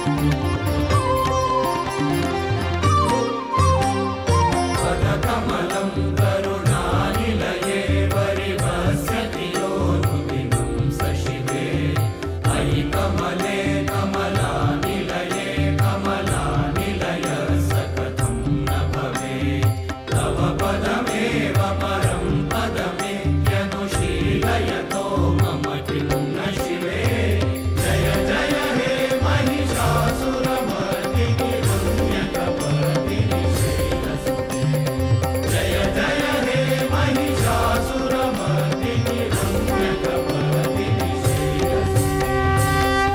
पदकमलं करुणानिलये परिवस्यति योनुदिनं सशिवे अयि कमले कमलानिलये कमलानिलय सकथं न भवे तव पदमेव परं पदमेत्यनुशीलयतो मम किं न शिवे जय जय हे महिषासुरमर्दिनि रम्यकपर्दिनि शैलसुते जय जय हे महिषासुरमर्दिनि रम्यकपर्दिनि शैलसुते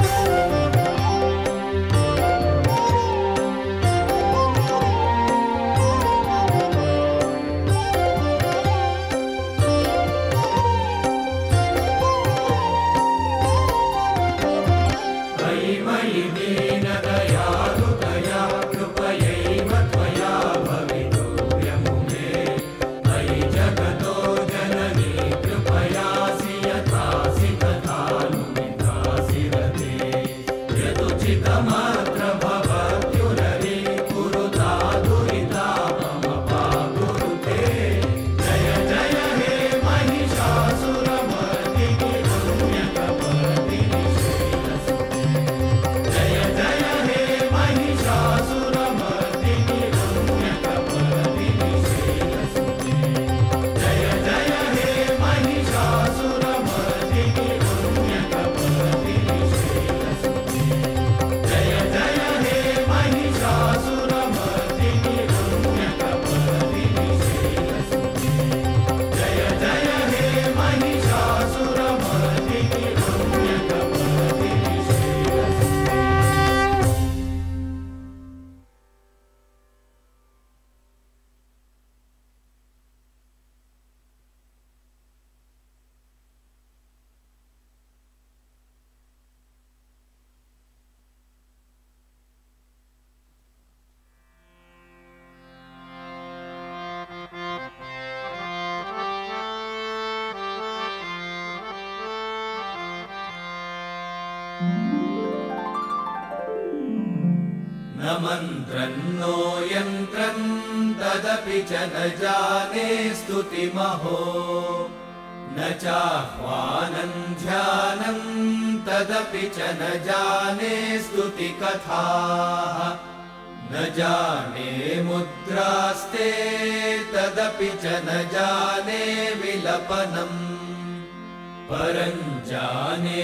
मयि मयि दीनदयालुतया कृपयैव त्वया भवितव्यमुमे मयि जगतो जननी कृपयासि यथासि तथानुमितासि रते यदुचितमत्र भवत्युररि कुरुता दुरितापमपाकुरुते जय जय हे महिषासुरमर्दिनि रम्यकपर्दिनि शैलसुते जय जय हे महिषासुरमर्दिनि रम्यकपर्दिनि शैलसुते जय जय हे महिषासुरमर्दिनि रम्यकपर्दिनि शैलसुते जय जय हे महिषासुरमर्दिनि रम्यकपर्दिनि शैलसुते जय जय हे महिषासुरमर्दिनि रम्यकपर्दिनि शैलसुते न मन्त्रं नो यन्त्रं तदपि च न जाने स्तुतिमहो न चाह्वानं ध्यानं तदपि च न जाने स्तुतिकथाः न जाने मुद्रास्ते तदपि च न जाने विलपनम् परञ्जाने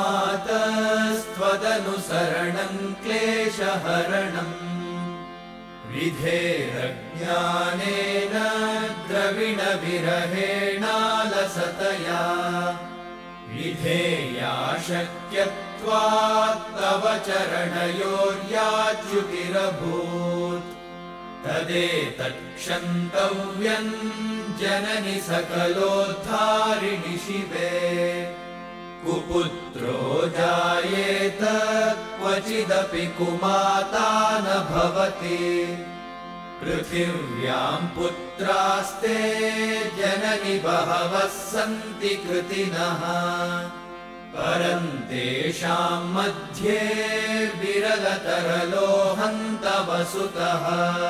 मातस्त्वदनुसरणं क्लेशहरणम् विधेरज्ञानेन द्रविणविरहेणालसतया विधेया शक्यत्वात् तव चरणयोर्याच्युतिरभूत् तदेतत्क्षन्तव्यम् जननि सकलोद्धारिणि शिवे कुपुत्रो जायेत क्वचिदपि कुमाता न भवति पृथिव्याम् पुत्रास्ते जननि बहवः सन्ति कृतिनः परं तेषाम् मध्ये विरलतरलोहन्तव सुतः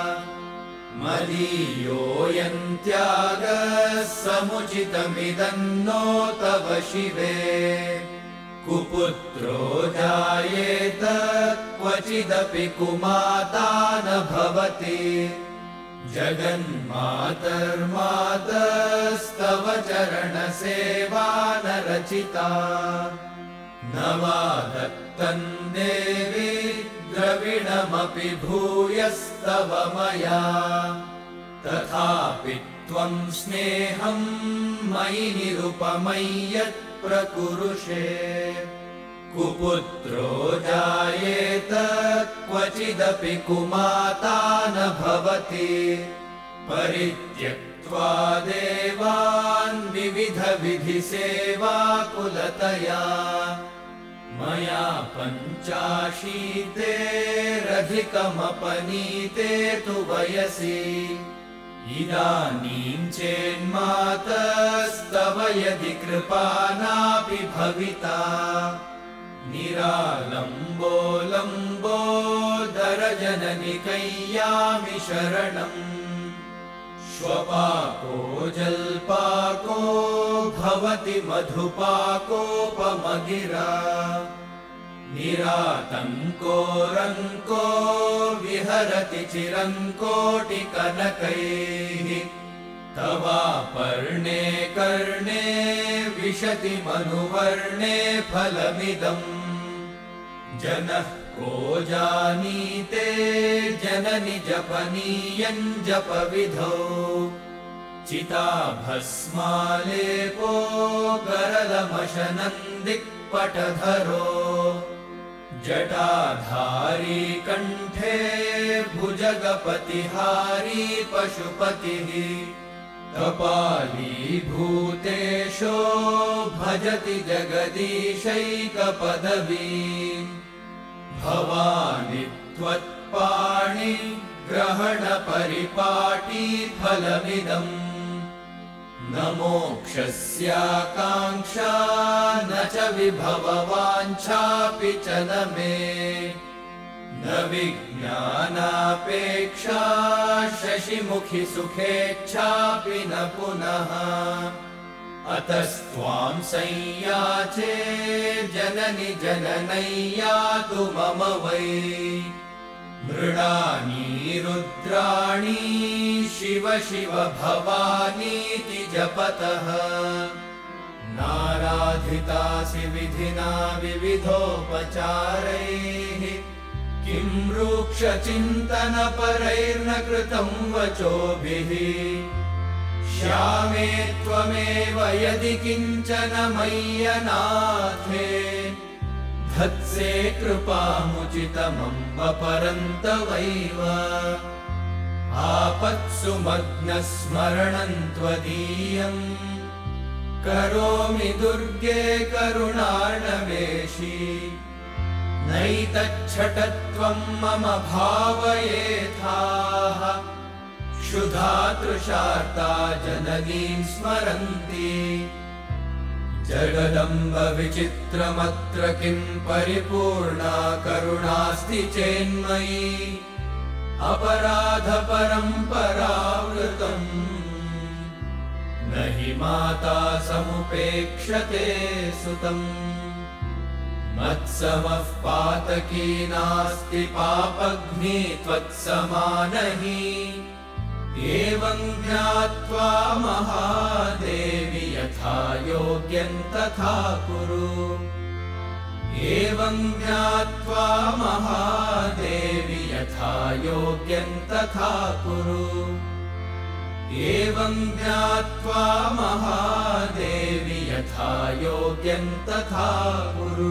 मदीयोऽयन्त्यागः समुचितमिदम् नो तव शिवे कुपुत्रो जायेत क्वचिदपि कुमाता न भवति जगन्मातर्मातस्तव चरणसेवा न रचिता न वा दत्तम् देवि द्रविणमपि भूयस्तव मया तथापि त्वम् स्नेहम् मयि निरुपमय्यत् प्रकुरुषे कुपुत्रो जायेत क्वचिदपि कुमाता न भवति परित्यक्त्वा देवान् विविधविधिसेवाकुलतया मया पञ्चाशीतेरधिकमपनीते तु वयसि इदानीं चेन्मातस्तव यदि कृपा नापि भविता निरालम्बो लम्बो जननि कैयामि शरणम् श्वपाको जल्पाको भवति मधुपाकोपमगिरा निरातङ्को रङ्को विहरति चिरङ्कोटिकनकैः तवापर्णे कर्णे विशति मनुवर्णे फलमिदम् जनः को जानीते जननि जपनीयम् जपविधौ चिताभस्मालेपो गरलमशनम् दिक्पटधरो जटाधारी कण्ठे भुजगपतिहारी पशुपतिः कपाली भूतेशो भजति जगदीशैकपदवीम् भवानि त्वत्पाणि ग्रहणपरिपाटी फलमिदम् न मोक्षस्याकाङ्क्षा न च विभववाञ्छापि च न मे न विज्ञानापेक्षा शशिमुखि सुखेच्छापि न पुनः अतस्त्वां संयाचे जननि जननैयातु मम वै मृडानी रुद्राणी शिव शिव भवानीति जपतः नाराधितासि विधिना विविधोपचारैः किं रूक्षचिन्तनपरैर्न कृतं वचोभिः श्यामे त्वमेव यदि किञ्चन मय्यनाथे धत्से कृपामुचितमम्ब परन्तवैव आपत्सु मग्नस्मरणम् त्वदीयम् करोमि दुर्गे करुणार्णवेशी नैतच्छटत्वम् मम भावयेथाः क्षुधा तृषार्ता जननीं स्मरन्ति जगदम्ब विचित्रमत्र किम् परिपूर्णा करुणास्ति चेन्मयी अपराधपरम्परावृतम् न हि माता समुपेक्षते सुतम् मत्समः पातकी नास्ति पापघ्नि त्वत्समानहि एवं ज्ञात्वा महादेवि यथा योग्यं तथा कुरु एवं ज्ञात्वा महादेवि यथा योग्यं तथा कुरु एवं ज्ञात्वा महादेवि यथा योग्यं तथा कुरु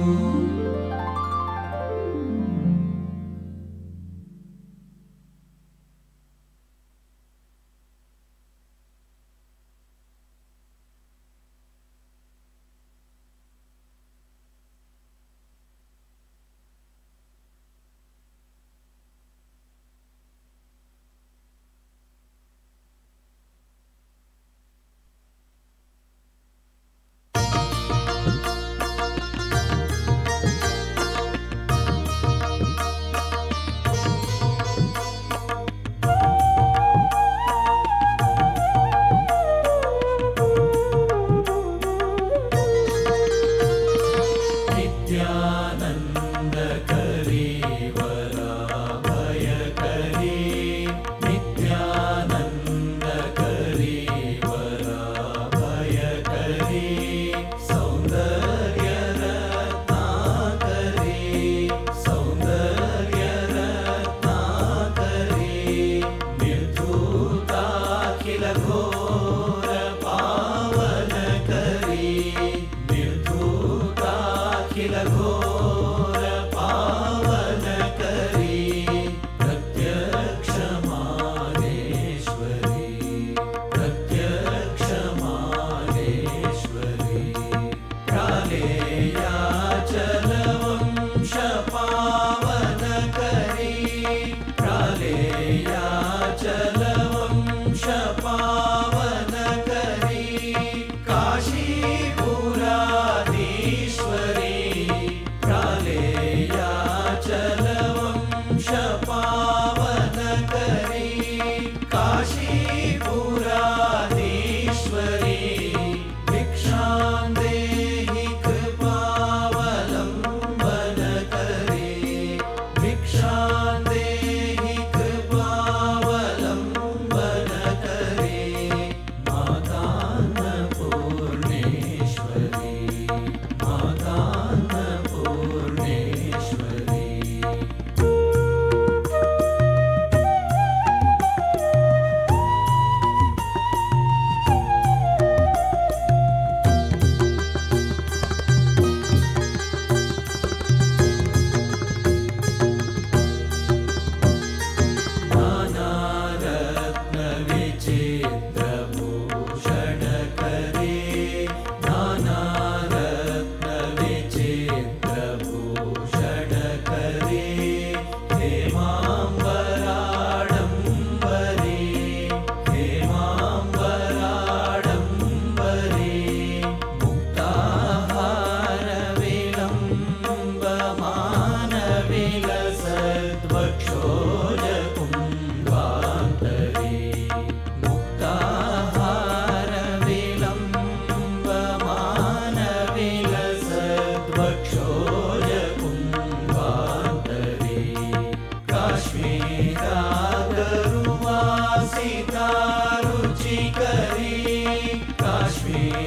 सद्वक्षोजकुम्भान्तरे मुक्ताहारविलम्बमानविलसद्वक्षोजकुम्भान्तरे काश्मीरागरुवासितारुचिकरी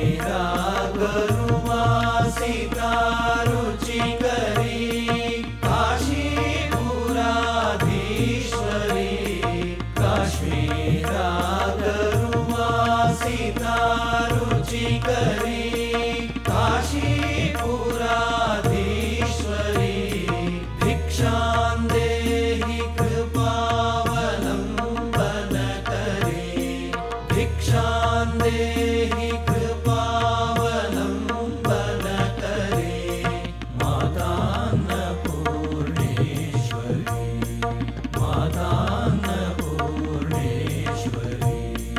काश्मीरागरुवासितारुचिकरी काशीपुराधीश्वरी काश्मीरागरुवासितारुचिकरी काशीपुराधीश्वरी भिक्षां देहि कृपावलम्बनकरे भिक्षां देहि कृपावलम्बनकरे मातान्नपूर्णेश्वरी मातान्नपूर्णेश्वरी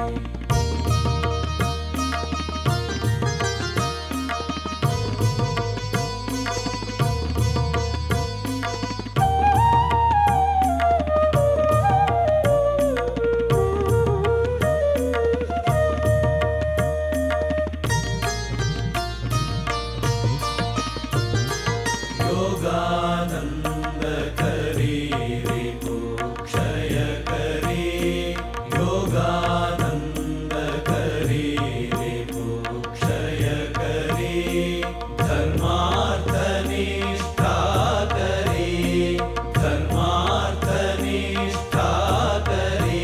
योगानन्दकरी रिपुक्षयकरी योगानन्दकरी रिपुक्षयकरी धर्मार्थनिष्ठाकरी धर्मार्थनिष्ठाकरी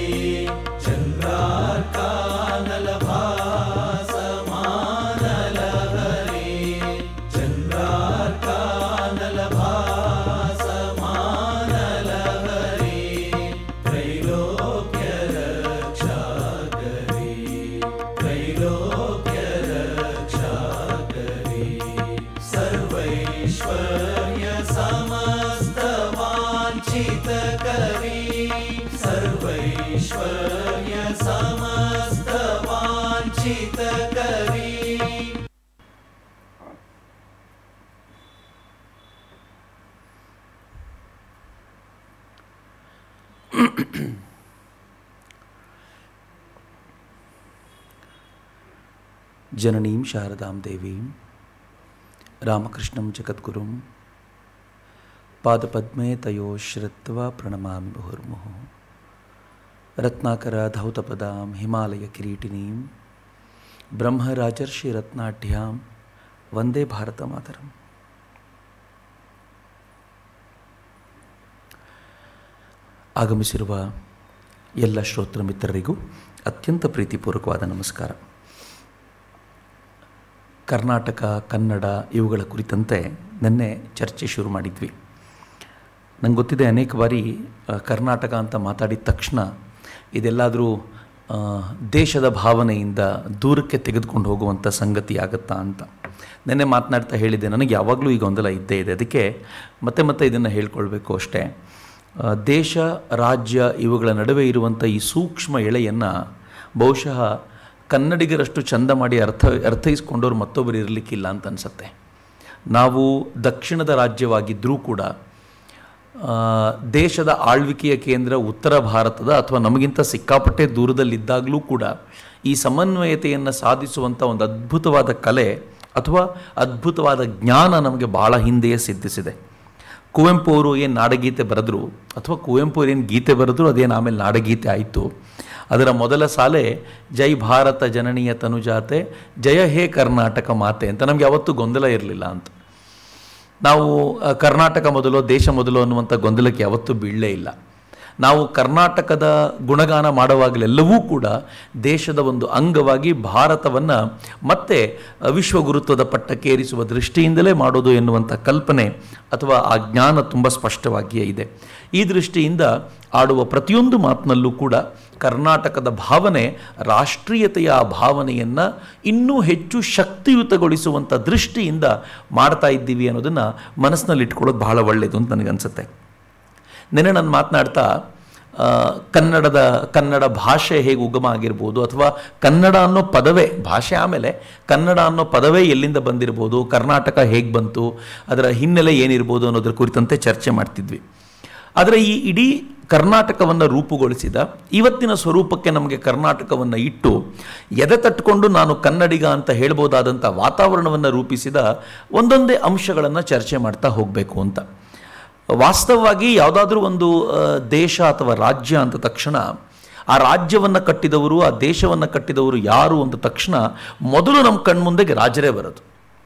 चन्द्रार्कानलभासमानलहरी चन्द्रार्कानलभासमानलहरी त्रैलोक्यरक्षाकरी त्रैलोक्यरक्षाकरी सर्वैश्वर्यसमस्तवाञ्छितकरी सर्वैश्वर्यसमस्तवाञ्छितकरी ಜನನೀಂ ಶಾರದಾಂ ದೇವೀಂ ರಾಮಕೃಷ್ಣಂ ಜಗದ್ಗುರುಂ ಪಾದಪದ್ಮೇ ತಯೋ ಶ್ರತ್ವ ಪ್ರಣಮಾಮಿ ಮುಹುರ್ಮುಹು ರತ್ನಾಕರ ಧೌತಪದಾಂ ಹಿಮಾಲಯ ಕಿರೀಟಿನೀಂ ಬ್ರಹ್ಮರಾಜರ್ಷಿ ರತ್ನಾಢ್ಯಾಂ ವಂದೇ ಭಾರತ ಮಾತರಂ ಆಗಮಿಸಿರುವ ಎಲ್ಲ ಶ್ರೋತೃ ಮಿತ್ರರಿಗೂ ಅತ್ಯಂತ ಪ್ರೀತಿಪೂರ್ವಕವಾದ ನಮಸ್ಕಾರ ಕರ್ನಾಟಕ ಕನ್ನಡ ಇವುಗಳ ಕುರಿತಂತೆ ನಿನ್ನೆ ಚರ್ಚೆ ಶುರು ಮಾಡಿದ್ವಿ ನಂಗೆ ಗೊತ್ತಿದೆ ಅನೇಕ ಬಾರಿ ಆ, ಕರ್ನಾಟಕ ಅಂತ ಮಾತಾಡಿದ ತಕ್ಷಣ ಇದೆಲ್ಲಾದರೂ ಆ, ದೇಶದ ಭಾವನೆಯಿಂದ ದೂರಕ್ಕೆ ತೆಗೆದುಕೊಂಡು ಹೋಗುವಂಥ ಸಂಗತಿ ಆಗುತ್ತಾ ಅಂತ ನಿನ್ನೆ ಮಾತನಾಡ್ತಾ ಹೇಳಿದ್ದೆ ನನಗೆ ಯಾವಾಗಲೂ ಈ ಗೊಂದಲ ಇದ್ದೇ ಇದೆ ಅದಕ್ಕೆ ಮತ್ತೆ ಮತ್ತೆ ಇದನ್ನು ಹೇಳ್ಕೊಳ್ಬೇಕು ಅಷ್ಟೇ ಆ, ದೇಶ ರಾಜ್ಯ ಇವುಗಳ ನಡುವೆ ಇರುವಂಥ ಈ ಸೂಕ್ಷ್ಮ ಎಳೆಯನ್ನು ಬಹುಶಃ ಕನ್ನಡಿಗರಷ್ಟು ಚಂದ ಮಾಡಿ ಅರ್ಥ ಅರ್ಥೈಸ್ಕೊಂಡವ್ರು ಮತ್ತೊಬ್ಬರು ಇರಲಿಕ್ಕಿಲ್ಲ ಅಂತ ಅನಿಸುತ್ತೆ ನಾವು ದಕ್ಷಿಣದ ರಾಜ್ಯವಾಗಿದ್ದರೂ ಕೂಡ ಆ, ದೇಶದ ಆಳ್ವಿಕೆಯ ಕೇಂದ್ರ ಉತ್ತರ ಭಾರತದ ಅಥವಾ ನಮಗಿಂತ ಸಿಕ್ಕಾಪಟ್ಟೆ ದೂರದಲ್ಲಿದ್ದಾಗಲೂ ಕೂಡ ಈ ಸಮನ್ವಯತೆಯನ್ನು ಸಾಧಿಸುವಂಥ ಒಂದು ಅದ್ಭುತವಾದ ಕಲೆ ಅಥವಾ ಅದ್ಭುತವಾದ ಜ್ಞಾನ ನಮಗೆ ಭಾಳ ಹಿಂದೆಯೇ ಸಿದ್ಧಿಸಿದೆ ಕುವೆಂಪು ಅವರು ಏನು ನಾಡಗೀತೆ ಬರೆದ್ರು ಅಥವಾ ಕುವೆಂಪು ಅವರು ಏನು ಗೀತೆ ಬರೆದ್ರು ಅದೇನು ಆಮೇಲೆ ನಾಡಗೀತೆ ಆಯಿತು ಅದರ ಮೊದಲ ಸಾಲೆ ಜೈ ಭಾರತ ಜನನೀಯ ತನುಜಾತೆ ಜಯ ಹೇ ಕರ್ನಾಟಕ ಮಾತೆ ಅಂತ ನಮಗೆ ಯಾವತ್ತೂ ಗೊಂದಲ ಇರಲಿಲ್ಲ ಅಂತ ನಾವು ಆ, ಕರ್ನಾಟಕ ಮೊದಲು ದೇಶ ಮೊದಲು ಅನ್ನುವಂಥ ಗೊಂದಲಕ್ಕೆ ಯಾವತ್ತೂ ಬೀಳಲೇ ಇಲ್ಲ ನಾವು ಕರ್ನಾಟಕದ ಗುಣಗಾನ ಮಾಡುವಾಗಲೆಲ್ಲವೂ ಕೂಡ ದೇಶದ ಒಂದು ಅಂಗವಾಗಿ ಭಾರತವನ್ನು ಮತ್ತೆ ಆ, ವಿಶ್ವಗುರುತ್ವದ ಪಟ್ಟಕ್ಕೇರಿಸುವ ದೃಷ್ಟಿಯಿಂದಲೇ ಮಾಡೋದು ಎನ್ನುವಂಥ ಕಲ್ಪನೆ ಅಥವಾ ಆ ಜ್ಞಾನ ತುಂಬ ಸ್ಪಷ್ಟವಾಗಿಯೇ ಇದೆ ಈ ದೃಷ್ಟಿಯಿಂದ ಆಡುವ ಪ್ರತಿಯೊಂದು ಮಾತಿನಲ್ಲೂ ಕೂಡ ಕರ್ನಾಟಕದ ಭಾವನೆ ರಾಷ್ಟ್ರೀಯತೆಯ ಆ ಭಾವನೆಯನ್ನು ಇನ್ನೂ ಹೆಚ್ಚು ಶಕ್ತಿಯುತಗೊಳಿಸುವಂಥ ದೃಷ್ಟಿಯಿಂದ ಮಾಡ್ತಾ ಇದ್ದೀವಿ ಅನ್ನೋದನ್ನು ಮನಸ್ಸಿನಲ್ಲಿ ಇಟ್ಕೊಳ್ಳೋದು ಬಹಳ ಒಳ್ಳೆಯದು ಅಂತ ನನಗನ್ಸುತ್ತೆ ನೆನೆ ನಾನು ಮಾತನಾಡ್ತಾ ಆ, ಕನ್ನಡದ ಕನ್ನಡ ಭಾಷೆ ಹೇಗೆ ಉಗಮ ಆಗಿರ್ಬೋದು ಅಥವಾ ಕನ್ನಡ ಅನ್ನೋ ಪದವೇ ಭಾಷೆ ಆಮೇಲೆ ಕನ್ನಡ ಅನ್ನೋ ಪದವೇ ಎಲ್ಲಿಂದ ಬಂದಿರ್ಬೋದು ಕರ್ನಾಟಕ ಹೇಗೆ ಬಂತು ಅದರ ಹಿನ್ನೆಲೆ ಏನಿರ್ಬೋದು ಅನ್ನೋದ್ರ ಕುರಿತಂತೆ ಚರ್ಚೆ ಮಾಡ್ತಿದ್ವಿ ಆದರೆ ಈ ಇಡೀ ಕರ್ನಾಟಕವನ್ನು ರೂಪುಗೊಳಿಸಿದ ಇವತ್ತಿನ ಸ್ವರೂಪಕ್ಕೆ ನಮಗೆ ಕರ್ನಾಟಕವನ್ನು ಇಟ್ಟು ಎದೆ ತಟ್ಕೊಂಡು ನಾನು ಕನ್ನಡಿಗ ಅಂತ ಹೇಳ್ಬೋದಾದಂಥ ವಾತಾವರಣವನ್ನು ರೂಪಿಸಿದ ಒಂದೊಂದೇ ಅಂಶಗಳನ್ನು ಚರ್ಚೆ ಮಾಡ್ತಾ ಹೋಗಬೇಕು ಅಂತ ವಾಸ್ತವವಾಗಿ ಯಾವುದಾದ್ರೂ ಒಂದು ಆ, ದೇಶ ಅಥವಾ ರಾಜ್ಯ ಅಂತ ತಕ್ಷಣ ಆ ರಾಜ್ಯವನ್ನು ಕಟ್ಟಿದವರು ಆ ದೇಶವನ್ನು ಕಟ್ಟಿದವರು ಯಾರು ಅಂದ ತಕ್ಷಣ ಮೊದಲು ನಮ್ಮ ಕಣ್ಮುಂದೆಗೆ ರಾಜರೇ ಬರೋದು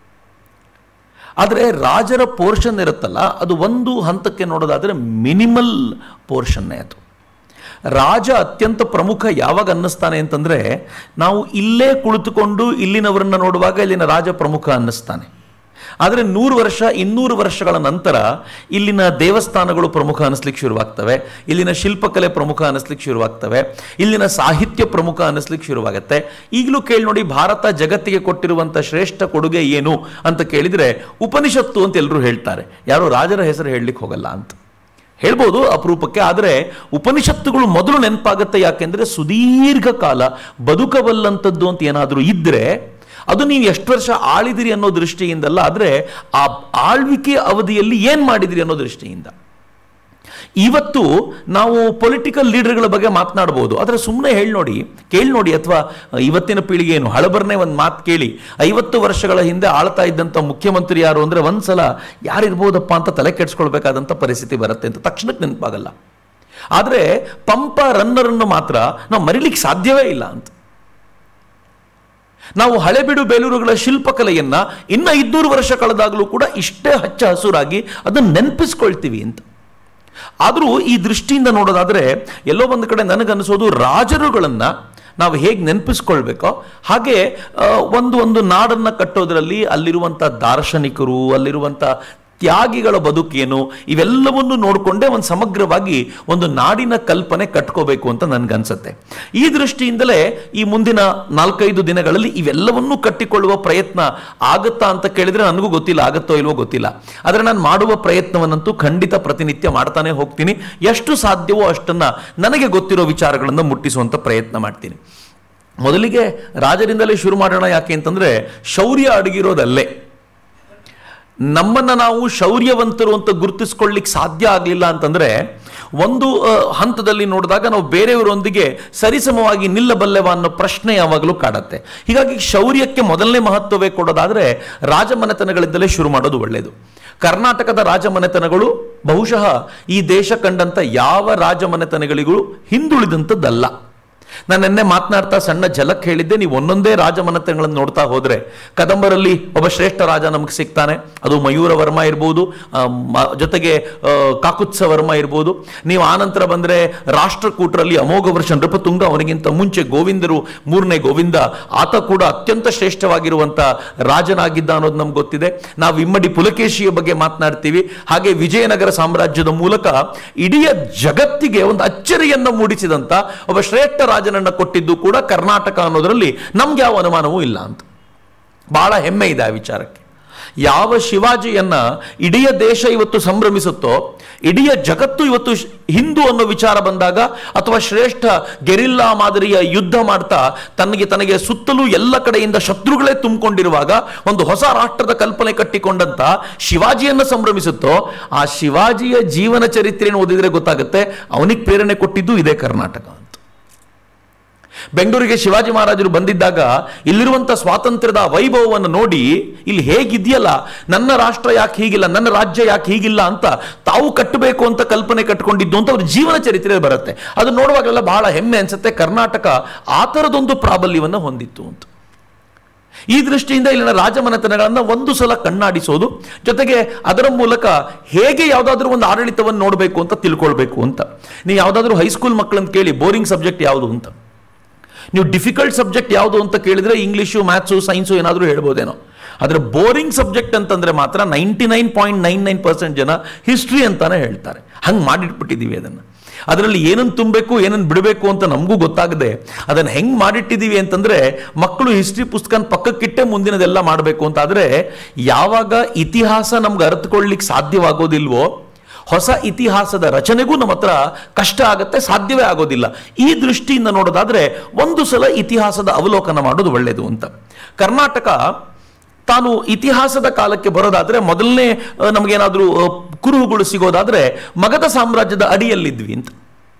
ಆದರೆ ರಾಜರ ಪೋರ್ಷನ್ ಇರುತ್ತಲ್ಲ ಅದು ಒಂದು ಹಂತಕ್ಕೆ ನೋಡೋದಾದರೆ ಮಿನಿಮಲ್ ಪೋರ್ಷನ್ನೇ ಅದು ರಾಜ ಅತ್ಯಂತ ಪ್ರಮುಖ ಯಾವಾಗ ಅನ್ನಿಸ್ತಾನೆ ಅಂತಂದರೆ ನಾವು ಇಲ್ಲೇ ಕುಳಿತುಕೊಂಡು ಇಲ್ಲಿನವರನ್ನು ನೋಡುವಾಗ ಇಲ್ಲಿನ ರಾಜ ಪ್ರಮುಖ ಅನ್ನಿಸ್ತಾನೆ ಆದರೆ ನೂರು ವರ್ಷ ಇನ್ನೂರು ವರ್ಷಗಳ ನಂತರ ಇಲ್ಲಿನ ದೇವಸ್ಥಾನಗಳು ಪ್ರಮುಖ ಅನ್ನಿಸ್ಲಿಕ್ಕೆ ಶುರುವಾಗ್ತವೆ ಇಲ್ಲಿನ ಶಿಲ್ಪಕಲೆ ಪ್ರಮುಖ ಅನ್ನಿಸ್ಲಿಕ್ಕೆ ಶುರುವಾಗ್ತವೆ ಇಲ್ಲಿನ ಸಾಹಿತ್ಯ ಪ್ರಮುಖ ಅನ್ನಿಸ್ಲಿಕ್ಕೆ ಶುರುವಾಗುತ್ತೆ ಈಗಲೂ ಕೇಳಿ ನೋಡಿ ಭಾರತ ಜಗತ್ತಿಗೆ ಕೊಟ್ಟಿರುವಂಥ ಶ್ರೇಷ್ಠ ಕೊಡುಗೆ ಏನು ಅಂತ ಕೇಳಿದರೆ ಉಪನಿಷತ್ತು ಅಂತ ಎಲ್ಲರೂ ಹೇಳ್ತಾರೆ ಯಾರು ರಾಜರ ಹೆಸರು ಹೇಳಲಿಕ್ಕೆ ಹೋಗಲ್ಲ ಅಂತ ಹೇಳ್ಬೋದು ಅಪರೂಪಕ್ಕೆ ಆದರೆ ಉಪನಿಷತ್ತುಗಳು ಮೊದಲು ನೆನಪಾಗುತ್ತೆ ಯಾಕೆಂದರೆ ಸುದೀರ್ಘ ಕಾಲ ಬದುಕಬಲ್ಲಂಥದ್ದು ಅಂತ ಏನಾದರೂ ಇದ್ದರೆ ಅದು ನೀವು ಎಷ್ಟು ವರ್ಷ ಆಳಿದಿರಿ ಅನ್ನೋ ದೃಷ್ಟಿಯಿಂದಲ್ಲ ಆದರೆ ಆ ಆಳ್ವಿಕೆ ಅವಧಿಯಲ್ಲಿ ಏನು ಮಾಡಿದಿರಿ ಅನ್ನೋ ದೃಷ್ಟಿಯಿಂದ ಇವತ್ತು ನಾವು ಪೊಲಿಟಿಕಲ್ ಲೀಡರ್ಗಳ ಬಗ್ಗೆ ಮಾತನಾಡ್ಬೋದು ಆದರೆ ಸುಮ್ಮನೆ ಹೇಳಿ ನೋಡಿ ಕೇಳಿ ನೋಡಿ ಅಥವಾ ಇವತ್ತಿನ ಪೀಳಿಗೆ ಏನು ಹಳಬರನೇ ಒಂದು ಮಾತು ಕೇಳಿ ಐವತ್ತು ವರ್ಷಗಳ ಹಿಂದೆ ಆಳ್ತಾ ಇದ್ದಂಥ ಮುಖ್ಯಮಂತ್ರಿ ಯಾರು ಅಂದರೆ ಒಂದ್ಸಲ ಯಾರಿರ್ಬೋದಪ್ಪ ಅಂತ ತಲೆ ಕೆಡಿಸ್ಕೊಳ್ಬೇಕಾದಂಥ ಪರಿಸ್ಥಿತಿ ಬರುತ್ತೆ ಅಂತ ತಕ್ಷಣಕ್ಕೆ ನೆನಪಾಗಲ್ಲ ಆದರೆ ಪಂಪ ರನ್ನರನ್ನು ಮಾತ್ರ ನಾವು ಮರಿಲಿಕ್ಕೆ ಸಾಧ್ಯವೇ ಇಲ್ಲ ಅಂತ ನಾವು ಹಳೆಬೀಡು ಬೇಲೂರುಗಳ ಶಿಲ್ಪಕಲೆಯನ್ನ ಇನ್ನ ಐದ್ನೂರು ವರ್ಷ ಕಳೆದಾಗಲೂ ಕೂಡ ಇಷ್ಟೇ ಹಚ್ಚ ಹಸುರಾಗಿ ಅದನ್ನು ನೆನಪಿಸ್ಕೊಳ್ತೀವಿ ಅಂತ ಆದರೂ ಈ ದೃಷ್ಟಿಯಿಂದ ನೋಡೋದಾದರೆ ಎಲ್ಲೋ ಒಂದು ಕಡೆ ನನಗನ್ನಿಸೋದು ರಾಜರುಗಳನ್ನು ನಾವು ಹೇಗೆ ನೆನಪಿಸ್ಕೊಳ್ಬೇಕೋ ಹಾಗೆ ಆ, ಒಂದು ಒಂದು ನಾಡನ್ನು ಕಟ್ಟೋದ್ರಲ್ಲಿ ಅಲ್ಲಿರುವಂಥ ದಾರ್ಶನಿಕರು ಅಲ್ಲಿರುವಂಥ ತ್ಯಾಗಿಗಳ ಬದುಕೇನು ಇವೆಲ್ಲವನ್ನು ನೋಡಿಕೊಂಡೇ ಒಂದು ಸಮಗ್ರವಾಗಿ ಒಂದು ನಾಡಿನ ಕಲ್ಪನೆ ಕಟ್ಕೋಬೇಕು ಅಂತ ನನಗನ್ಸುತ್ತೆ ಈ ದೃಷ್ಟಿಯಿಂದಲೇ ಈ ಮುಂದಿನ ನಾಲ್ಕೈದು ದಿನಗಳಲ್ಲಿ ಇವೆಲ್ಲವನ್ನೂ ಕಟ್ಟಿಕೊಳ್ಳುವ ಪ್ರಯತ್ನ ಆಗುತ್ತಾ ಅಂತ ಕೇಳಿದ್ರೆ ನನಗೂ ಗೊತ್ತಿಲ್ಲ ಆಗುತ್ತೋ ಇಲ್ವೋ ಗೊತ್ತಿಲ್ಲ ಆದರೆ ನಾನು ಮಾಡುವ ಪ್ರಯತ್ನವನ್ನಂತೂ ಖಂಡಿತ ಪ್ರತಿನಿತ್ಯ ಮಾಡ್ತಾನೆ ಹೋಗ್ತೀನಿ ಎಷ್ಟು ಸಾಧ್ಯವೋ ಅಷ್ಟನ್ನು ನನಗೆ ಗೊತ್ತಿರೋ ವಿಚಾರಗಳನ್ನು ಮುಟ್ಟಿಸುವಂಥ ಪ್ರಯತ್ನ ಮಾಡ್ತೀನಿ ಮೊದಲಿಗೆ ರಾಜರಿಂದಲೇ ಶುರು ಮಾಡೋಣ ಯಾಕೆ ಅಂತಂದರೆ ಶೌರ್ಯ ಅಡಗಿರೋದಲ್ಲೇ ನಮ್ಮನ್ನು ನಾವು ಶೌರ್ಯವಂತರು ಅಂತ ಗುರುತಿಸ್ಕೊಳ್ಳಿಕ್ಕೆ ಸಾಧ್ಯ ಆಗಲಿಲ್ಲ ಅಂತಂದರೆ ಒಂದು ಆ, ಹಂತದಲ್ಲಿ ನೋಡಿದಾಗ ನಾವು ಬೇರೆಯವರೊಂದಿಗೆ ಸರಿಸಮವಾಗಿ ನಿಲ್ಲಬಲ್ಲೆವ ಅನ್ನೋ ಪ್ರಶ್ನೆ ಯಾವಾಗಲೂ ಕಾಡತ್ತೆ ಹೀಗಾಗಿ ಶೌರ್ಯಕ್ಕೆ ಮೊದಲನೇ ಮಹತ್ವವೇ ಕೊಡೋದಾದರೆ ರಾಜಮನೆತನಗಳಿಂದಲೇ ಶುರು ಮಾಡೋದು ಒಳ್ಳೆಯದು ಕರ್ನಾಟಕದ ರಾಜಮನೆತನಗಳು ಬಹುಶಃ ಈ ದೇಶ ಕಂಡಂಥ ಯಾವ ರಾಜಮನೆತನಗಳಿಗೂ ಹಿಂದುಳಿದಂಥದ್ದಲ್ಲ ನಾನು ನಿನ್ನೆ ಮಾತನಾಡ್ತಾ ಸಣ್ಣ ಝಲಕ್ ಹೇಳಿದ್ದೆ ನೀವು ಒಂದೊಂದೇ ರಾಜಮನೆತನಗಳನ್ನು ನೋಡ್ತಾ ಹೋದ್ರೆ ಕದಂಬರಲ್ಲಿ ಒಬ್ಬ ಶ್ರೇಷ್ಠ ರಾಜ ನಮಗೆ ಸಿಗ್ತಾನೆ ಅದು ಮಯೂರ ವರ್ಮ ಇರ್ಬೋದು ಆ, ಮ- ಜೊತೆಗೆ ಆ, ಕಾಕುತ್ಸ ವರ್ಮ ಇರ್ಬೋದು ನೀವು ಆನಂತರ ಬಂದರೆ ರಾಷ್ಟ್ರಕೂಟರಲ್ಲಿ ಅಮೋಘ ವರ್ಷ ನೃಪತುಂಗ ಅವನಿಗಿಂತ ಮುಂಚೆ ಗೋವಿಂದರು ಮೂರನೇ ಗೋವಿಂದ ಆತ ಕೂಡ ಅತ್ಯಂತ ಶ್ರೇಷ್ಠವಾಗಿರುವಂಥ ರಾಜನಾಗಿದ್ದ ಅನ್ನೋದು ನಮ್ಗೆ ಗೊತ್ತಿದೆ ನಾವು ಇಮ್ಮಡಿ ಪುಲಕೇಶಿಯ ಬಗ್ಗೆ ಮಾತನಾಡ್ತೀವಿ ಹಾಗೆ ವಿಜಯನಗರ ಸಾಮ್ರಾಜ್ಯದ ಮೂಲಕ ಇಡೀ ಜಗತ್ತಿಗೆ ಒಂದು ಅಚ್ಚರಿಯನ್ನು ಮೂಡಿಸಿದಂಥ ಒಬ್ಬ ಶ್ರೇಷ್ಠ ರಾಜನನ್ನ ಕೊಟ್ಟಿದ್ದು ಕೂಡ ಕರ್ನಾಟಕ ಅನ್ನೋದರಲ್ಲಿ ನಮ್ಗೆ ಯಾವ ಅನುಮಾನವೂ ಇಲ್ಲ ಅಂತ ಬಹಳ ಹೆಮ್ಮೆ ಇದೆ ಆ ವಿಚಾರಕ್ಕೆ ಯಾವ ಶಿವಾಜಿಯನ್ನ ಇಡೀ ದೇಶ ಇವತ್ತು ಸಂಭ್ರಮಿಸುತ್ತೋ ಇಡೀ ಜಗತ್ತು ಇವತ್ತು ಶ್- ಹಿಂದೂ ಅನ್ನೋ ವಿಚಾರ ಬಂದಾಗ ಅಥವಾ ಶ್ರೇಷ್ಠ ಗೆರಿಲ್ಲಾ ಮಾದರಿಯ ಯುದ್ಧ ಮಾಡ್ತಾ ತನಗೆ ತನಗೆ ಸುತ್ತಲೂ ಎಲ್ಲ ಕಡೆಯಿಂದ ಶತ್ರುಗಳೇ ತುಂಬಿಕೊಂಡಿರುವಾಗ ಒಂದು ಹೊಸ ರಾಷ್ಟ್ರದ ಕಲ್ಪನೆ ಕಟ್ಟಿಕೊಂಡಂತ ಶಿವಾಜಿಯನ್ನ ಸಂಭ್ರಮಿಸುತ್ತೋ ಆ ಶಿವಾಜಿಯ ಜೀವನ ಚರಿತ್ರೆಯನ್ನು ಓದಿದ್ರೆ ಗೊತ್ತಾಗುತ್ತೆ ಅವನಿಗೆ ಪ್ರೇರಣೆ ಕೊಟ್ಟಿದ್ದು ಇದೇ ಕರ್ನಾಟಕ ಅಂತ ಬೆಂಗಳೂರಿಗೆ ಶಿವಾಜಿ ಮಹಾರಾಜರು ಬಂದಿದ್ದಾಗ ಇಲ್ಲಿರುವಂಥ ಸ್ವಾತಂತ್ರ್ಯದ ವೈಭವವನ್ನು ನೋಡಿ ಇಲ್ಲಿ ಹೇಗಿದೆಯಲ್ಲ ನನ್ನ ರಾಷ್ಟ್ರ ಯಾಕೆ ಹೀಗಿಲ್ಲ ನನ್ನ ರಾಜ್ಯ ಯಾಕೆ ಹೀಗಿಲ್ಲ ಅಂತ ತಾವು ಕಟ್ಟಬೇಕು ಅಂತ ಕಲ್ಪನೆ ಕಟ್ಕೊಂಡಿದ್ದು ಅಂತ ಅವ್ರ ಜೀವನ ಚರಿತ್ರೆ ಬರುತ್ತೆ ಅದು ನೋಡುವಾಗಲೆಲ್ಲ ಬಹಳ ಹೆಮ್ಮೆ ಅನ್ಸುತ್ತೆ ಕರ್ನಾಟಕ ಆ ಥರದೊಂದು ಪ್ರಾಬಲ್ಯವನ್ನು ಹೊಂದಿತ್ತು ಅಂತ ಈ ದೃಷ್ಟಿಯಿಂದ ಇಲ್ಲಿನ ರಾಜಮನೆತನಗಳನ್ನು ಒಂದು ಸಲ ಕಣ್ಣಾಡಿಸೋದು ಜೊತೆಗೆ ಅದರ ಮೂಲಕ ಹೇಗೆ ಯಾವುದಾದ್ರೂ ಒಂದು ಆಡಳಿತವನ್ನು ನೋಡಬೇಕು ಅಂತ ತಿಳ್ಕೊಳ್ಬೇಕು ಅಂತ ನೀವು ಯಾವುದಾದ್ರೂ ಹೈಸ್ಕೂಲ್ ಮಕ್ಕಳನ್ನ ಕೇಳಿ ಬೋರಿಂಗ್ ಸಬ್ಜೆಕ್ಟ್ ಯಾವುದು ಅಂತ ನೀವು ಡಿಫಿಕಲ್ಟ್ ಸಬ್ಜೆಕ್ಟ್ ಯಾವುದು ಅಂತ ಕೇಳಿದ್ರೆ ಇಂಗ್ಲೀಷು ಮ್ಯಾಥ್ಸು ಸೈನ್ಸು ಏನಾದರೂ ಹೇಳ್ಬೋದೇನೋ ಆದರೆ ಬೋರಿಂಗ್ ಸಬ್ಜೆಕ್ಟ್ ಅಂತಂದ್ರೆ ಮಾತ್ರ ninety nine point nine nine percent ಜನ ಹಿಸ್ಟ್ರಿ ಅಂತಾನೆ ಹೇಳ್ತಾರೆ ಹಂಗೆ ಮಾಡಿಟ್ಬಿಟ್ಟಿದ್ದೀವಿ ಅದನ್ನು ಅದರಲ್ಲಿ ಏನನ್ನು ತುಂಬಬೇಕು ಏನನ್ನು ಬಿಡಬೇಕು ಅಂತ ನಮಗೂ ಗೊತ್ತಾಗದೆ ಅದನ್ನು ಹೆಂಗೆ ಮಾಡಿಟ್ಟಿದ್ದೀವಿ ಅಂತಂದ್ರೆ ಮಕ್ಕಳು ಹಿಸ್ಟ್ರಿ ಪುಸ್ತಕನ ಪಕ್ಕಕ್ಕಿಟ್ಟೆ ಮುಂದಿನದೆಲ್ಲ ಮಾಡಬೇಕು ಅಂತ ಆದರೆ ಯಾವಾಗ ಇತಿಹಾಸ ನಮ್ಗೆ ಅರ್ಥಕೊಳ್ಳಿಕ್ಕೆ ಸಾಧ್ಯವಾಗೋದಿಲ್ವೋ ಹೊಸ ಇತಿಹಾಸದ ರಚನೆಗೂ ನಮ್ಮ ಹತ್ರ ಕಷ್ಟ ಆಗುತ್ತೆ ಸಾಧ್ಯವೇ ಆಗೋದಿಲ್ಲ ಈ ದೃಷ್ಟಿಯಿಂದ ನೋಡೋದಾದ್ರೆ ಒಂದು ಸಲ ಇತಿಹಾಸದ ಅವಲೋಕನ ಮಾಡೋದು ಒಳ್ಳೆಯದು ಅಂತ ಕರ್ನಾಟಕ ತಾನು ಇತಿಹಾಸದ ಕಾಲಕ್ಕೆ ಬರೋದಾದ್ರೆ ಮೊದಲನೇ ಆ, ನಮಗೇನಾದ್ರೂ ಆ, ಕುರುಹುಗಳು ಸಿಗೋದಾದ್ರೆ ಮಗಧ ಸಾಮ್ರಾಜ್ಯದ ಅಡಿಯಲ್ಲಿದ್ವಿ ಅಂತ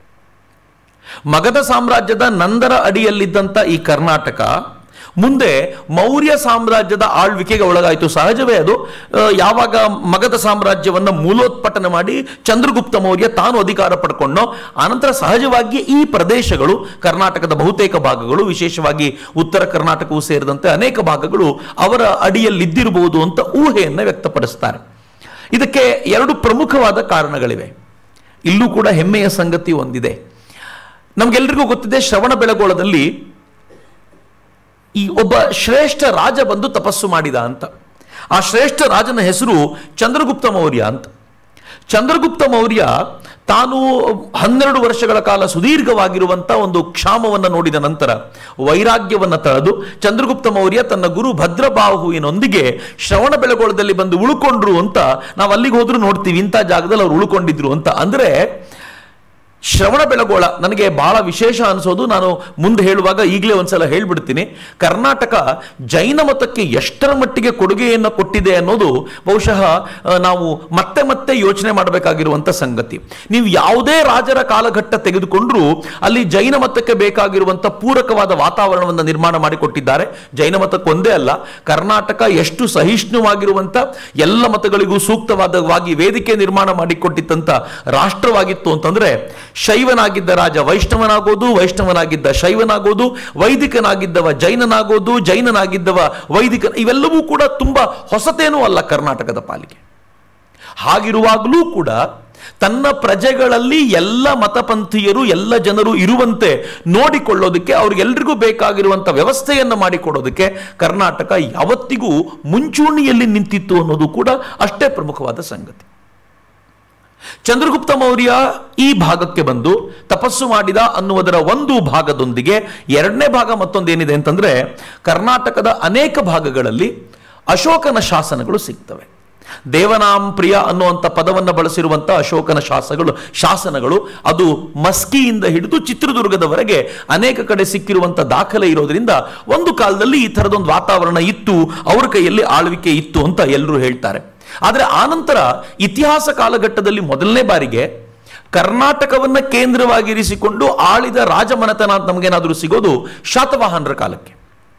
ಮಗಧ ಸಾಮ್ರಾಜ್ಯದ ನಂದರ ಅಡಿಯಲ್ಲಿದ್ದಂಥ ಈ ಕರ್ನಾಟಕ ಮುಂದೆ ಮೌರ್ಯ ಸಾಮ್ರಾಜ್ಯದ ಆಳ್ವಿಕೆಗೆ ಒಳಗಾಯಿತು ಸಹಜವೇ ಅದು ಆ, ಯಾವಾಗ ಮಗಧ ಸಾಮ್ರಾಜ್ಯವನ್ನ ಮೂಲೋತ್ಪಟನ ಮಾಡಿ ಚಂದ್ರಗುಪ್ತ ಮೌರ್ಯ ತಾನು ಅಧಿಕಾರ ಪಡ್ಕೊಂಡೋ ಆನಂತರ ಸಹಜವಾಗಿ ಈ ಪ್ರದೇಶಗಳು ಕರ್ನಾಟಕದ ಬಹುತೇಕ ಭಾಗಗಳು ವಿಶೇಷವಾಗಿ ಉತ್ತರ ಕರ್ನಾಟಕವೂ ಸೇರಿದಂತೆ ಅನೇಕ ಭಾಗಗಳು ಅವರ ಅಡಿಯಲ್ಲಿದ್ದಿರಬಹುದು ಅಂತ ಊಹೆಯನ್ನು ವ್ಯಕ್ತಪಡಿಸ್ತಾರೆ ಇದಕ್ಕೆ ಎರಡು ಪ್ರಮುಖವಾದ ಕಾರಣಗಳಿವೆ ಇಲ್ಲೂ ಕೂಡ ಹೆಮ್ಮೆಯ ಸಂಗತಿ ಒಂದಿದೆ ನಮ್ಗೆಲ್ರಿಗೂ ಗೊತ್ತಿದೆ ಶ್ರವಣ ಬೆಳಗೋಳದಲ್ಲಿ ಈ ಒಬ್ಬ ಶ್ರೇಷ್ಠ ರಾಜ ಬಂದು ತಪಸ್ಸು ಮಾಡಿದ ಅಂತ ಆ ಶ್ರೇಷ್ಠ ರಾಜನ ಹೆಸರು ಚಂದ್ರಗುಪ್ತ ಮೌರ್ಯ ಅಂತ ಚಂದ್ರಗುಪ್ತ ಮೌರ್ಯ ತಾನು ಹನ್ನೆರಡು ವರ್ಷಗಳ ಕಾಲ ಸುದೀರ್ಘವಾಗಿರುವಂಥ ಒಂದು ಕ್ಷಾಮವನ್ನು ನೋಡಿದ ನಂತರ ವೈರಾಗ್ಯವನ್ನು ತಳೆದು ಚಂದ್ರಗುಪ್ತ ಮೌರ್ಯ ತನ್ನ ಗುರು ಭದ್ರಬಾಹುವಿನೊಂದಿಗೆ ಶ್ರವಣ ಬೆಳಗೊಳದಲ್ಲಿ ಬಂದು ಉಳ್ಕೊಂಡ್ರು ಅಂತ ನಾವು ಅಲ್ಲಿಗೆ ಹೋದ್ರೂ ನೋಡ್ತೀವಿ ಇಂಥ ಜಾಗದಲ್ಲಿ ಅವ್ರು ಉಳ್ಕೊಂಡಿದ್ರು ಅಂತ ಅಂದ್ರೆ ಶ್ರವಣ ಬೆಳಗೋಳ ನನಗೆ ಬಹಳ ವಿಶೇಷ ಅನಿಸೋದು ನಾನು ಮುಂದೆ ಹೇಳುವಾಗ ಈಗಲೇ ಒಂದ್ಸಲ ಹೇಳ್ಬಿಡ್ತೀನಿ ಕರ್ನಾಟಕ ಜೈನ ಮತಕ್ಕೆ ಎಷ್ಟರ ಮಟ್ಟಿಗೆ ಕೊಡುಗೆಯನ್ನು ಕೊಟ್ಟಿದೆ ಅನ್ನೋದು ಬಹುಶಃ ಆ, ನಾವು ಮತ್ತೆ ಮತ್ತೆ ಯೋಚನೆ ಮಾಡಬೇಕಾಗಿರುವಂಥ ಸಂಗತಿ ನೀವು ಯಾವುದೇ ರಾಜರ ಕಾಲಘಟ್ಟ ತೆಗೆದುಕೊಂಡ್ರೂ ಅಲ್ಲಿ ಜೈನ ಮತಕ್ಕೆ ಬೇಕಾಗಿರುವಂಥ ಪೂರಕವಾದ ವಾತಾವರಣವನ್ನು ನಿರ್ಮಾಣ ಮಾಡಿಕೊಟ್ಟಿದ್ದಾರೆ ಜೈನ ಮತಕ್ಕೊಂದೇ ಅಲ್ಲ ಕರ್ನಾಟಕ ಎಷ್ಟು ಸಹಿಷ್ಣುವಾಗಿರುವಂಥ ಎಲ್ಲ ಮತಗಳಿಗೂ ಸೂಕ್ತವಾದವಾಗಿ ವೇದಿಕೆ ನಿರ್ಮಾಣ ಮಾಡಿಕೊಟ್ಟಿದ್ದಂಥ ರಾಷ್ಟ್ರವಾಗಿತ್ತು ಅಂತಂದ್ರೆ ಶೈವನಾಗಿದ್ದ ರಾಜ ವೈಷ್ಣವನಾಗೋದು ವೈಷ್ಣವನಾಗಿದ್ದ ಶೈವನಾಗೋದು ವೈದಿಕನಾಗಿದ್ದವ ಜೈನನಾಗೋದು ಜೈನನಾಗಿದ್ದವ ವೈದಿಕ ಇವೆಲ್ಲವೂ ಕೂಡ ತುಂಬಾ ಹೊಸತೇನೂ ಅಲ್ಲ ಕರ್ನಾಟಕದ ಪಾಲಿಗೆ ಹಾಗಿರುವಾಗಲೂ ಕೂಡ ತನ್ನ ಪ್ರಜೆಗಳಲ್ಲಿ ಎಲ್ಲ ಮತಪಂಥೀಯರು ಎಲ್ಲ ಜನರು ಇರುವಂತೆ ನೋಡಿಕೊಳ್ಳೋದಕ್ಕೆ ಅವ್ರಿಗೆಲ್ರಿಗೂ ಬೇಕಾಗಿರುವಂಥ ವ್ಯವಸ್ಥೆಯನ್ನು ಮಾಡಿಕೊಡೋದಕ್ಕೆ ಕರ್ನಾಟಕ ಯಾವತ್ತಿಗೂ ಮುಂಚೂಣಿಯಲ್ಲಿ ನಿಂತಿತ್ತು ಅನ್ನೋದು ಕೂಡ ಅಷ್ಟೇ ಪ್ರಮುಖವಾದ ಸಂಗತಿ ಚಂದ್ರಗುಪ್ತ ಮೌರ್ಯ ಈ ಭಾಗಕ್ಕೆ ಬಂದು ತಪಸ್ಸು ಮಾಡಿದ ಅನ್ನುವುದರ ಒಂದು ಭಾಗದೊಂದಿಗೆ ಎರಡನೇ ಭಾಗ ಮತ್ತೊಂದೇನಿದೆ ಅಂತಂದ್ರೆ ಕರ್ನಾಟಕದ ಅನೇಕ ಭಾಗಗಳಲ್ಲಿ ಅಶೋಕನ ಶಾಸನಗಳು ಸಿಗ್ತವೆ ದೇವನಾಂ ಪ್ರಿಯ ಅನ್ನುವಂಥ ಪದವನ್ನು ಬಳಸಿರುವಂಥ ಅಶೋಕನ ಶಾಸಗಳು ಶಾಸನಗಳು ಅದು ಮಸ್ಕಿಯಿಂದ ಹಿಡಿದು ಚಿತ್ರದುರ್ಗದವರೆಗೆ ಅನೇಕ ಕಡೆ ಸಿಕ್ಕಿರುವಂಥ ದಾಖಲೆ ಇರೋದ್ರಿಂದ ಒಂದು ಕಾಲದಲ್ಲಿ ಈ ಥರದೊಂದು ವಾತಾವರಣ ಇತ್ತು ಅವ್ರ ಕೈಯಲ್ಲಿ ಆಳ್ವಿಕೆ ಇತ್ತು ಅಂತ ಎಲ್ಲರೂ ಹೇಳ್ತಾರೆ ಆದರೆ ಆನಂತರ ಇತಿಹಾಸ ಕಾಲಘಟ್ಟದಲ್ಲಿ ಮೊದಲನೇ ಬಾರಿಗೆ ಕರ್ನಾಟಕವನ್ನ ಕೇಂದ್ರವಾಗಿರಿಸಿಕೊಂಡು ಆಳಿದ ರಾಜಮನೆತನ ಅಂತ ನಮಗೇನಾದರೂ ಸಿಗೋದು ಶಾತವಾಹನರ ಕಾಲಕ್ಕೆ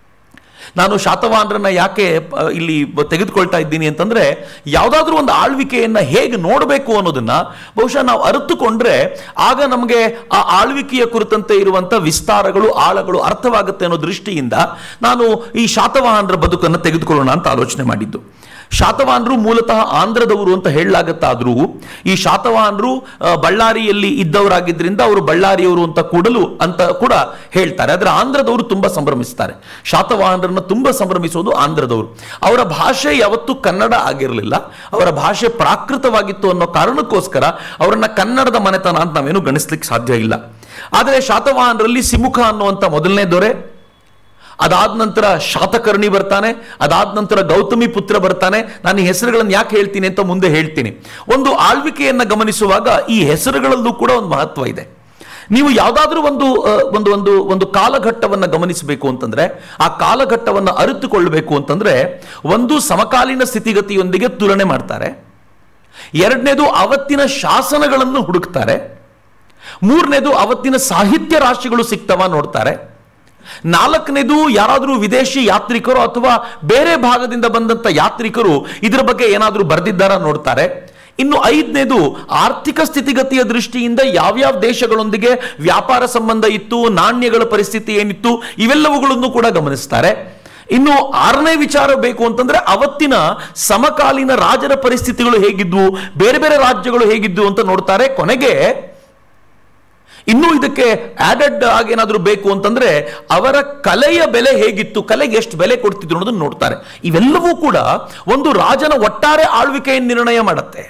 ನಾನು ಶಾತವಾಹನರನ್ನ ಯಾಕೆ ಆ, ಇಲ್ಲಿ ಬ- ತೆಗೆದುಕೊಳ್ತಾ ಇದ್ದೀನಿ ಅಂತಂದ್ರೆ ಯಾವುದಾದ್ರೂ ಒಂದು ಆಳ್ವಿಕೆಯನ್ನ ಹೇಗೆ ನೋಡಬೇಕು ಅನ್ನೋದನ್ನ ಬಹುಶಃ ನಾವು ಅರಿತುಕೊಂಡ್ರೆ ಆಗ ನಮಗೆ ಆ ಆಳ್ವಿಕೆಯ ಕುರಿತಂತೆ ಇರುವಂತ ವಿಸ್ತಾರಗಳು ಆಳಗಳು ಅರ್ಥವಾಗುತ್ತೆ ಅನ್ನೋ ದೃಷ್ಟಿಯಿಂದ ನಾನು ಈ ಶಾತವಾಹನರ ಬದುಕನ್ನು ತೆಗೆದುಕೊಳ್ಳೋಣ ಅಂತ ಆಲೋಚನೆ ಮಾಡಿದ್ದು ಶಾತವಾಹನರು ಮೂಲತಃ ಆಂಧ್ರದವರು ಅಂತ ಹೇಳಲಾಗತ್ತಾದ್ರೂ ಈ ಶಾತವಾಹನರು ಆ, ಬಳ್ಳಾರಿಯಲ್ಲಿ ಇದ್ದವರಾಗಿದ್ದರಿಂದ ಅವರು ಬಳ್ಳಾರಿಯವರು ಅಂತ ಕೂಡಲು ಅಂತ ಕೂಡ ಹೇಳ್ತಾರೆ ಆದರೆ ಆಂಧ್ರದವರು ತುಂಬಾ ಸಂಭ್ರಮಿಸ್ತಾರೆ ಶಾತವಾಹನರನ್ನ ತುಂಬಾ ಸಂಭ್ರಮಿಸೋದು ಆಂಧ್ರದವರು ಅವರ ಭಾಷೆ ಯಾವತ್ತೂ ಕನ್ನಡ ಆಗಿರಲಿಲ್ಲ ಅವರ ಭಾಷೆ ಪ್ರಾಕೃತವಾಗಿತ್ತು ಅನ್ನೋ ಕಾರಣಕ್ಕೋಸ್ಕರ ಅವರನ್ನ ಕನ್ನಡದ ಮನೆತನ ಅಂತ ನಾವೇನು ಗಣಿಸ್ಲಿಕ್ಕೆ ಸಾಧ್ಯ ಇಲ್ಲ ಆದರೆ ಶಾತವಾಹನರಲ್ಲಿ ಸಿಮುಖ ಅನ್ನುವಂಥ ಮೊದಲನೇ ದೊರೆ ಅದಾದ ನಂತರ ಶಾತಕರ್ಣಿ ಬರ್ತಾನೆ ಅದಾದ ನಂತರ ಗೌತಮಿ ಪುತ್ರ ಬರ್ತಾನೆ ನಾನು ಈ ಹೆಸರುಗಳನ್ನು ಯಾಕೆ ಹೇಳ್ತೀನಿ ಅಂತ ಮುಂದೆ ಹೇಳ್ತೀನಿ ಒಂದು ಆಳ್ವಿಕೆಯನ್ನ ಗಮನಿಸುವಾಗ ಈ ಹೆಸರುಗಳಲ್ಲೂ ಕೂಡ ಒಂದು ಮಹತ್ವ ಇದೆ ನೀವು ಯಾವುದಾದ್ರೂ ಒಂದು ಆ, ಒಂದು ಒಂದು ಒಂದು ಕಾಲಘಟ್ಟವನ್ನು ಗಮನಿಸಬೇಕು ಅಂತಂದ್ರೆ ಆ ಕಾಲಘಟ್ಟವನ್ನು ಅರಿತುಕೊಳ್ಳಬೇಕು ಅಂತಂದ್ರೆ ಒಂದು ಸಮಕಾಲೀನ ಸ್ಥಿತಿಗತಿಯೊಂದಿಗೆ ತುಲನೆ ಮಾಡ್ತಾರೆ ಎರಡನೇದು ಅವತ್ತಿನ ಶಾಸನಗಳನ್ನು ಹುಡುಕ್ತಾರೆ ಮೂರನೇದು ಅವತ್ತಿನ ಸಾಹಿತ್ಯ ರಾಶಿಗಳು ಸಿಗ್ತವ ನೋಡ್ತಾರೆ ನಾಲ್ಕನೇದು ಯಾರಾದರೂ ವಿದೇಶಿ ಯಾತ್ರಿಕರು ಅಥವಾ ಬೇರೆ ಭಾಗದಿಂದ ಬಂದಂತ ಯಾತ್ರಿಕರು ಇದರ ಬಗ್ಗೆ ಏನಾದರೂ ಬರೆದಿದ್ದಾರ ನೋಡ್ತಾರೆ ಇನ್ನು ಐದನೇದು ಆರ್ಥಿಕ ಸ್ಥಿತಿಗತಿಯ ದೃಷ್ಟಿಯಿಂದ ಯಾವ್ಯಾವ ದೇಶಗಳೊಂದಿಗೆ ವ್ಯಾಪಾರ ಸಂಬಂಧ ಇತ್ತು ನಾಣ್ಯಗಳ ಪರಿಸ್ಥಿತಿ ಏನಿತ್ತು ಇವೆಲ್ಲವುಗಳನ್ನು ಕೂಡ ಗಮನಿಸ್ತಾರೆ ಇನ್ನು ಆರನೇ ವಿಚಾರ ಬೇಕು ಅಂತಂದ್ರೆ ಅವತ್ತಿನ ಸಮಕಾಲೀನ ರಾಜರ ಪರಿಸ್ಥಿತಿಗಳು ಹೇಗಿದ್ವು ಬೇರೆ ಬೇರೆ ರಾಜ್ಯಗಳು ಹೇಗಿದ್ವು ಅಂತ ನೋಡ್ತಾರೆ ಕೊನೆಗೆ ಇನ್ನೂ ಇದಕ್ಕೆ ಆಡೆಡ್ ಆಗೇನಾದ್ರೂ ಬೇಕು ಅಂತಂದ್ರೆ ಅವರ ಕಲೆಯ ಬೆಲೆ ಹೇಗಿತ್ತು ಕಲೆಗೆ ಎಷ್ಟು ಬೆಲೆ ಕೊಡ್ತಿದ್ರು ಅನ್ನೋದನ್ನ ನೋಡ್ತಾರೆ ಇವೆಲ್ಲವೂ ಕೂಡ ಒಂದು ರಾಜನ ಒಟ್ಟಾರೆ ಆಳ್ವಿಕೆಯನ್ನು ನಿರ್ಣಯ ಮಾಡುತ್ತೆ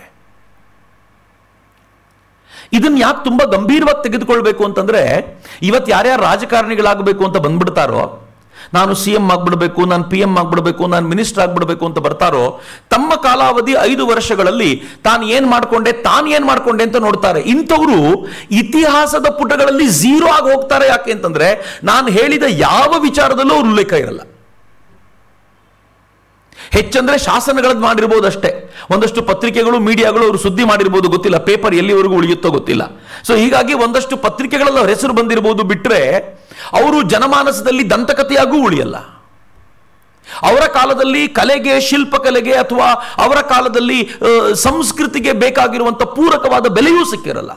ಇದನ್ನ ಯಾಕೆ ತುಂಬಾ ಗಂಭೀರವಾಗಿ ತೆಗೆದುಕೊಳ್ಬೇಕು ಅಂತಂದ್ರೆ ಇವತ್ತು ಯಾರ್ಯಾರು ರಾಜಕಾರಣಿಗಳಾಗಬೇಕು ಅಂತ ಬಂದ್ಬಿಡ್ತಾರೋ ನಾನು ಸಿ ಎಂ ಆಗ್ಬಿಡ್ಬೇಕು ನಾನು ಪಿ ಎಂ ಆಗ್ಬಿಡ್ಬೇಕು ನಾನು ಮಿನಿಸ್ಟರ್ ಆಗ್ಬಿಡ್ಬೇಕು ಅಂತ ಬರ್ತಾರೋ ತಮ್ಮ ಕಾಲಾವಧಿ ಐದು ವರ್ಷಗಳಲ್ಲಿ ತಾನು ಏನ್ ಮಾಡ್ಕೊಂಡೆ ತಾನು ಏನ್ ಮಾಡ್ಕೊಂಡೆ ಅಂತ ನೋಡ್ತಾರೆ ಇಂಥವರು ಇತಿಹಾಸದ ಪುಟಗಳಲ್ಲಿ ಝೀರೋ ಆಗಿ ಹೋಗ್ತಾರೆ ಯಾಕೆ ಅಂತಂದ್ರೆ ನಾನು ಹೇಳಿದ ಯಾವ ವಿಚಾರದಲ್ಲೂ ಅವ್ರ ಉಲ್ಲೇಖ ಇರಲ್ಲ ಹೆಚ್ಚಂದ್ರೆ ಶಾಸನಗಳದ್ದು ಮಾಡಿರ್ಬೋದು ಅಷ್ಟೇ ಒಂದಷ್ಟು ಪತ್ರಿಕೆಗಳು ಮೀಡಿಯಾಗಳು ಅವರು ಸುದ್ದಿ ಮಾಡಿರ್ಬೋದು ಗೊತ್ತಿಲ್ಲ ಪೇಪರ್ ಎಲ್ಲಿವರೆಗೂ ಉಳಿಯುತ್ತೋ ಗೊತ್ತಿಲ್ಲ ಸೊ ಹೀಗಾಗಿ ಒಂದಷ್ಟು ಪತ್ರಿಕೆಗಳಲ್ಲಿ ಅವ್ರ ಹೆಸರು ಬಂದಿರಬಹುದು ಬಿಟ್ರೆ ಅವರು ಜನಮಾನಸದಲ್ಲಿ ದಂತಕಥೆಯಾಗೂ ಉಳಿಯಲ್ಲ ಅವರ ಕಾಲದಲ್ಲಿ ಕಲೆಗೆ ಶಿಲ್ಪಕಲೆಗೆ ಅಥವಾ ಅವರ ಕಾಲದಲ್ಲಿ ಆ, ಸಂಸ್ಕೃತಿಗೆ ಬೇಕಾಗಿರುವಂಥ ಪೂರಕವಾದ ಬೆಲೆಯೂ ಸಿಕ್ಕಿರಲ್ಲ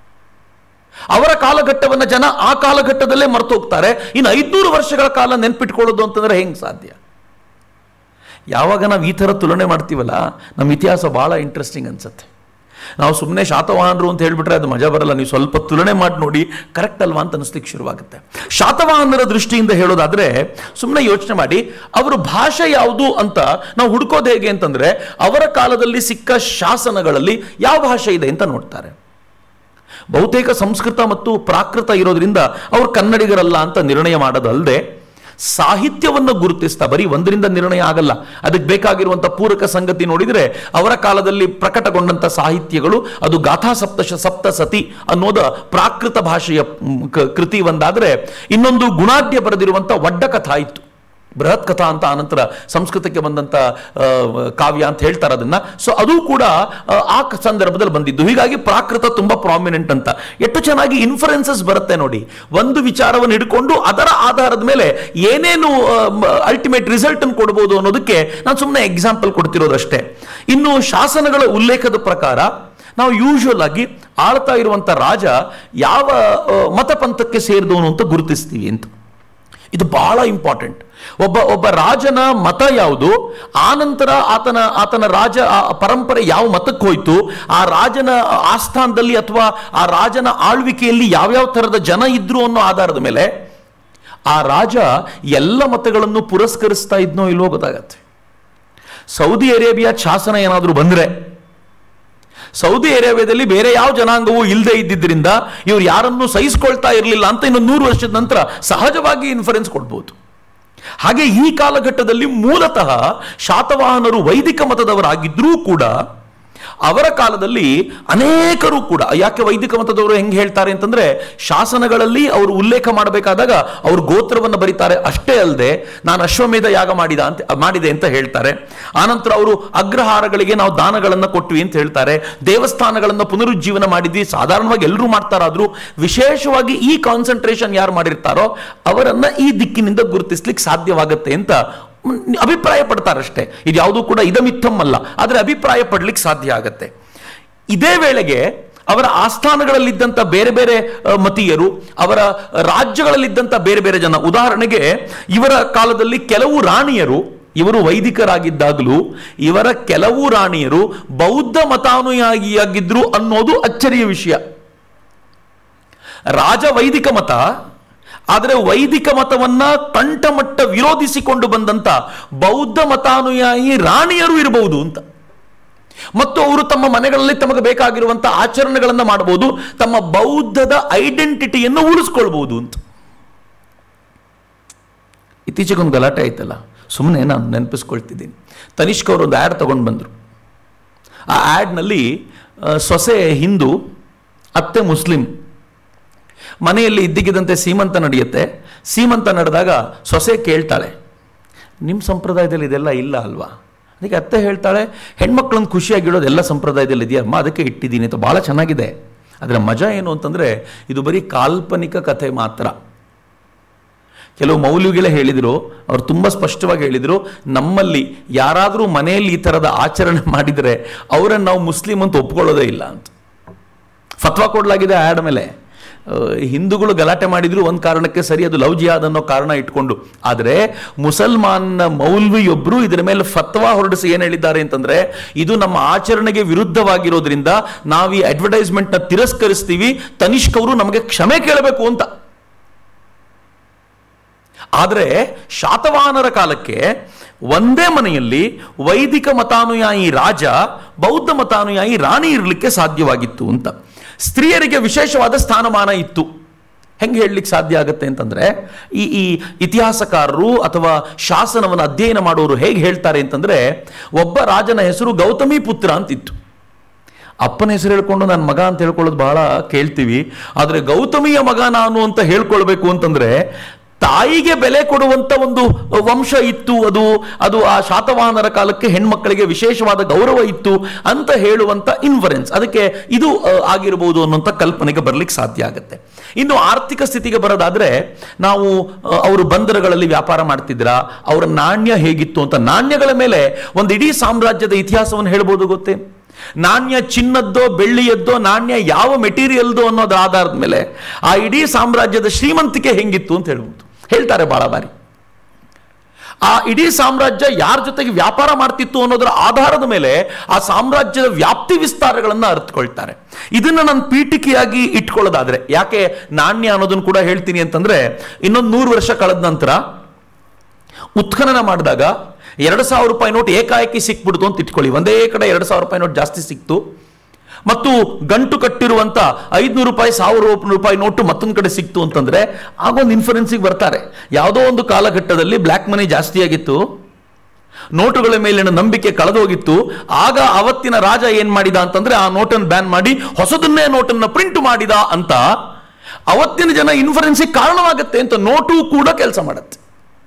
ಅವರ ಕಾಲಘಟ್ಟವನ್ನು ಜನ ಆ ಕಾಲಘಟ್ಟದಲ್ಲೇ ಮರೆತು ಹೋಗ್ತಾರೆ ಇನ್ನು ಐದ್ನೂರು ವರ್ಷಗಳ ಕಾಲ ನೆನ್ಪಿಟ್ಕೊಳ್ಳೋದು ಅಂತಂದ್ರೆ ಹೆಂಗ್ ಸಾಧ್ಯ ಯಾವಾಗ ನಾವು ಈ ಥರ ತುಲನೆ ಮಾಡ್ತೀವಲ್ಲ ನಮ್ಮ ಇತಿಹಾಸ ಬಹಳ ಇಂಟ್ರೆಸ್ಟಿಂಗ್ ಅನ್ಸುತ್ತೆ ನಾವು ಸುಮ್ಮನೆ ಶಾತವಾಹನರು ಅಂತ ಹೇಳ್ಬಿಟ್ರೆ ಅದು ಮಜಾ ಬರಲ್ಲ ನೀವು ಸ್ವಲ್ಪ ತುಲನೆ ಮಾಡಿ ನೋಡಿ ಕರೆಕ್ಟ್ ಅಲ್ವಾ ಅಂತ ಅನಿಸ್ಲಿಕ್ಕೆ ಶುರುವಾಗುತ್ತೆ ಶಾತವಾಹನರ ದೃಷ್ಟಿಯಿಂದ ಹೇಳೋದಾದ್ರೆ ಸುಮ್ಮನೆ ಯೋಚನೆ ಮಾಡಿ ಅವರ ಭಾಷೆ ಯಾವುದು ಅಂತ ನಾವು ಹುಡುಕೋದು ಹೇಗೆ ಅಂತಂದ್ರೆ ಅವರ ಕಾಲದಲ್ಲಿ ಸಿಕ್ಕ ಶಾಸನಗಳಲ್ಲಿ ಯಾವ ಭಾಷೆ ಇದೆ ಅಂತ ನೋಡ್ತಾರೆ ಬಹುತೇಕ ಸಂಸ್ಕೃತ ಮತ್ತು ಪ್ರಾಕೃತ ಇರೋದ್ರಿಂದ ಅವರು ಕನ್ನಡಿಗರಲ್ಲ ಅಂತ ನಿರ್ಣಯ ಮಾಡೋದಲ್ಲದೆ ಸಾಹಿತ್ಯವನ್ನು ಗುರುತಿಸ್ತಾ ಬರೀ ಒಂದರಿಂದ ನಿರ್ಣಯ ಆಗಲ್ಲ ಅದಕ್ಕೆ ಬೇಕಾಗಿರುವಂಥ ಪೂರಕ ಸಂಗತಿ ನೋಡಿದರೆ ಅವರ ಕಾಲದಲ್ಲಿ ಪ್ರಕಟಗೊಂಡಂಥ ಸಾಹಿತ್ಯಗಳು ಅದು ಗಾಥಾ ಸಪ್ತ ಸಪ್ತ ಸತಿ ಅನ್ನೋದ ಪ್ರಾಕೃತ ಭಾಷೆಯ ಮ್, ಕ- ಕೃತಿ ಒಂದಾದರೆ ಇನ್ನೊಂದು ಗುಣಾಢ್ಯ ಬರೆದಿರುವಂಥ ಒಡ್ಡ ಕಥಾ ಇತ್ತು ಬೃಹತ್ ಕಥಾ ಅಂತ ಆನಂತರ ಸಂಸ್ಕೃತಕ್ಕೆ ಬಂದಂಥ ಆ, ಕಾವ್ಯ ಅಂತ ಹೇಳ್ತಾರೆ ಅದನ್ನ ಸೊ ಅದು ಕೂಡ ಆ, ಆ ಕ- ಸಂದರ್ಭದಲ್ಲಿ ಬಂದಿದ್ದು ಹೀಗಾಗಿ ಪ್ರಾಕೃತ ತುಂಬಾ ಪ್ರಾಮಿನೆಂಟ್ ಅಂತ ಎಷ್ಟು ಚೆನ್ನಾಗಿ ಇನ್ಫರೆನ್ಸಸ್ ಬರುತ್ತೆ ನೋಡಿ ಒಂದು ವಿಚಾರವನ್ನು ಹಿಡ್ಕೊಂಡು ಅದರ ಆಧಾರದ ಮೇಲೆ ಏನೇನು ಅಲ್ಟಿಮೇಟ್ ರಿಸಲ್ಟ್ ಅನ್ನು ಕೊಡ್ಬೋದು ಅನ್ನೋದಕ್ಕೆ ನಾನು ಸುಮ್ಮನೆ ಎಕ್ಸಾಂಪಲ್ ಕೊಡ್ತಿರೋದಷ್ಟೇ ಇನ್ನು ಶಾಸನಗಳ ಉಲ್ಲೇಖದ ಪ್ರಕಾರ ನಾವು ಯೂಶುವಲ್ ಆಗಿ ಆಳ್ತಾ ಇರುವಂತ ರಾಜ ಯಾವ ಆ, ಮತಪಂಥಕ್ಕೆ ಸೇರಿದವನು ಅಂತ ಗುರುತಿಸ್ತೀವಿ ಅಂತ ಇದು ಬಹಳ ಇಂಪಾರ್ಟೆಂಟ್ ಒಬ್ಬ ಒಬ್ಬ ರಾಜನ ಮತ ಯಾವುದು ಆನಂತರ ಆತನ ಆತನ ರಾಜ ಆ ಪರಂಪರೆ ಯಾವ ಮತಕ್ಕೆ ಹೋಯ್ತು ಆ ರಾಜನ ಆಸ್ಥಾನದಲ್ಲಿ ಅಥವಾ ಆ ರಾಜನ ಆಳ್ವಿಕೆಯಲ್ಲಿ ಯಾವ್ಯಾವ ಥರದ ಜನ ಇದ್ರು ಅನ್ನೋ ಆಧಾರದ ಮೇಲೆ ಆ ರಾಜ ಎಲ್ಲ ಮತಗಳನ್ನು ಪುರಸ್ಕರಿಸ್ತಾ ಇದ್ನೋ ಇಲ್ವೋ ಗೊತ್ತಾಗತ್ತೆ ಸೌದಿ ಅರೇಬಿಯಾ ಶಾಸನ ಏನಾದರೂ ಬಂದ್ರೆ ಸೌದಿ ಅರೇಬಿಯಾದಲ್ಲಿ ಬೇರೆ ಯಾವ ಜನಾಂಗವೂ ಇಲ್ಲದೆ ಇದ್ದಿದ್ದರಿಂದ ಇವ್ರು ಯಾರನ್ನೂ ಸಹಿಸ್ಕೊಳ್ತಾ ಇರಲಿಲ್ಲ ಅಂತ ಇನ್ನು ನೂರು ವರ್ಷದ ನಂತರ ಸಹಜವಾಗಿ ಇನ್ಫರೆನ್ಸ್ ಕೊಡ್ಬೋದು ಹಾಗೆ ಈ ಕಾಲಘಟ್ಟದಲ್ಲಿ ಮೂಲತಃ ಶಾತವಾಹನರು ವೈದಿಕ ಮತದವರಾಗಿದ್ರೂ ಕೂಡ ಅವರ ಕಾಲದಲ್ಲಿ ಅನೇಕರು ಕೂಡ ಯಾಕೆ ವೈದಿಕ ಮತದವರು ಹೆಂಗೆ ಹೇಳ್ತಾರೆ ಅಂತಂದ್ರೆ ಶಾಸನಗಳಲ್ಲಿ ಅವರು ಉಲ್ಲೇಖ ಮಾಡಬೇಕಾದಾಗ ಅವರು ಗೋತ್ರವನ್ನು ಬರೀತಾರೆ ಅಷ್ಟೇ ಅಲ್ಲದೆ ನಾನು ಅಶ್ವಮೇಧ ಯಾಗ ಮಾಡಿದ ಅಂತ ಮಾಡಿದೆ ಅಂತ ಹೇಳ್ತಾರೆ ಆನಂತರ ಅವರು ಅಗ್ರಹಾರಗಳಿಗೆ ನಾವು ದಾನಗಳನ್ನು ಕೊಟ್ವಿ ಅಂತ ಹೇಳ್ತಾರೆ ದೇವಸ್ಥಾನಗಳನ್ನು ಪುನರುಜ್ಜೀವನ ಮಾಡಿದ್ವಿ ಸಾಧಾರಣವಾಗಿ ಎಲ್ಲರೂ ಮಾಡ್ತಾರಾದ್ರೂ ವಿಶೇಷವಾಗಿ ಈ ಕಾನ್ಸಂಟ್ರೇಷನ್ ಯಾರು ಮಾಡಿರ್ತಾರೋ ಅವರನ್ನ ಈ ದಿಕ್ಕಿನಿಂದ ಗುರುತಿಸ್ಲಿಕ್ಕೆ ಸಾಧ್ಯವಾಗುತ್ತೆ ಅಂತ ಮ್, ಅಭಿಪ್ರಾಯ ಪಡ್ತಾರಷ್ಟೇ ಇದು ಯಾವುದೂ ಕೂಡ ಇದಮಿತ್ತಮ್ ಅಲ್ಲ ಆದರೆ ಅಭಿಪ್ರಾಯ ಪಡ್ಲಿಕ್ಕೆ ಸಾಧ್ಯ ಆಗತ್ತೆ ಇದೇ ವೇಳೆಗೆ ಅವರ ಆಸ್ಥಾನಗಳಲ್ಲಿದ್ದಂಥ ಬೇರೆ ಬೇರೆ ಅ, ಮತೀಯರು ಅವರ ರಾಜ್ಯಗಳಲ್ಲಿದ್ದಂಥ ಬೇರೆ ಬೇರೆ ಜನ ಉದಾಹರಣೆಗೆ ಇವರ ಕಾಲದಲ್ಲಿ ಕೆಲವು ರಾಣಿಯರು ಇವರು ವೈದಿಕರಾಗಿದ್ದಾಗಲೂ ಇವರ ಕೆಲವು ರಾಣಿಯರು ಬೌದ್ಧ ಮತಾನುಯಾಗಿಯಾಗಿದ್ರು ಅನ್ನೋದು ಅಚ್ಚರಿಯ ವಿಷಯ ರಾಜ ವೈದಿಕ ಮತ ಆದರೆ ವೈದಿಕ ಮತವನ್ನ ಕಂಠಮಟ್ಟ ವಿರೋಧಿಸಿಕೊಂಡು ಬಂದಂತ ಬೌದ್ಧ ಮತಾನುಯಾಯಿ ರಾಣಿಯರು ಇರಬಹುದು ಅಂತ ಮತ್ತು ಅವರು ತಮ್ಮ ಮನೆಗಳಲ್ಲಿ ತಮಗೆ ಬೇಕಾಗಿರುವಂತಹ ಆಚರಣೆಗಳನ್ನ ಮಾಡಬಹುದು ತಮ್ಮ ಬೌದ್ಧದ ಐಡೆಂಟಿಟಿಯನ್ನು ಉಳಿಸ್ಕೊಳ್ಬಹುದು ಅಂತ ಇತ್ತೀಚೆಗೆ ಒಂದು ಗಲಾಟೆ ಆಯ್ತಲ್ಲ ಸುಮ್ಮನೆ ನಾನು ನೆನಪಿಸ್ಕೊಳ್ತಿದ್ದೀನಿ ತನಿಷ್ಕ್ ಅವರು ಒಂದು ಆ್ಯಡ್ ತಗೊಂಡು ಬಂದರು ಆ ಆ್ಯಡ್ನಲ್ಲಿ ಸೊಸೆ ಹಿಂದೂ ಅತ್ತೆ ಮುಸ್ಲಿಂ ಮನೆಯಲ್ಲಿ ಇದ್ದಕ್ಕಿದ್ದಂತೆ ಸೀಮಂತ ನಡೆಯುತ್ತೆ ಸೀಮಂತ ನಡೆದಾಗ ಸೊಸೆ ಕೇಳ್ತಾಳೆ ನಿಮ್ಮ ಸಂಪ್ರದಾಯದಲ್ಲಿ ಇದೆಲ್ಲ ಇಲ್ಲ ಅಲ್ವಾ ಅದಕ್ಕೆ ಅತ್ತೆ ಹೇಳ್ತಾಳೆ ಹೆಣ್ಮಕ್ಳನ್ನ ಖುಷಿಯಾಗಿಡೋದು ಎಲ್ಲ ಸಂಪ್ರದಾಯದಲ್ಲಿ ಇದೆಯಾ ಅಮ್ಮ ಅದಕ್ಕೆ ಇಟ್ಟಿದ್ದೀನಿ ಅಂತ ಭಾಳ ಚೆನ್ನಾಗಿದೆ ಅದರ ಮಜಾ ಏನು ಅಂತಂದರೆ ಇದು ಬರೀ ಕಾಲ್ಪನಿಕ ಕಥೆ ಮಾತ್ರ ಕೆಲವು ಮೌಲ್ಯಗಳೇ ಹೇಳಿದರು ಅವ್ರು ತುಂಬ ಸ್ಪಷ್ಟವಾಗಿ ಹೇಳಿದರು ನಮ್ಮಲ್ಲಿ ಯಾರಾದರೂ ಮನೆಯಲ್ಲಿ ಈ ಥರದ ಆಚರಣೆ ಮಾಡಿದರೆ ಅವರನ್ನು ನಾವು ಮುಸ್ಲಿಂ ಅಂತ ಒಪ್ಕೊಳ್ಳೋದೇ ಇಲ್ಲ ಅಂತ ಫತ್ವಾ ಕೊಡಲಾಗಿದೆ ಆ್ಯಡ್ ಮೇಲೆ ಆ, ಹಿಂದೂಗಳು ಗಲಾಟೆ ಮಾಡಿದ್ರು ಒಂದು ಕಾರಣಕ್ಕೆ ಸರಿ ಅದು ಲವ್ ಜಿಹಾದ್ ಅನ್ನೋ ಕಾರಣ ಇಟ್ಕೊಂಡು ಆದರೆ ಮುಸಲ್ಮಾನ್ ಮೌಲ್ವಿಯೊಬ್ಬರು ಇದರ ಮೇಲೆ ಫತ್ವಾ ಹೊರಡಿಸಿ ಏನು ಹೇಳಿದ್ದಾರೆ ಅಂತಂದ್ರೆ ಇದು ನಮ್ಮ ಆಚರಣೆಗೆ ವಿರುದ್ಧವಾಗಿರೋದ್ರಿಂದ ನಾವು ಈ ಅಡ್ವರ್ಟೈಸ್ಮೆಂಟ್ನ ತಿರಸ್ಕರಿಸ್ತೀವಿ ತನಿಷ್ಕ್ ಅವರು ನಮಗೆ ಕ್ಷಮೆ ಕೇಳಬೇಕು ಅಂತ ಆದರೆ ಶಾತವಾಹನರ ಕಾಲಕ್ಕೆ ಒಂದೇ ಮನೆಯಲ್ಲಿ ವೈದಿಕ ಮತಾನುಯಾಯಿ ರಾಜ ಬೌದ್ಧ ಮತಾನುಯಾಯಿ ರಾಣಿ ಇರಲಿಕ್ಕೆ ಸಾಧ್ಯವಾಗಿತ್ತು ಅಂತ ಸ್ತ್ರೀಯರಿಗೆ ವಿಶೇಷವಾದ ಸ್ಥಾನಮಾನ ಇತ್ತು ಹೆಂಗೆ ಹೇಳಲಿಕ್ಕೆ ಸಾಧ್ಯ ಆಗುತ್ತೆ ಅಂತಂದ್ರೆ ಈ ಈ ಇತಿಹಾಸಕಾರರು ಅಥವಾ ಶಾಸನವನ್ನು ಅಧ್ಯಯನ ಮಾಡೋರು ಹೇಗೆ ಹೇಳ್ತಾರೆ ಅಂತಂದ್ರೆ ಒಬ್ಬ ರಾಜನ ಹೆಸರು ಗೌತಮಿ ಪುತ್ರ ಅಂತಿತ್ತು ಅಪ್ಪನ ಹೆಸರು ಹೇಳ್ಕೊಂಡು ನನ್ನ ಮಗ ಅಂತ ಹೇಳ್ಕೊಳ್ಳೋದು ಬಹಳ ಕೇಳ್ತೀವಿ ಆದರೆ ಗೌತಮಿಯ ಮಗ ನಾನು ಅಂತ ಹೇಳ್ಕೊಳ್ಬೇಕು ಅಂತಂದ್ರೆ ತಾಯಿಗೆ ಬೆಲೆ ಕೊಡುವಂತ ಒಂದು ವಂಶ ಇತ್ತು ಅದು ಅದು ಆ ಶಾತವಾಹನರ ಕಾಲಕ್ಕೆ ಹೆಣ್ಮಕ್ಕಳಿಗೆ ವಿಶೇಷವಾದ ಗೌರವ ಇತ್ತು ಅಂತ ಹೇಳುವಂತ ಇನ್ಫರೆನ್ಸ್ ಅದಕ್ಕೆ ಇದು ಆ, ಆಗಿರಬಹುದು ಅನ್ನುವಂಥ ಕಲ್ಪನೆಗೆ ಬರ್ಲಿಕ್ಕೆ ಸಾಧ್ಯ ಆಗುತ್ತೆ ಇನ್ನು ಆರ್ಥಿಕ ಸ್ಥಿತಿಗೆ ಬರೋದಾದ್ರೆ ನಾವು ಆ, ಅವರು ಬಂದರುಗಳಲ್ಲಿ ವ್ಯಾಪಾರ ಮಾಡ್ತಿದ್ರಾ ಅವರ ನಾಣ್ಯ ಹೇಗಿತ್ತು ಅಂತ ನಾಣ್ಯಗಳ ಮೇಲೆ ಒಂದು ಇಡೀ ಸಾಮ್ರಾಜ್ಯದ ಇತಿಹಾಸವನ್ನು ಹೇಳ್ಬೋದು ಗೊತ್ತೇ ನಾಣ್ಯ ಚಿನ್ನದ್ದೋ ಬೆಳ್ಳಿಯದ್ದೋ ನಾಣ್ಯ ಯಾವ ಮೆಟೀರಿಯಲ್ದು ಅನ್ನೋದ್ರ ಆಧಾರದ ಮೇಲೆ ಆ ಇಡೀ ಸಾಮ್ರಾಜ್ಯದ ಶ್ರೀಮಂತಿಕೆ ಹೆಂಗಿತ್ತು ಅಂತ ಹೇಳ್ಬೋದು ಹೇಳ್ತಾರೆ ಬಹಳ ಬಾರಿ ಆ ಇಡೀ ಸಾಮ್ರಾಜ್ಯ ಯಾರ ಜೊತೆಗೆ ವ್ಯಾಪಾರ ಮಾಡ್ತಿತ್ತು ಅನ್ನೋದರ ಆಧಾರದ ಮೇಲೆ ಆ ಸಾಮ್ರಾಜ್ಯದ ವ್ಯಾಪ್ತಿ ವಿಸ್ತಾರಗಳನ್ನು ಅರ್ಥಕೊಳ್ತಾರೆ ಇದನ್ನ ನಾನು ಪೀಠಿಕೆಯಾಗಿ ಇಟ್ಕೊಳ್ಳೋದಾದ್ರೆ ಯಾಕೆ ನಾಣ್ಯ ಅನ್ನೋದನ್ನು ಕೂಡ ಹೇಳ್ತೀನಿ ಅಂತಂದ್ರೆ ಇನ್ನೊಂದು ನೂರು ವರ್ಷ ಕಳೆದ ನಂತರ ಉತ್ಖನನ ಮಾಡಿದಾಗ ಎರಡು ಸಾವಿರ ರೂಪಾಯಿ ನೋಟ್ ಏಕಾಏಕಿ ಸಿಕ್ಬಿಡ್ತು ಅಂತ ಇಟ್ಕೊಳ್ಳಿ ಒಂದೇ ಕಡೆ ಎರಡು ಸಾವಿರ ರೂಪಾಯಿ ನೋಟ್ ಜಾಸ್ತಿ ಸಿಕ್ತು ಮತ್ತು ಗಂಟು ಕಟ್ಟಿರುವಂತ ಐದ್ನೂರು ರೂಪಾಯಿ ಸಾವಿರ ರೂಪಾಯಿ ನೋಟು ಮತ್ತೊಂದು ಕಡೆ ಸಿಕ್ತು ಅಂತಂದ್ರೆ ಆಗೊಂದು ಇನ್ಫರೆನ್ಸಿಗೆ ಬರ್ತಾರೆ ಯಾವುದೋ ಒಂದು ಕಾಲಘಟ್ಟದಲ್ಲಿ ಬ್ಲ್ಯಾಕ್ ಮನಿ ಜಾಸ್ತಿ ಆಗಿತ್ತು ನೋಟುಗಳ ಮೇಲಿನ ನಂಬಿಕೆ ಕಳೆದೋಗಿತ್ತು ಆಗ ಅವತ್ತಿನ ರಾಜ ಏನ್ ಮಾಡಿದ ಅಂತಂದ್ರೆ ಆ ನೋಟನ್ನು ಬ್ಯಾನ್ ಮಾಡಿ ಹೊಸದನ್ನೇ ನೋಟನ್ನ ಪ್ರಿಂಟ್ ಮಾಡಿದ ಅಂತ ಅವತ್ತಿನ ಜನ ಇನ್ಫರೆನ್ಸಿಗೆ ಕಾರಣವಾಗುತ್ತೆ ಅಂತ ನೋಟು ಕೂಡ ಕೆಲಸ ಮಾಡುತ್ತೆ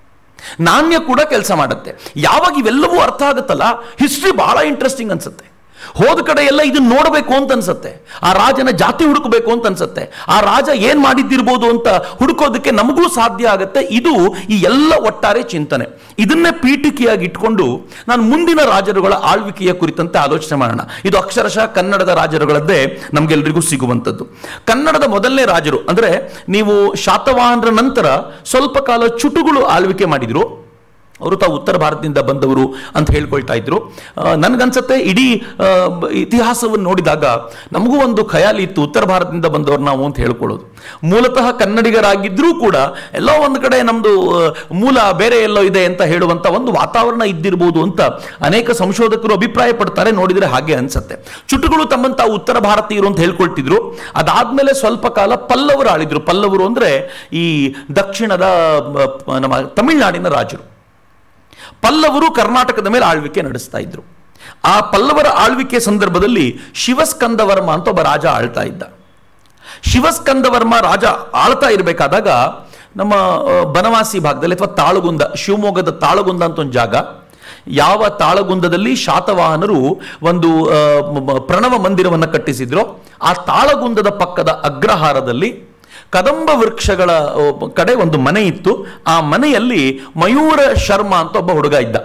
ನಾಣ್ಯ ಕೂಡ ಕೆಲಸ ಮಾಡುತ್ತೆ ಯಾವಾಗ ಇವೆಲ್ಲವೂ ಅರ್ಥ ಆಗುತ್ತಲ್ಲ ಹಿಸ್ಟ್ರಿ ಬಹಳ ಇಂಟ್ರೆಸ್ಟಿಂಗ್ ಅನ್ಸುತ್ತೆ ಹೋದ ಕಡೆ ಎಲ್ಲ ಇದನ್ನ ನೋಡಬೇಕು ಅಂತ ಅನ್ಸುತ್ತೆ ಆ ರಾಜನ ಜಾತಿ ಹುಡುಕಬೇಕು ಅಂತ ಅನ್ಸುತ್ತೆ ಆ ರಾಜ ಏನ್ ಮಾಡಿದ್ದಿರ್ಬೋದು ಅಂತ ಹುಡುಕೋದಕ್ಕೆ ನಮಗೂ ಸಾಧ್ಯ ಆಗುತ್ತೆ ಇದು ಈ ಎಲ್ಲ ಒಟ್ಟಾರೆ ಚಿಂತನೆ ಇದನ್ನೇ ಪೀಠಿಕೆಯಾಗಿ ಇಟ್ಕೊಂಡು ನಾನು ಮುಂದಿನ ರಾಜರುಗಳ ಆಳ್ವಿಕೆಯ ಕುರಿತಂತೆ ಆಲೋಚನೆ ಮಾಡೋಣ ಇದು ಅಕ್ಷರಶಃ ಕನ್ನಡದ ರಾಜರುಗಳದ್ದೇ ನಮ್ಗೆಲ್ರಿಗೂ ಸಿಗುವಂಥದ್ದು ಕನ್ನಡದ ಮೊದಲನೇ ರಾಜರು ಅಂದ್ರೆ ನೀವು ಶಾತವಾಹನರ ನಂತರ ಸ್ವಲ್ಪ ಕಾಲ ಚುಟುಗಳು ಆಳ್ವಿಕೆ ಮಾಡಿದ್ರು ಅವರು ತಾವು ಉತ್ತರ ಭಾರತದಿಂದ ಬಂದವರು ಅಂತ ಹೇಳ್ಕೊಳ್ತಾ ಇದ್ರು ಆ, ನನ್ಗನ್ಸತ್ತೆ ಇಡೀ ಆ, ಬ- ಇತಿಹಾಸವನ್ನು ನೋಡಿದಾಗ ನಮಗೂ ಒಂದು ಖಯಾಲಿ ಇತ್ತು ಉತ್ತರ ಭಾರತದಿಂದ ಬಂದವರು ನಾವು ಅಂತ ಹೇಳ್ಕೊಳ್ಳೋದು ಮೂಲತಃ ಕನ್ನಡಿಗರಾಗಿದ್ರೂ ಕೂಡ ಎಲ್ಲೋ ಒಂದು ಕಡೆ ನಮ್ದು ಆ, ಮೂಲ ಬೇರೆ ಎಲ್ಲೋ ಇದೆ ಅಂತ ಹೇಳುವಂತ ಒಂದು ವಾತಾವರಣ ಇದ್ದಿರ್ಬೋದು ಅಂತ ಅನೇಕ ಸಂಶೋಧಕರು ಅಭಿಪ್ರಾಯ ಪಡ್ತಾರೆ ನೋಡಿದ್ರೆ ಹಾಗೆ ಅನ್ಸತ್ತೆ ಚುಟುಗಳು ತಮ್ಮನ್ನು ತಾವು ಉತ್ತರ ಭಾರತೀಯರು ಅಂತ ಹೇಳ್ಕೊಳ್ತಿದ್ರು ಅದಾದ್ಮೇಲೆ ಸ್ವಲ್ಪ ಕಾಲ ಪಲ್ಲವರು ಆಳಿದ್ರು ಪಲ್ಲವರು ಅಂದ್ರೆ ಈ ದಕ್ಷಿಣದ ಆ, ಪ- ನಮ್ಮ ತಮಿಳುನಾಡಿನ ರಾಜರು ಪಲ್ಲವರು ಕರ್ನಾಟಕದ ಮೇಲೆ ಆಳ್ವಿಕೆ ನಡೆಸ್ತಾ ಇದ್ರು ಆ ಪಲ್ಲವರ ಆಳ್ವಿಕೆ ಸಂದರ್ಭದಲ್ಲಿ ಶಿವಸ್ಕಂದವರ್ಮ ಅಂತ ಒಬ್ಬ ರಾಜ ಆಳ್ತಾ ಇದ್ದ ಶಿವಸ್ಕಂದವರ್ಮ ರಾಜ ಆಳ್ತಾ ಇರಬೇಕಾದಾಗ ನಮ್ಮ ಆ, ಬನವಾಸಿ ಭಾಗದಲ್ಲಿ ಅಥವಾ ತಾಳಗುಂದ ಶಿವಮೊಗ್ಗದ ತಾಳಗುಂದ ಅಂತ ಒಂದು ಜಾಗ ಯಾವ ತಾಳಗುಂದದಲ್ಲಿ ಶಾತವಾಹನರು ಒಂದು ಆ, ಮ- ಮ- ಪ್ರಣವ ಮಂದಿರವನ್ನು ಕಟ್ಟಿಸಿದ್ರು ಆ ತಾಳಗುಂದದ ಪಕ್ಕದ ಅಗ್ರಹಾರದಲ್ಲಿ ಕದಂಬ ವೃಕ್ಷಗಳ ಆ, ಕಡೆ ಒಂದು ಮನೆ ಇತ್ತು ಆ ಮನೆಯಲ್ಲಿ ಮಯೂರ ಶರ್ಮಾ ಅಂತ ಒಬ್ಬ ಹುಡುಗ ಇದ್ದ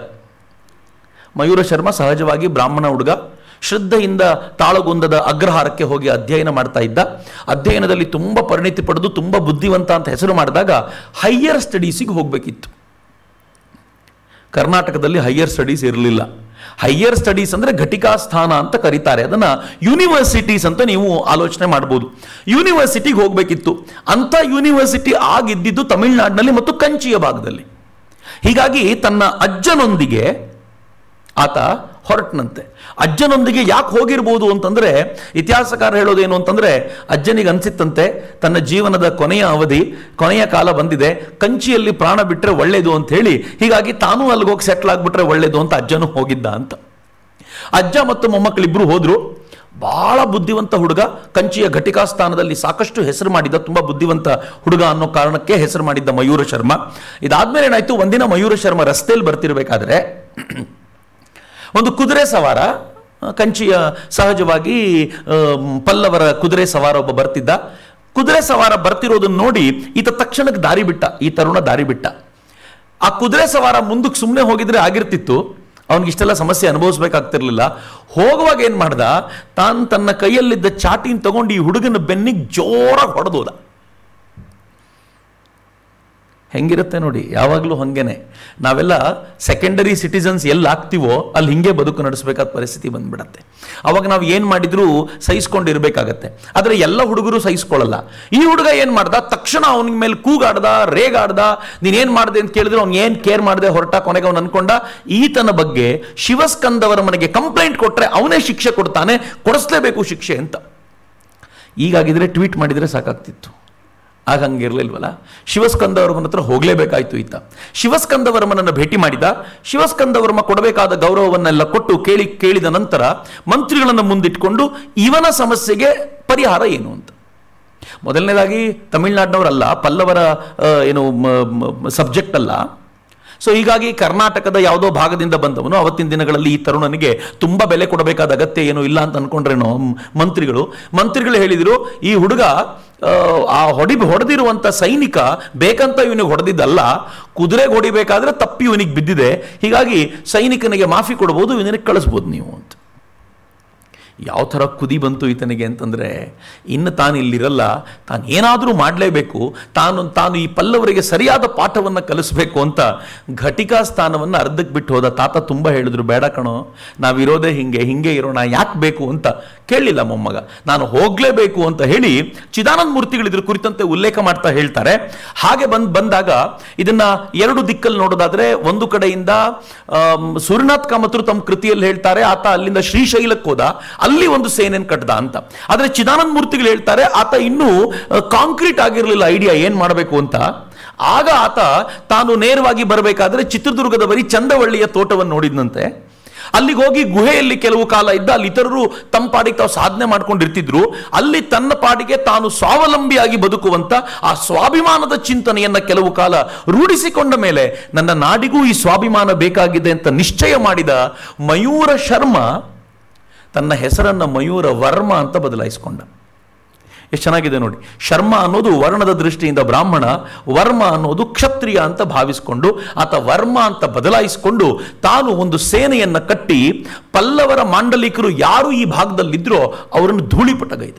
ಮಯೂರ ಶರ್ಮಾ ಸಹಜವಾಗಿ ಬ್ರಾಹ್ಮಣ ಹುಡುಗ ಶ್ರದ್ಧೆಯಿಂದ ತಾಳಗುಂದದ ಅಗ್ರಹಾರಕ್ಕೆ ಹೋಗಿ ಅಧ್ಯಯನ ಮಾಡ್ತಾ ಇದ್ದ ಅಧ್ಯಯನದಲ್ಲಿ ತುಂಬ ಪರಿಣಿತಿ ಪಡೆದು ತುಂಬ ಬುದ್ಧಿವಂತ ಅಂತ ಹೆಸರು ಮಾಡಿದಾಗ ಹೈಯರ್ ಸ್ಟಡೀಸಿಗೆ ಹೋಗಬೇಕಿತ್ತು ಕರ್ನಾಟಕದಲ್ಲಿ ಹೈಯರ್ ಸ್ಟಡೀಸ್ ಇರಲಿಲ್ಲ ಹೈಯರ್ ಸ್ಟಡೀಸ್ ಅಂದ್ರೆ ಘಟಿಕಾ ಸ್ಥಾನ ಅಂತ ಕರೀತಾರೆ ಅದನ್ನ ಯೂನಿವರ್ಸಿಟೀಸ್ ಅಂತ ನೀವು ಆಲೋಚನೆ ಮಾಡ್ಬೋದು ಯೂನಿವರ್ಸಿಟಿಗೆ ಹೋಗಬೇಕಿತ್ತು ಅಂತ ಯೂನಿವರ್ಸಿಟಿ ಆಗಿದ್ದಿದ್ದು ತಮಿಳುನಾಡಿನಲ್ಲಿ ಮತ್ತು ಕಂಚಿಯ ಭಾಗದಲ್ಲಿ ಹೀಗಾಗಿ ತನ್ನ ಅಜ್ಜನೊಂದಿಗೆ ಆತ ಹೊರಟನಂತೆ ಅಜ್ಜನೊಂದಿಗೆ ಯಾಕೆ ಹೋಗಿರ್ಬೋದು ಅಂತಂದ್ರೆ ಇತಿಹಾಸಕಾರ ಹೇಳೋದೇನು ಅಂತಂದ್ರೆ ಅಜ್ಜನಿಗೆ ಅನ್ಸಿತ್ತಂತೆ ತನ್ನ ಜೀವನದ ಕೊನೆಯ ಅವಧಿ ಕೊನೆಯ ಕಾಲ ಬಂದಿದೆ ಕಂಚಿಯಲ್ಲಿ ಪ್ರಾಣ ಬಿಟ್ರೆ ಒಳ್ಳೇದು ಅಂತ ಹೇಳಿ ಹೀಗಾಗಿ ತಾನೂ ಅಲ್ಲಿಗೆ ಹೋಗಿ ಸೆಟ್ಲ್ ಆಗ್ಬಿಟ್ರೆ ಒಳ್ಳೇದು ಅಂತ ಅಜ್ಜನು ಹೋಗಿದ್ದ ಅಂತ ಅಜ್ಜ ಮತ್ತು ಮೊಮ್ಮಕ್ಕಳಿಬ್ರು ಹೋದ್ರು ಬಹಳ ಬುದ್ಧಿವಂತ ಹುಡುಗ ಕಂಚಿಯ ಘಟಿಕಾ ಸ್ಥಾನದಲ್ಲಿ ಸಾಕಷ್ಟು ಹೆಸರು ಮಾಡಿದ್ದ ತುಂಬಾ ಬುದ್ಧಿವಂತ ಹುಡುಗ ಅನ್ನೋ ಕಾರಣಕ್ಕೆ ಹೆಸರು ಮಾಡಿದ್ದ ಮಯೂರ ಶರ್ಮಾ ಇದಾದ್ಮೇಲೆ ಏನಾಯ್ತು ಒಂದಿನ ಮಯೂರ ಶರ್ಮಾ ರಸ್ತೆಯಲ್ಲಿ ಬರ್ತಿರ್ಬೇಕಾದ್ರೆ ಒಂದು ಕುದುರೆ ಸವಾರ ಆ, ಕಂಚಿಯ ಸಹಜವಾಗಿ ಆ, ಪಲ್ಲವರ ಕುದುರೆ ಸವಾರ ಒಬ್ಬ ಬರ್ತಿದ್ದ ಕುದುರೆ ಸವಾರ ಬರ್ತಿರೋದನ್ನ ನೋಡಿ ಈತ ತಕ್ಷಣಕ್ಕೆ ದಾರಿ ಬಿಟ್ಟ ಈ ತರುಣ ದಾರಿ ಬಿಟ್ಟ ಆ ಕುದುರೆ ಸವಾರ ಮುಂದಕ್ಕೆ ಸುಮ್ಮನೆ ಹೋಗಿದ್ರೆ ಆಗಿರ್ತಿತ್ತು ಅವನಿಗೆ ಇಷ್ಟೆಲ್ಲ ಸಮಸ್ಯೆ ಅನುಭವಿಸ್ಬೇಕಾಗ್ತಿರ್ಲಿಲ್ಲ ಹೋಗುವಾಗ ಏನ್ ಮಾಡ್ದ ತಾನು ತನ್ನ ಕೈಯಲ್ಲಿದ್ದ ಚಾಟಿನ ತಗೊಂಡು ಈ ಹುಡುಗನ ಬೆನ್ನಿಗೆ ಜೋರಾಗಿ ಹೊಡೆದೋದ ಹೆಂಗಿರುತ್ತೆ ನೋಡಿ ಯಾವಾಗಲೂ ಹಂಗೇನೆ ನಾವೆಲ್ಲ ಸೆಕೆಂಡರಿ ಸಿಟಿಸನ್ಸ್ ಎಲ್ಲಿ ಆಗ್ತೀವೋ ಅಲ್ಲಿ ಹಿಂಗೆ ಬದುಕು ನಡೆಸಬೇಕಾದ ಪರಿಸ್ಥಿತಿ ಬಂದ್ಬಿಡತ್ತೆ ಅವಾಗ ನಾವು ಏನು ಮಾಡಿದ್ರು ಸಹಿಸ್ಕೊಂಡಿರ್ಬೇಕಾಗತ್ತೆ ಆದರೆ ಎಲ್ಲ ಹುಡುಗರು ಸಹಿಸ್ಕೊಳ್ಳಲ್ಲ ಈ ಹುಡುಗ ಏನು ಮಾಡ್ದ ತಕ್ಷಣ ಅವನ ಮೇಲೆ ಕೂಗಾಡ್ದ ರೇಗಾಡ್ದ ನೀನೇನ್ ಮಾಡಿದೆ ಅಂತ ಕೇಳಿದ್ರೆ ಅವ್ನು ಏನು ಕೇರ್ ಮಾಡದೆ ಹೊರಟ ಕೊನೆಗೆ ಅವ್ನು ಅನ್ಕೊಂಡ ಈತನ ಬಗ್ಗೆ ಶಿವಸ್ಕಂದವರ ಮನೆಗೆ ಕಂಪ್ಲೇಂಟ್ ಕೊಟ್ರೆ ಅವನೇ ಶಿಕ್ಷೆ ಕೊಡ್ತಾನೆ ಕೊಡಿಸ್ಲೇಬೇಕು ಶಿಕ್ಷೆ ಅಂತ ಈಗಾಗಿದ್ರೆ ಟ್ವೀಟ್ ಮಾಡಿದ್ರೆ ಸಾಕಾಗ್ತಿತ್ತು ಆಗ ಹಂಗಿರ್ಲಿಲ್ವಲ್ಲ ಶಿವಸ್ಕಂದವರ್ಮನ ಹತ್ರ ಹೋಗ್ಲೇಬೇಕಾಯ್ತು ಈತ ಶಿವಸ್ಕಂದವರ್ಮನನ್ನ ಭೇಟಿ ಮಾಡಿದ ಶಿವಸ್ಕಂದವರ್ಮ ಕೊಡಬೇಕಾದ ಗೌರವವನ್ನೆಲ್ಲ ಕೊಟ್ಟು ಕೇಳಿ ಕೇಳಿದ ನಂತರ ಮಂತ್ರಿಗಳನ್ನು ಮುಂದಿಟ್ಕೊಂಡು ಇವನ ಸಮಸ್ಯೆಗೆ ಪರಿಹಾರ ಏನು ಅಂತ ಮೊದಲನೇದಾಗಿ ತಮಿಳ್ನಾಡಿನವರಲ್ಲ ಪಲ್ಲವರ ಆ, ಏನು ಸಬ್ಜೆಕ್ಟ್ ಅಲ್ಲ ಸೊ ಹೀಗಾಗಿ ಕರ್ನಾಟಕದ ಯಾವುದೋ ಭಾಗದಿಂದ ಬಂದವನು ಅವತ್ತಿನ ದಿನಗಳಲ್ಲಿ ಈ ತರುಣನಿಗೆ ತುಂಬ ಬೆಲೆ ಕೊಡಬೇಕಾದ ಅಗತ್ಯ ಏನು ಇಲ್ಲ ಅಂತ ಅನ್ಕೊಂಡ್ರೇನೋ ಮ್- ಮಂತ್ರಿಗಳು ಮಂತ್ರಿಗಳು ಹೇಳಿದರು ಈ ಹುಡುಗ ಆ, ಆ ಹೊಡಿ ಹೊಡೆದಿರುವಂಥ ಸೈನಿಕ ಬೇಕಂತ ಇವನಿಗೆ ಹೊಡೆದಿದ್ದಲ್ಲ ಕುದುರೆಗೆ ಹೊಡಿಬೇಕಾದ್ರೆ ತಪ್ಪಿ ಇವನಿಗೆ ಬಿದ್ದಿದೆ ಹೀಗಾಗಿ ಸೈನಿಕನಿಗೆ ಮಾಫಿ ಕೊಡ್ಬೋದು ಇವನಿಗೆ ಕಳಿಸ್ಬೋದು ನೀವು ಅಂತ ಯಾವ ಥರ ಕುದಿ ಬಂತು ಈತನಿಗೆ ಅಂತಂದರೆ ಇನ್ನು ತಾನು ಇಲ್ಲಿರಲ್ಲ ತಾನು ಏನಾದರೂ ಮಾಡಲೇಬೇಕು ತಾನು ತಾನು ಈ ಪಲ್ಲವರಿಗೆ ಸರಿಯಾದ ಪಾಠವನ್ನು ಕಲಿಸ್ಬೇಕು ಅಂತ ಘಟಿಕಾ ಸ್ಥಾನವನ್ನು ಅರ್ಧಕ್ಕೆ ಬಿಟ್ಟು ಹೋದ ತಾತ ತುಂಬ ಹೇಳಿದ್ರು ಬೇಡ ಕಣೋ ನಾವಿರೋದೇ ಹಿಂಗೆ ಹಿಂಗೆ ಇರೋಣ ಯಾಕೆ ಬೇಕು ಅಂತ ಕೇಳಲಿಲ್ಲ ಮೊಮ್ಮಗ ನಾನು ಹೋಗಲೇಬೇಕು ಅಂತ ಹೇಳಿ ಚಿದಾನಂದ ಮೂರ್ತಿಗಳು ಇದ್ರ ಕುರಿತಂತೆ ಉಲ್ಲೇಖ ಮಾಡ್ತಾ ಹೇಳ್ತಾರೆ ಹಾಗೆ ಬಂದ್ ಬಂದಾಗ ಇದನ್ನ ಎರಡು ದಿಕ್ಕಲ್ಲಿ ನೋಡೋದಾದ್ರೆ ಒಂದು ಕಡೆಯಿಂದ ಆಮ್, ಸೂರ್ಯನಾಥ್ ಕಾಮತ್ರು ತಮ್ಮ ಕೃತಿಯಲ್ಲಿ ಹೇಳ್ತಾರೆ ಆತ ಅಲ್ಲಿಂದ ಶ್ರೀಶೈಲಕ್ಕೆ ಹೋದ ಅಲ್ಲಿ ಒಂದು ಸೇನೆಯನ್ನು ಕಟ್ಟದ ಅಂತ ಆದ್ರೆ ಚಿದಾನಂದ ಮೂರ್ತಿಗಳು ಹೇಳ್ತಾರೆ ಆತ ಇನ್ನೂ ಕಾಂಕ್ರೀಟ್ ಆಗಿರಲಿಲ್ಲ ಐಡಿಯಾ ಏನ್ ಮಾಡಬೇಕು ಅಂತ ಆಗ ಆತ ತಾನು ನೇರವಾಗಿ ಬರಬೇಕಾದ್ರೆ ಚಿತ್ರದುರ್ಗದ ಬರೀ ಚಂದವಳ್ಳಿಯ ತೋಟವನ್ನು ನೋಡಿದ್ನಂತೆ ಅಲ್ಲಿಗೆ ಹೋಗಿ ಗುಹೆಯಲ್ಲಿ ಕೆಲವು ಕಾಲ ಇದ್ದ ಅಲ್ಲಿ ಇತರರು ತಮ್ಮ ಪಾಡಿಗೆ ತಾವು ಸಾಧನೆ ಮಾಡ್ಕೊಂಡಿರ್ತಿದ್ರು ಅಲ್ಲಿ ತನ್ನ ಪಾಡಿಗೆ ತಾನು ಸ್ವಾವಲಂಬಿಯಾಗಿ ಬದುಕುವಂತ ಆ ಸ್ವಾಭಿಮಾನದ ಚಿಂತನೆಯನ್ನ ಕೆಲವು ಕಾಲ ರೂಢಿಸಿಕೊಂಡ ಮೇಲೆ ನನ್ನ ನಾಡಿಗೂ ಈ ಸ್ವಾಭಿಮಾನ ಬೇಕಾಗಿದೆ ಅಂತ ನಿಶ್ಚಯ ಮಾಡಿದ ಮಯೂರ ಶರ್ಮ ತನ್ನ ಹೆಸರನ್ನ ಮಯೂರ ವರ್ಮ ಅಂತ ಬದಲಾಯಿಸಿಕೊಂಡ ಎಷ್ಟು ಚೆನ್ನಾಗಿದೆ ನೋಡಿ ಶರ್ಮ ಅನ್ನೋದು ವರ್ಣದ ದೃಷ್ಟಿಯಿಂದ ಬ್ರಾಹ್ಮಣ ವರ್ಮ ಅನ್ನೋದು ಕ್ಷತ್ರಿಯ ಅಂತ ಭಾವಿಸಿಕೊಂಡು ಆತ ವರ್ಮ ಅಂತ ಬದಲಾಯಿಸಿಕೊಂಡು ತಾನು ಒಂದು ಸೇನೆಯನ್ನ ಕಟ್ಟಿ ಪಲ್ಲವರ ಮಾಂಡಲಿಕರು ಯಾರು ಈ ಭಾಗದಲ್ಲಿದ್ರೋ ಅವರನ್ನು ಧೂಳಿಪಟಗೈದ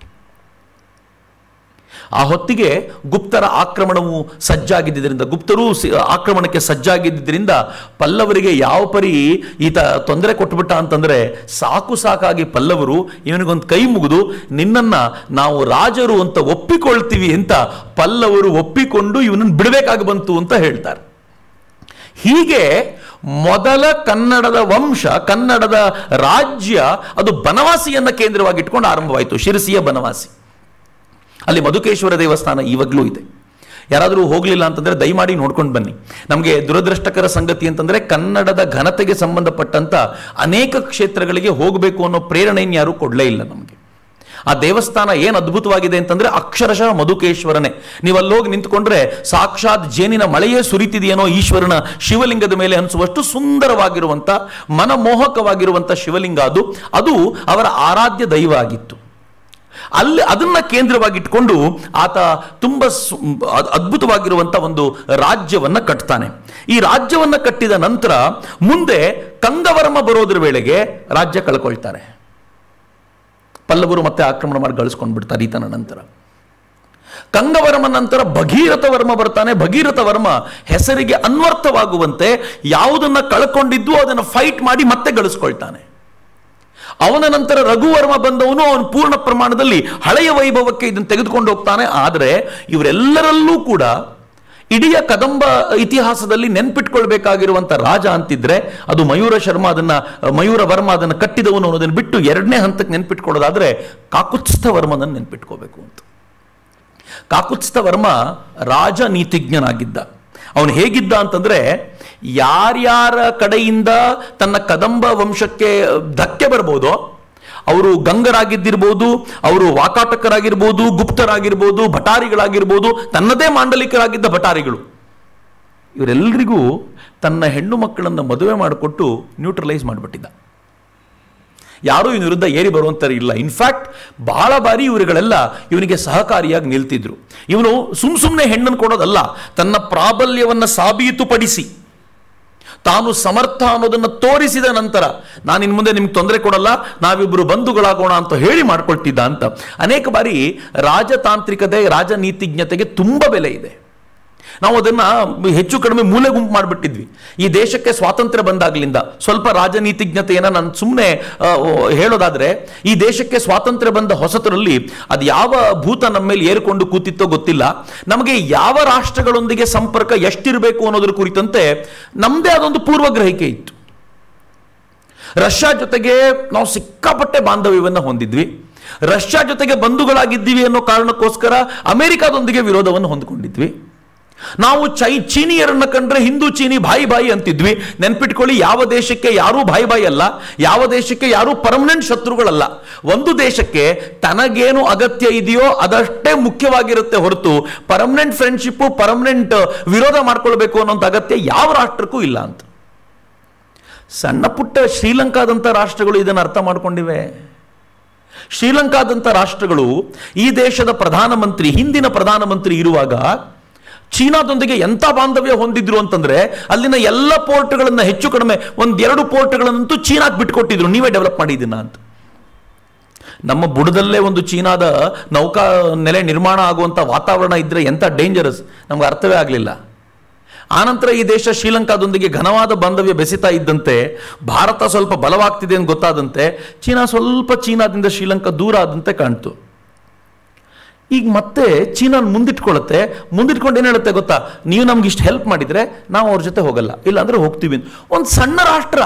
ಆ ಹೊತ್ತಿಗೆ ಗುಪ್ತರ ಆಕ್ರಮಣವು ಸಜ್ಜಾಗಿದ್ದರಿಂದ ಗುಪ್ತರು ಸಿ- ಆಕ್ರಮಣಕ್ಕೆ ಸಜ್ಜಾಗಿದ್ದರಿಂದ ಪಲ್ಲವರಿಗೆ ಯಾವ ಪರಿ ಈತ ತೊಂದರೆ ಕೊಟ್ಬಿಟ್ಟ ಅಂತಂದ್ರೆ ಸಾಕು ಸಾಕಾಗಿ ಪಲ್ಲವರು ಇವನಿಗೊಂದು ಕೈ ಮುಗಿದು ನಿನ್ನನ್ನ ನಾವು ರಾಜರು ಅಂತ ಒಪ್ಪಿಕೊಳ್ತೀವಿ ಅಂತ ಪಲ್ಲವರು ಒಪ್ಪಿಕೊಂಡು ಇವನನ್ನು ಬಿಡಬೇಕಾಗಿ ಬಂತು ಅಂತ ಹೇಳ್ತಾರೆ ಹೀಗೆ ಮೊದಲ ಕನ್ನಡದ ವಂಶ ಕನ್ನಡದ ರಾಜ್ಯ ಅದು ಬನವಾಸಿಯನ್ನ ಕೇಂದ್ರವಾಗಿ ಇಟ್ಕೊಂಡು ಆರಂಭವಾಯಿತು ಶಿರಸಿಯ ಬನವಾಸಿ ಅಲ್ಲಿ ಮಧುಕೇಶ್ವರ ದೇವಸ್ಥಾನ ಇವಾಗಲೂ ಇದೆ ಯಾರಾದರೂ ಹೋಗಲಿಲ್ಲ ಅಂತಂದ್ರೆ ದಯಮಾಡಿ ನೋಡ್ಕೊಂಡು ಬನ್ನಿ ನಮಗೆ ದುರದೃಷ್ಟಕರ ಸಂಗತಿ ಅಂತಂದ್ರೆ ಕನ್ನಡದ ಘನತೆಗೆ ಸಂಬಂಧಪಟ್ಟಂತ ಅನೇಕ ಕ್ಷೇತ್ರಗಳಿಗೆ ಹೋಗಬೇಕು ಅನ್ನೋ ಪ್ರೇರಣೆಯನ್ನು ಯಾರೂ ಕೊಡಲೇ ಇಲ್ಲ ನಮಗೆ ಆ ದೇವಸ್ಥಾನ ಏನು ಅದ್ಭುತವಾಗಿದೆ ಅಂತಂದ್ರೆ ಅಕ್ಷರಶಃ ಮಧುಕೇಶ್ವರನೇ ನೀವು ಅಲ್ಲೋಗಿ ನಿಂತ್ಕೊಂಡ್ರೆ ಸಾಕ್ಷಾತ್ ಜೇನಿನ ಮಳೆಯೇ ಸುರಿತಿದೆಯೇನೋ ಈಶ್ವರನ ಶಿವಲಿಂಗದ ಮೇಲೆ ಅನಿಸುವಷ್ಟು ಸುಂದರವಾಗಿರುವಂತ ಮನಮೋಹಕವಾಗಿರುವಂತ ಶಿವಲಿಂಗ ಅದು ಅದು ಅವರ ಆರಾಧ್ಯ ದೈವ ಆಗಿತ್ತು ಅಲ್ಲಿ ಅದನ್ನ ಕೇಂದ್ರವಾಗಿ ಇಟ್ಕೊಂಡು ಆತ ತುಂಬಾ ಸು- ಅದ್- ಅದ್ಭುತವಾಗಿರುವಂತ ಒಂದು ರಾಜ್ಯವನ್ನ ಕಟ್ತಾನೆ ಈ ರಾಜ್ಯವನ್ನ ಕಟ್ಟಿದ ನಂತರ ಮುಂದೆ ಕಂದವರ್ಮ ಬರೋದ್ರ ವೇಳೆಗೆ ರಾಜ್ಯ ಕಳ್ಕೊಳ್ತಾರೆ ಪಲ್ಲವರು ಮತ್ತೆ ಆಕ್ರಮಣ ಮಾಡಿ ಗಳಿಸ್ಕೊಂಡು ಬಿಡ್ತಾರೆ ಈತನ ನಂತರ ಕಂಗವರ್ಮ ನಂತರ ಭಗೀರಥ ವರ್ಮ ಬರ್ತಾನೆ ಭಗೀರಥ ವರ್ಮ ಹೆಸರಿಗೆ ಅನ್ವರ್ಥವಾಗುವಂತೆ ಯಾವುದನ್ನ ಕಳ್ಕೊಂಡಿದ್ದು ಅದನ್ನು ಫೈಟ್ ಮಾಡಿ ಮತ್ತೆ ಗಳಿಸ್ಕೊಳ್ತಾನೆ ಅವನ ನಂತರ ರಘುವರ್ಮ ಬಂದವನು ಅವನು ಪೂರ್ಣ ಪ್ರಮಾಣದಲ್ಲಿ ಹಳೆಯ ವೈಭವಕ್ಕೆ ಇದನ್ನು ತೆಗೆದುಕೊಂಡು ಹೋಗ್ತಾನೆ ಆದರೆ ಇವರೆಲ್ಲರಲ್ಲೂ ಕೂಡ ಇಡೀ ಕದಂಬ ಇತಿಹಾಸದಲ್ಲಿ ನೆನ್ಪಿಟ್ಕೊಳ್ಬೇಕಾಗಿರುವಂತ ರಾಜ ಅಂತಿದ್ರೆ ಅದು ಮಯೂರ ಶರ್ಮ ಅದನ್ನ ಮಯೂರ ವರ್ಮ ಅದನ್ನು ಕಟ್ಟಿದವನು ಅನ್ನೋದನ್ನು ಬಿಟ್ಟು ಎರಡನೇ ಹಂತಕ್ಕೆ ನೆನ್ಪಿಟ್ಕೊಳ್ಳೋದಾದ್ರೆ ಕಾಕುತ್ಸ್ಥ ವರ್ಮನನ್ನು ನೆನ್ಪಿಟ್ಕೋಬೇಕು ಅಂತ ಕಾಕುತ್ಸ್ಥ ವರ್ಮ ರಾಜನೀತಿಜ್ಞನಾಗಿದ್ದ ಅವನು ಹೇಗಿದ್ದ ಅಂತಂದ್ರೆ ಯಾರ್ಯಾರ ಕಡೆಯಿಂದ ತನ್ನ ಕದಂಬ ವಂಶಕ್ಕೆ ಧಕ್ಕೆ ಬರ್ಬೋದೋ ಅವರು ಗಂಗರಾಗಿದ್ದಿರ್ಬೋದು ಅವರು ವಾಕಾಟಕರಾಗಿರ್ಬೋದು ಗುಪ್ತರಾಗಿರ್ಬೋದು ಭಟಾರಿಗಳಾಗಿರ್ಬೋದು ತನ್ನದೇ ಮಾಂಡಲಿಕರಾಗಿದ್ದ ಭಟಾರಿಗಳು ಇವರೆಲ್ಲರಿಗೂ ತನ್ನ ಹೆಣ್ಣು ಮಕ್ಕಳನ್ನು ಮದುವೆ ಮಾಡಿಕೊಟ್ಟು ನ್ಯೂಟ್ರಲೈಸ್ ಮಾಡಿಬಿಟ್ಟಿದ್ದ ಯಾರೂ ಇವನ ವಿರುದ್ಧ ಏರಿ ಬರುವಂತಾರೆ ಇಲ್ಲ ಇನ್ಫ್ಯಾಕ್ಟ್ ಬಹಳ ಬಾರಿ ಇವರುಗಳೆಲ್ಲ ಇವನಿಗೆ ಸಹಕಾರಿಯಾಗಿ ನಿಲ್ತಿದ್ರು ಇವನು ಸುಮ್ ಸುಮ್ಮನೆ ಹೆಣ್ಣನ್ನು ಕೊಡೋದಲ್ಲ ತನ್ನ ಪ್ರಾಬಲ್ಯವನ್ನ ಸಾಬೀತುಪಡಿಸಿ ತಾನು ಸಮರ್ಥ ಅನ್ನೋದನ್ನು ತೋರಿಸಿದ ನಂತರ ನಾನು ಇನ್ನು ಮುಂದೆ ನಿಮ್ಗೆ ತೊಂದರೆ ಕೊಡಲ್ಲ ನಾವಿಬ್ಬರು ಬಂಧುಗಳಾಗೋಣ ಅಂತ ಹೇಳಿ ಮಾಡ್ಕೊಳ್ತಿದ್ದ ಅಂತ ಅನೇಕ ಬಾರಿ ರಾಜತಾಂತ್ರಿಕತೆ ರಾಜನೀತಿಜ್ಞತೆಗೆ ತುಂಬ ಬೆಲೆ ಇದೆ ನಾವು ಅದನ್ನ ಹೆಚ್ಚು ಕಡಿಮೆ ಮೂಲೆ ಗುಂಪು ಮಾಡಿಬಿಟ್ಟಿದ್ವಿ ಈ ದೇಶಕ್ಕೆ ಸ್ವಾತಂತ್ರ್ಯ ಬಂದಾಗ್ಲಿಂದ ಸ್ವಲ್ಪ ರಾಜನೀತಿಜ್ಞತೆಯನ್ನ ನಾನು ಸುಮ್ಮನೆ ಹೇಳೋದಾದ್ರೆ ಈ ದೇಶಕ್ಕೆ ಸ್ವಾತಂತ್ರ್ಯ ಬಂದ ಹೊಸತರಲ್ಲಿ ಅದು ಯಾವ ಭೂತ ನಮ್ಮ ಮೇಲೆ ಏರ್ಕೊಂಡು ಕೂತಿತ್ತೋ ಗೊತ್ತಿಲ್ಲ ನಮಗೆ ಯಾವ ರಾಷ್ಟ್ರಗಳೊಂದಿಗೆ ಸಂಪರ್ಕ ಎಷ್ಟಿರಬೇಕು ಅನ್ನೋದ್ರ ಕುರಿತಂತೆ ನಮ್ಮದೇ ಅದೊಂದು ಪೂರ್ವಗ್ರಹಿಕೆ ಇತ್ತು ರಷ್ಯಾ ಜೊತೆಗೆ ನಾವು ಸಿಕ್ಕಾಪಟ್ಟೆ ಬಾಂಧವ್ಯವನ್ನು ಹೊಂದಿದ್ವಿ ರಷ್ಯಾ ಜೊತೆಗೆ ಬಂಧುಗಳಾಗಿದ್ದೀವಿ ಅನ್ನೋ ಕಾರಣಕ್ಕೋಸ್ಕರ ಅಮೆರಿಕಾದೊಂದಿಗೆ ವಿರೋಧವನ್ನು ಹೊಂದಿಕೊಂಡಿದ್ವಿ ನಾವು ಚೈ ಚೀನಿಯರನ್ನ ಕಂಡ್ರೆ ಹಿಂದೂ ಚೀನಿ ಬಾಯಿ ಬಾಯಿ ಅಂತಿದ್ವಿ ನೆನ್ಪಿಟ್ಕೊಳ್ಳಿ ಯಾವ ದೇಶಕ್ಕೆ ಯಾರೂ ಬಾಯಿ ಬಾಯಿ ಅಲ್ಲ ಯಾವ ದೇಶಕ್ಕೆ ಯಾರೂ ಪರ್ಮನೆಂಟ್ ಶತ್ರುಗಳಲ್ಲ ಒಂದು ದೇಶಕ್ಕೆ ತನಗೇನು ಅಗತ್ಯ ಇದೆಯೋ ಅದಷ್ಟೇ ಮುಖ್ಯವಾಗಿರುತ್ತೆ ಹೊರತು ಪರ್ಮನೆಂಟ್ ಫ್ರೆಂಡ್ಶಿಪ್ ಪರ್ಮನೆಂಟ್ ವಿರೋಧ ಮಾಡ್ಕೊಳ್ಬೇಕು ಅನ್ನೋಂಥ ಅಗತ್ಯ ಯಾವ ರಾಷ್ಟ್ರಕ್ಕೂ ಇಲ್ಲ ಅಂತ ಸಣ್ಣ ಪುಟ್ಟ ಶ್ರೀಲಂಕಾದಂಥ ರಾಷ್ಟ್ರಗಳು ಇದನ್ನು ಅರ್ಥ ಮಾಡ್ಕೊಂಡಿವೆ ಶ್ರೀಲಂಕಾದಂಥ ರಾಷ್ಟ್ರಗಳು ಈ ದೇಶದ ಪ್ರಧಾನಮಂತ್ರಿ ಹಿಂದಿನ ಪ್ರಧಾನಮಂತ್ರಿ ಇರುವಾಗ ಚೀನಾದೊಂದಿಗೆ ಎಂಥ ಬಾಂಧವ್ಯ ಹೊಂದಿದ್ರು ಅಂತಂದ್ರೆ ಅಲ್ಲಿನ ಎಲ್ಲ ಪೋರ್ಟ್ಗಳನ್ನ ಹೆಚ್ಚು ಕಡಿಮೆ ಒಂದೆರಡು ಪೋರ್ಟ್ಗಳನ್ನಂತೂ ಚೀನಾಕ್ ಬಿಟ್ಕೊಟ್ಟಿದ್ರು ನೀವೇ ಡೆವಲಪ್ ಮಾಡಿದ್ದೀನ ಅಂತ ನಮ್ಮ ಬುಡದಲ್ಲೇ ಒಂದು ಚೀನಾದ ನೌಕಾ ನೆಲೆ ನಿರ್ಮಾಣ ಆಗುವಂಥ ವಾತಾವರಣ ಇದ್ರೆ ಎಂಥ ಡೇಂಜರಸ್ ನಮ್ಗೆ ಅರ್ಥವೇ ಆಗಲಿಲ್ಲ ಆನಂತರ ಈ ದೇಶ ಶ್ರೀಲಂಕಾದೊಂದಿಗೆ ಘನವಾದ ಬಾಂಧವ್ಯ ಬೆಸೀತಾ ಇದ್ದಂತೆ ಭಾರತ ಸ್ವಲ್ಪ ಬಲವಾಗ್ತಿದೆ ಅಂತ ಗೊತ್ತಾದಂತೆ ಚೀನಾ ಸ್ವಲ್ಪ ಚೀನಾದಿಂದ ಶ್ರೀಲಂಕಾ ದೂರ ಆದಂತೆ ಕಾಣ್ತು ಈಗ ಮತ್ತೆ ಚೀನಾ ಮುಂದಿಟ್ಕೊಳ್ಳುತ್ತೆ ಮುಂದಿಟ್ಕೊಂಡು ಏನು ಹೇಳುತ್ತೆ ಗೊತ್ತಾ ನೀವು ನಮ್ಗೆ ಇಷ್ಟು ಹೆಲ್ಪ್ ಮಾಡಿದ್ರೆ ನಾವು ಅವ್ರ ಜೊತೆ ಹೋಗಲ್ಲ ಇಲ್ಲ ಅಂದ್ರೆ ಹೋಗ್ತೀವಿ ಅಂತ. ಒಂದು ಸಣ್ಣ ರಾಷ್ಟ್ರ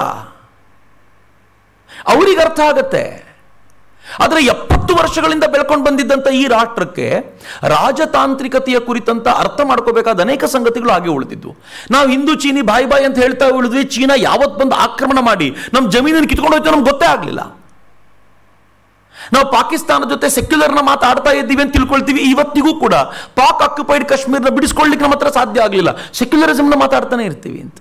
ಅವ್ರಿಗೆ ಅರ್ಥ ಆಗತ್ತೆ ಆದರೆ ಎಪ್ಪತ್ತು ವರ್ಷಗಳಿಂದ ಬೆಳ್ಕೊಂಡು ಬಂದಿದ್ದಂಥ ಈ ರಾಷ್ಟ್ರಕ್ಕೆ ರಾಜತಾಂತ್ರಿಕತೆಯ ಕುರಿತಂತ ಅರ್ಥ ಮಾಡ್ಕೋಬೇಕಾದ ಅನೇಕ ಸಂಗತಿಗಳು ಹಾಗೆ ಉಳಿದಿದ್ವು ನಾವು ಹಿಂದೂ ಚೀನಿ ಬಾಯಿ ಬಾಯಿ ಅಂತ ಹೇಳ್ತಾ ಉಳಿದ್ವಿ ಚೀನಾ ಯಾವತ್ತು ಬಂದು ಆಕ್ರಮಣ ಮಾಡಿ ನಮ್ಮ ಜಮೀನನ್ನು ಕಿತ್ಕೊಂಡು ಹೋಯ್ತು ನಮ್ಗೆ ಗೊತ್ತೇ ಆಗಲಿಲ್ಲ ನಾವು ಪಾಕಿಸ್ತಾನ ಜೊತೆ ಸೆಕ್ಯುಲರ್ನ ಮಾತಾಡ್ತಾ ಇದ್ದೀವಿ ಅಂತ ತಿಳ್ಕೊಳ್ತೀವಿ ಇವತ್ತಿಗೂ ಕೂಡ ಪಾಕ್ ಆಕ್ಯುಪೈಡ್ ಕಾಶ್ಮೀರ್ನ ಬಿಡಿಸ್ಕೊಳ್ಳಿಕ್ಕೆ ನಮ್ಮ ಹತ್ರ ಸಾಧ್ಯ ಆಗಲಿಲ್ಲ ಸೆಕ್ಯುಲರಿಸಮ್ನ ಮಾತಾಡ್ತಾನೆ ಇರ್ತೀವಿ ಅಂತ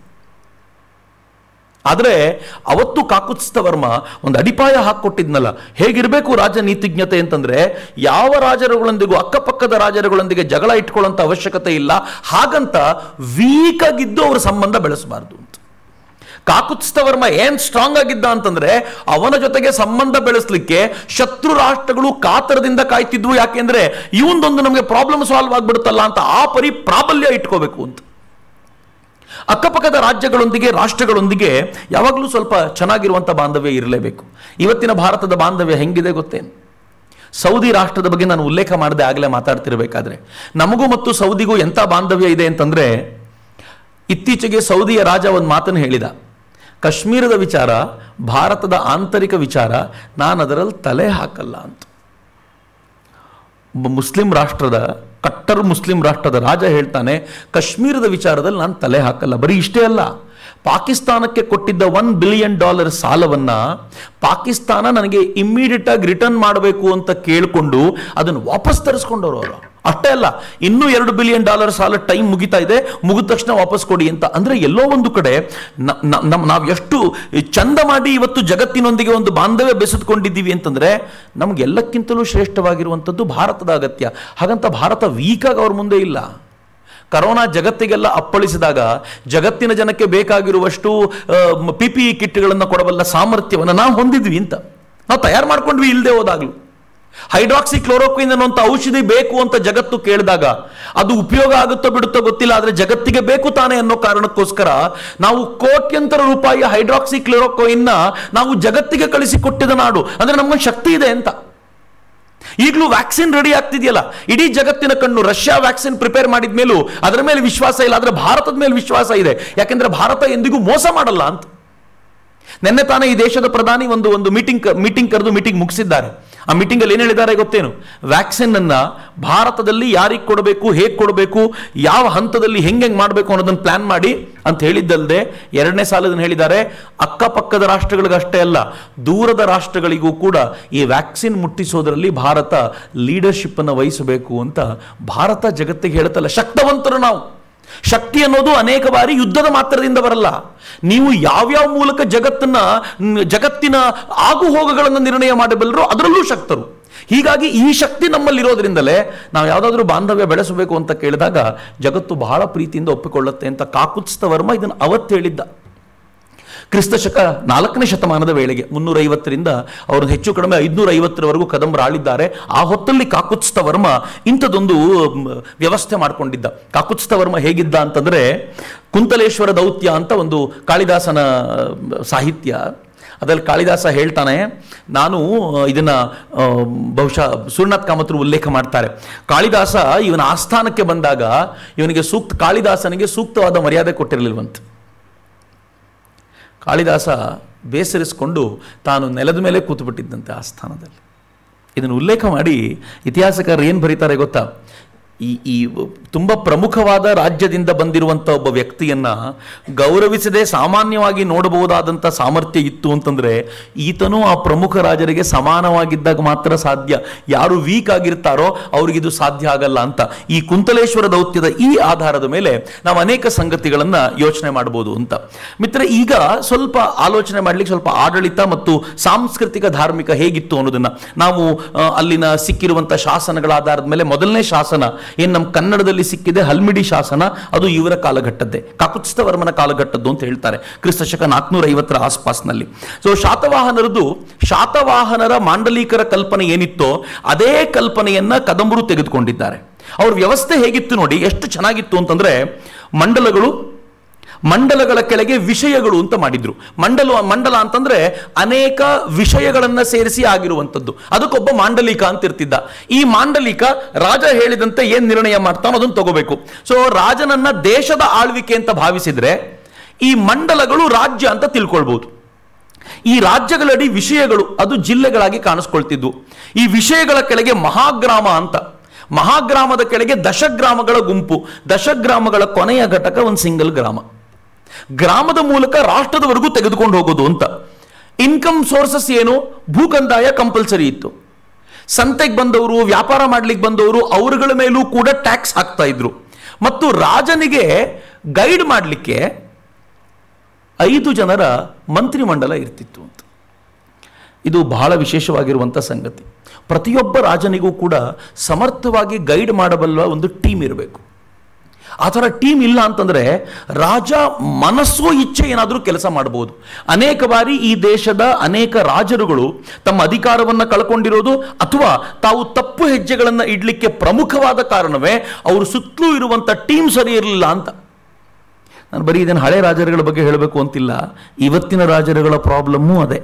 ಆದರೆ ಅವತ್ತು ಕಾಕುತ್ಸ್ತವರ್ಮ ಒಂದು ಅಡಿಪಾಯ ಹಾಕೊಟ್ಟಿದ್ನಲ್ಲ ಹೇಗಿರಬೇಕು ರಾಜನೀತಿಜ್ಞತೆ ಅಂತಂದ್ರೆ ಯಾವ ರಾಜರುಗಳೊಂದಿಗೂ ಅಕ್ಕಪಕ್ಕದ ರಾಜರುಗಳೊಂದಿಗೆ ಜಗಳ ಇಟ್ಕೊಳ್ಳೋಂಥ ಅವಶ್ಯಕತೆ ಇಲ್ಲ ಹಾಗಂತ ವೀಕ್ ಆಗಿದ್ದು ಅವರ ಸಂಬಂಧ ಬೆಳೆಸಬಾರ್ದು ಅಂತ ಕಾಕುತ್ಸ್ತವರ್ಮ ಏನ್ ಸ್ಟ್ರಾಂಗ್ ಆಗಿದ್ದ ಅಂತಂದ್ರೆ ಅವನ ಜೊತೆಗೆ ಸಂಬಂಧ ಬೆಳೆಸಲಿಕ್ಕೆ ಶತ್ರು ರಾಷ್ಟ್ರಗಳು ಕಾತರದಿಂದ ಕಾಯ್ತಿದ್ವು ಯಾಕೆಂದ್ರೆ ಇವೊಂದೊಂದು ನಮಗೆ ಪ್ರಾಬ್ಲಮ್ ಸಾಲ್ವ್ ಆಗ್ಬಿಡುತ್ತಲ್ಲ ಅಂತ ಆ ಪರಿ ಪ್ರಾಬಲ್ಯ ಇಟ್ಕೋಬೇಕು ಅಂತ ಅಕ್ಕಪಕ್ಕದ ರಾಜ್ಯಗಳೊಂದಿಗೆ ರಾಷ್ಟ್ರಗಳೊಂದಿಗೆ ಯಾವಾಗಲೂ ಸ್ವಲ್ಪ ಚೆನ್ನಾಗಿರುವಂಥ ಬಾಂಧವ್ಯ ಇರಲೇಬೇಕು ಇವತ್ತಿನ ಭಾರತದ ಬಾಂಧವ್ಯ ಹೆಂಗಿದೆ ಗೊತ್ತೇನು ಸೌದಿ ರಾಷ್ಟ್ರದ ಬಗ್ಗೆ ನಾನು ಉಲ್ಲೇಖ ಮಾಡದೆ ಆಗಲೇ ಮಾತಾಡ್ತಿರ್ಬೇಕಾದ್ರೆ ನಮಗೂ ಮತ್ತು ಸೌದಿಗೂ ಎಂಥ ಬಾಂಧವ್ಯ ಇದೆ ಅಂತಂದ್ರೆ ಇತ್ತೀಚೆಗೆ ಸೌದಿಯ ರಾಜ ಒಂದು ಮಾತನ್ನು ಹೇಳಿದ ಕಾಶ್ಮೀರದ ವಿಚಾರ ಭಾರತದ ಆಂತರಿಕ ವಿಚಾರ ನಾನು ಅದರಲ್ಲಿ ತಲೆ ಹಾಕಲ್ಲ ಅಂತ ಒಬ್ಬ ಮುಸ್ಲಿಂ ರಾಷ್ಟ್ರದ ಕಟ್ಟರ್ ಮುಸ್ಲಿಂ ರಾಷ್ಟ್ರದ ರಾಜ ಹೇಳ್ತಾನೆ ಕಾಶ್ಮೀರದ ವಿಚಾರದಲ್ಲಿ ನಾನು ತಲೆ ಹಾಕಲ್ಲ ಬರೀ ಇಷ್ಟೇ ಅಲ್ಲ ಪಾಕಿಸ್ತಾನಕ್ಕೆ ಕೊಟ್ಟಿದ್ದ ಒನ್ ಬಿಲಿಯನ್ ಡಾಲರ್ ಸಾಲವನ್ನ ಪಾಕಿಸ್ತಾನ ನನಗೆ ಇಮ್ಮಿಡಿಯೇಟ್ ಆಗಿ ರಿಟರ್ನ್ ಮಾಡಬೇಕು ಅಂತ ಕೇಳಿಕೊಂಡು ಅದನ್ನು ವಾಪಸ್ ತರಿಸ್ಕೊಂಡವರು ಅವರು ಅಷ್ಟೇ ಅಲ್ಲ ಇನ್ನೂ ಎರಡು ಬಿಲಿಯನ್ ಡಾಲರ್ ಸಾಲ ಟೈಮ್ ಮುಗಿತಾ ಇದೆ ಮುಗಿದ ತಕ್ಷಣ ವಾಪಸ್ ಕೊಡಿ ಅಂತ ಅಂದ್ರೆ ಎಲ್ಲೋ ಒಂದು ಕಡೆ ನ- ನ- ನಮ್- ನಾವು ಎಷ್ಟು ಚಂದ ಮಾಡಿ ಇವತ್ತು ಜಗತ್ತಿನೊಂದಿಗೆ ಒಂದು ಬಾಂಧವ್ಯ ಬೆಸೆದುಕೊಂಡಿದ್ದೀವಿ ಅಂತಂದ್ರೆ ನಮ್ಗೆ ಎಲ್ಲಕ್ಕಿಂತಲೂ ಶ್ರೇಷ್ಠವಾಗಿರುವಂಥದ್ದು ಭಾರತದ ಅಗತ್ಯ ಹಾಗಂತ ಭಾರತ ವೀಕಾಗಿ ಅವ್ರ ಮುಂದೆ ಇಲ್ಲ ಕರೋನಾ ಜಗತ್ತಿಗೆಲ್ಲ ಅಪ್ಪಳಿಸಿದಾಗ ಜಗತ್ತಿನ ಜನಕ್ಕೆ ಬೇಕಾಗಿರುವಷ್ಟು ಪಿ ಪಿ ಇ ಕಿಟ್ಗಳನ್ನು ಕೊಡಬಲ್ಲ ಸಾಮರ್ಥ್ಯವನ್ನು ನಾವು ಹೊಂದಿದ್ವಿ ಅಂತ ನಾವು ತಯಾರು ಮಾಡ್ಕೊಂಡ್ವಿ ಇಲ್ಲದೆ ಹೋದಾಗ್ಲೂ ಹೈಡ್ರಾಕ್ಸಿ ಕ್ಲೋರೋಕ್ವಿನ್ ಅನ್ನುವಂಥ ಔಷಧಿ ಬೇಕು ಅಂತ ಜಗತ್ತು ಕೇಳಿದಾಗ ಅದು ಉಪಯೋಗ ಆಗುತ್ತೋ ಬಿಡುತ್ತೋ ಗೊತ್ತಿಲ್ಲ ಆದರೆ ಜಗತ್ತಿಗೆ ಬೇಕು ತಾನೆ ಅನ್ನೋ ಕಾರಣಕ್ಕೋಸ್ಕರ ನಾವು ಕೋಟ್ಯಂತರ ರೂಪಾಯಿ ಹೈಡ್ರಾಕ್ಸಿ ಕ್ಲೋರೋಕ್ವಿನ್ನ ನಾವು ಜಗತ್ತಿಗೆ ಕಳಿಸಿಕೊಟ್ಟಿದ ನಾಡು ಅಂದ್ರೆ ನಮ್ಗೊಂದು ಶಕ್ತಿ ಇದೆ ಅಂತ ಈಗಲೂ ವ್ಯಾಕ್ಸಿನ್ ರೆಡಿ ಆಗ್ತಿದೆಯಲ್ಲ ಇಡೀ ಜಗತ್ತಿನ ಕಣ್ಣು ರಷ್ಯಾ ವ್ಯಾಕ್ಸಿನ್ ಪ್ರಿಪೇರ್ ಮಾಡಿದ ಮೇಲೂ ಅದರ ಮೇಲೆ ವಿಶ್ವಾಸ ಇಲ್ಲ ಆದರೆ ಭಾರತದ ಮೇಲೆ ವಿಶ್ವಾಸ ಇದೆ ಯಾಕೆಂದ್ರೆ ಭಾರತ ಎಂದಿಗೂ ಮೋಸ ಮಾಡಲ್ಲ ಅಂತ ನಿನ್ನೆ ತಾನೇ ಈ ದೇಶದ ಪ್ರಧಾನಿ ಒಂದು ಒಂದು ಮೀಟಿಂಗ್ ಮೀಟಿಂಗ್ ಕರೆದು ಮೀಟಿಂಗ್ ಮುಗಿಸಿದ್ದಾರೆ ಆ ಮೀಟಿಂಗ್ ಅಲ್ಲಿ ಏನು ಹೇಳಿದ್ದಾರೆ ಗೊತ್ತೇನು ವ್ಯಾಕ್ಸಿನ್ ಅನ್ನ ಭಾರತದಲ್ಲಿ ಯಾರಿಗೆ ಕೊಡಬೇಕು ಹೇಗೆ ಕೊಡಬೇಕು ಯಾವ ಹಂತದಲ್ಲಿ ಹೆಂಗೆ ಹೆಂಗೆ ಮಾಡಬೇಕು ಅನ್ನೋದನ್ನ ಪ್ಲಾನ್ ಮಾಡಿ ಅಂತ ಹೇಳಿದ್ದಲ್ಲದೆ ಎರಡನೇ ಸಾಲದನ್ನು ಹೇಳಿದ್ದಾರೆ ಅಕ್ಕಪಕ್ಕದ ರಾಷ್ಟ್ರಗಳಿಗಷ್ಟೇ ಅಲ್ಲ ದೂರದ ರಾಷ್ಟ್ರಗಳಿಗೂ ಕೂಡ ಈ ವ್ಯಾಕ್ಸಿನ್ ಮುಟ್ಟಿಸೋದ್ರಲ್ಲಿ ಭಾರತ ಲೀಡರ್ಶಿಪ್ ಅನ್ನು ವಹಿಸಬೇಕು ಅಂತ ಭಾರತ ಜಗತ್ತಿಗೆ ಹೇಳ್ತಲ್ಲ ಶಕ್ತವಂತರು ನಾವು ಶಕ್ತಿ ಅನ್ನೋದು ಅನೇಕ ಬಾರಿ ಯುದ್ಧದ ಮಾತ್ರದಿಂದ ಬರಲ್ಲ ನೀವು ಯಾವ್ಯಾವ ಮೂಲಕ ಜಗತ್ತನ್ನ ನ್- ಜಗತ್ತಿನ ಆಗು ಹೋಗುಗಳನ್ನು ನಿರ್ಣಯ ಮಾಡಬಲ್ಲರೋ ಅದರಲ್ಲೂ ಶಕ್ತರು ಹೀಗಾಗಿ ಈ ಶಕ್ತಿ ನಮ್ಮಲ್ಲಿರೋದ್ರಿಂದಲೇ ನಾವು ಯಾವುದಾದ್ರೂ ಬಾಂಧವ್ಯ ಬೆಳೆಸಬೇಕು ಅಂತ ಕೇಳಿದಾಗ ಜಗತ್ತು ಬಹಳ ಪ್ರೀತಿಯಿಂದ ಒಪ್ಪಿಕೊಳ್ಳುತ್ತೆ ಅಂತ ಕಾಕುತ್ಸ್ತ ವರ್ಮ ಇದನ್ನು ಅವತ್ತು ಹೇಳಿದ್ದ ಕ್ರಿಸ್ತ ಶಕ ನಾಲ್ಕನೇ ಶತಮಾನದ ವೇಳೆಗೆ ಮುನ್ನೂರ ಐವತ್ತರಿಂದ ಅವರು ಹೆಚ್ಚು ಕಡಿಮೆ ಐದುನೂರ ಐವತ್ತರವರೆಗೂ ಕದಂಬರು ಆಳಿದ್ದಾರೆ ಆ ಹೊತ್ತಲ್ಲಿ ಕಾಕುತ್ಸ್ತ ವರ್ಮ ಇಂಥದ್ದೊಂದು ಮ್, ವ್ಯವಸ್ಥೆ ಮಾಡಿಕೊಂಡಿದ್ದ ಕಾಕುತ್ಸ್ತ ವರ್ಮ ಹೇಗಿದ್ದ ಅಂತಂದ್ರೆ ಕುಂತಲೇಶ್ವರ ದೌತ್ಯ ಅಂತ ಒಂದು ಕಾಳಿದಾಸನ ಮ್, ಸಾಹಿತ್ಯ ಅದರಲ್ಲಿ ಕಾಳಿದಾಸ ಹೇಳ್ತಾನೆ ನಾನು ಆ, ಇದನ್ನ ಆ, ಬಹುಶಃ ಸೂರ್ಯನಾಥ್ ಕಾಮತ್ರು ಉಲ್ಲೇಖ ಮಾಡ್ತಾರೆ ಕಾಳಿದಾಸ ಇವನ ಆಸ್ಥಾನಕ್ಕೆ ಬಂದಾಗ ಇವನಿಗೆ ಸೂಕ್ತ ಕಾಳಿದಾಸನಿಗೆ ಸೂಕ್ತವಾದ ಮರ್ಯಾದೆ ಕೊಟ್ಟಿರಲಿಲ್ವಂತೆ ಕಾಳಿದಾಸ ಬೇಸರಿಸಿಕೊಂಡು ತಾನು ನೆಲದ ಮೇಲೆ ಕೂತುಬಿಟ್ಟಿದ್ದಂತೆ ಆ ಸ್ಥಾನದಲ್ಲಿ ಇದನ್ನು ಉಲ್ಲೇಖ ಮಾಡಿ ಇತಿಹಾಸಕಾರರು ಏನು ಬರೀತಾರೆ ಗೊತ್ತಾ ಈ ಈ ತುಂಬ ಪ್ರಮುಖವಾದ ರಾಜ್ಯದಿಂದ ಬಂದಿರುವಂಥ ಒಬ್ಬ ವ್ಯಕ್ತಿಯನ್ನ ಗೌರವಿಸದೆ ಸಾಮಾನ್ಯವಾಗಿ ನೋಡಬಹುದಾದಂಥ ಸಾಮರ್ಥ್ಯ ಇತ್ತು ಅಂತಂದ್ರೆ ಈತನೂ ಆ ಪ್ರಮುಖ ರಾಜರಿಗೆ ಸಮಾನವಾಗಿದ್ದಾಗ ಮಾತ್ರ ಸಾಧ್ಯ ಯಾರು ವೀಕ್ ಆಗಿರ್ತಾರೋ ಅವ್ರಿಗಿದು ಸಾಧ್ಯ ಆಗಲ್ಲ ಅಂತ ಈ ಕುಂತಲೇಶ್ವರ ದೌತ್ಯದ ಈ ಆಧಾರದ ಮೇಲೆ ನಾವು ಅನೇಕ ಸಂಗತಿಗಳನ್ನ ಯೋಚನೆ ಮಾಡಬಹುದು ಅಂತ ಮಿತ್ರ ಈಗ ಸ್ವಲ್ಪ ಆಲೋಚನೆ ಮಾಡ್ಲಿಕ್ಕೆ ಸ್ವಲ್ಪ ಆಡಳಿತ ಮತ್ತು ಸಾಂಸ್ಕೃತಿಕ ಧಾರ್ಮಿಕ ಹೇಗಿತ್ತು ಅನ್ನೋದನ್ನ ನಾವು ಆ, ಅಲ್ಲಿನ ಸಿಕ್ಕಿರುವಂತಹ ಶಾಸನಗಳ ಆಧಾರದ ಮೇಲೆ ಮೊದಲನೇ ಶಾಸನ ಏನ್ ನಮ್ಮ ಕನ್ನಡದಲ್ಲಿ ಸಿಕ್ಕಿದೆ ಹಲ್ಮಿಡಿ ಶಾಸನ ಅದು ಇವರ ಕಾಲಘಟ್ಟದ್ದೇ ಕಾಕುತ್ಸ್ಥವರ್ಮನ ಕಾಲಘಟ್ಟದ್ದು ಅಂತ ಹೇಳ್ತಾರೆ ಕ್ರಿಸ್ತ ಶಕ ನಾಲ್ಕನೂರ ಐವತ್ತರ ಆಸ್ಪಾಸ್ನಲ್ಲಿ ಸೊ ಶಾತವಾಹನರದು ಶಾತವಾಹನರ ಮಾಂಡಲೀಕರ ಕಲ್ಪನೆ ಏನಿತ್ತೋ ಅದೇ ಕಲ್ಪನೆಯನ್ನ ಕದಂಬರು ತೆಗೆದುಕೊಂಡಿದ್ದಾರೆ ಅವ್ರ ವ್ಯವಸ್ಥೆ ಹೇಗಿತ್ತು ನೋಡಿ ಎಷ್ಟು ಚೆನ್ನಾಗಿತ್ತು ಅಂತಂದ್ರೆ ಮಂಡಲಗಳು ಮಂಡಲಗಳ ಕೆಳಗೆ ವಿಷಯಗಳು ಅಂತ ಮಾಡಿದ್ರು ಮಂಡಲ ಮಂಡಲ ಅಂತಂದ್ರೆ ಅನೇಕ ವಿಷಯಗಳನ್ನ ಸೇರಿಸಿ ಆಗಿರುವಂಥದ್ದು ಅದಕ್ಕೊಬ್ಬ ಮಾಂಡಲಿಕ ಅಂತ ಇರ್ತಿದ್ದ ಈ ಮಾಂಡಲಿಕ ರಾಜ ಹೇಳಿದಂತೆ ಏನ್ ನಿರ್ಣಯ ಮಾಡ್ತಾನೋ ಅದನ್ನು ತಗೋಬೇಕು ಸೊ ರಾಜನನ್ನ ದೇಶದ ಆಳ್ವಿಕೆ ಅಂತ ಭಾವಿಸಿದ್ರೆ ಈ ಮಂಡಲಗಳು ರಾಜ್ಯ ಅಂತ ತಿಳ್ಕೊಳ್ಬಹುದು ಈ ರಾಜ್ಯಗಳಡಿ ವಿಷಯಗಳು ಅದು ಜಿಲ್ಲೆಗಳಾಗಿ ಕಾಣಿಸ್ಕೊಳ್ತಿದ್ವು ಈ ವಿಷಯಗಳ ಕೆಳಗೆ ಮಹಾಗ್ರಾಮ ಅಂತ ಮಹಾಗ್ರಾಮದ ಕೆಳಗೆ ದಶಗ್ರಾಮಗಳ ಗುಂಪು ದಶಗ್ರಾಮಗಳ ಕೊನೆಯ ಘಟಕ ಒಂದು ಸಿಂಗಲ್ ಗ್ರಾಮ ಗ್ರಾಮದ ಮೂಲಕ ರಾಷ್ಟ್ರದವರೆಗೂ ತೆಗೆದುಕೊಂಡು ಹೋಗೋದು ಅಂತ ಇನ್ಕಮ್ ಸೋರ್ಸಸ್ ಏನು ಭೂಕಂದಾಯ ಕಂಪಲ್ಸರಿ ಇತ್ತು ಸಂತೆಗೆ ಬಂದವರು ವ್ಯಾಪಾರ ಮಾಡ್ಲಿಕ್ಕೆ ಬಂದವರು ಅವರುಗಳ ಮೇಲೂ ಕೂಡ ಟ್ಯಾಕ್ಸ್ ಹಾಕ್ತಾ ಇದ್ರು ಮತ್ತು ರಾಜನಿಗೆ ಗೈಡ್ ಮಾಡಲಿಕ್ಕೆ ಐದು ಜನರ ಮಂತ್ರಿಮಂಡಲ ಇರ್ತಿತ್ತು ಅಂತ ಇದು ಬಹಳ ವಿಶೇಷವಾಗಿರುವಂಥ ಸಂಗತಿ ಪ್ರತಿಯೊಬ್ಬ ರಾಜನಿಗೂ ಕೂಡ ಸಮರ್ಥವಾಗಿ ಗೈಡ್ ಮಾಡಬಲ್ಲ ಒಂದು ಟೀಮ್ ಇರಬೇಕು ಆ ಥರ ಟೀಮ್ ಇಲ್ಲ ಅಂತಂದ್ರೆ ರಾಜ ಮನಸ್ಸೋ ಇಚ್ಛೆ ಏನಾದರೂ ಕೆಲಸ ಮಾಡಬಹುದು ಅನೇಕ ಬಾರಿ ಈ ದೇಶದ ಅನೇಕ ರಾಜರುಗಳು ತಮ್ಮ ಅಧಿಕಾರವನ್ನು ಕಳ್ಕೊಂಡಿರೋದು ಅಥವಾ ತಾವು ತಪ್ಪು ಹೆಜ್ಜೆಗಳನ್ನು ಇಡ್ಲಿಕ್ಕೆ ಪ್ರಮುಖವಾದ ಕಾರಣವೇ ಅವರು ಸುತ್ತಲೂ ಇರುವಂಥ ಟೀಮ್ ಸರಿ ಇರಲಿಲ್ಲ ಅಂತ ನಾನು ಬರೀ ಇದನ್ನು ಹಳೆ ರಾಜರುಗಳ ಬಗ್ಗೆ ಹೇಳಬೇಕು ಅಂತಿಲ್ಲ ಇವತ್ತಿನ ರಾಜರುಗಳ ಪ್ರಾಬ್ಲಮ್ಮೂ ಅದೇ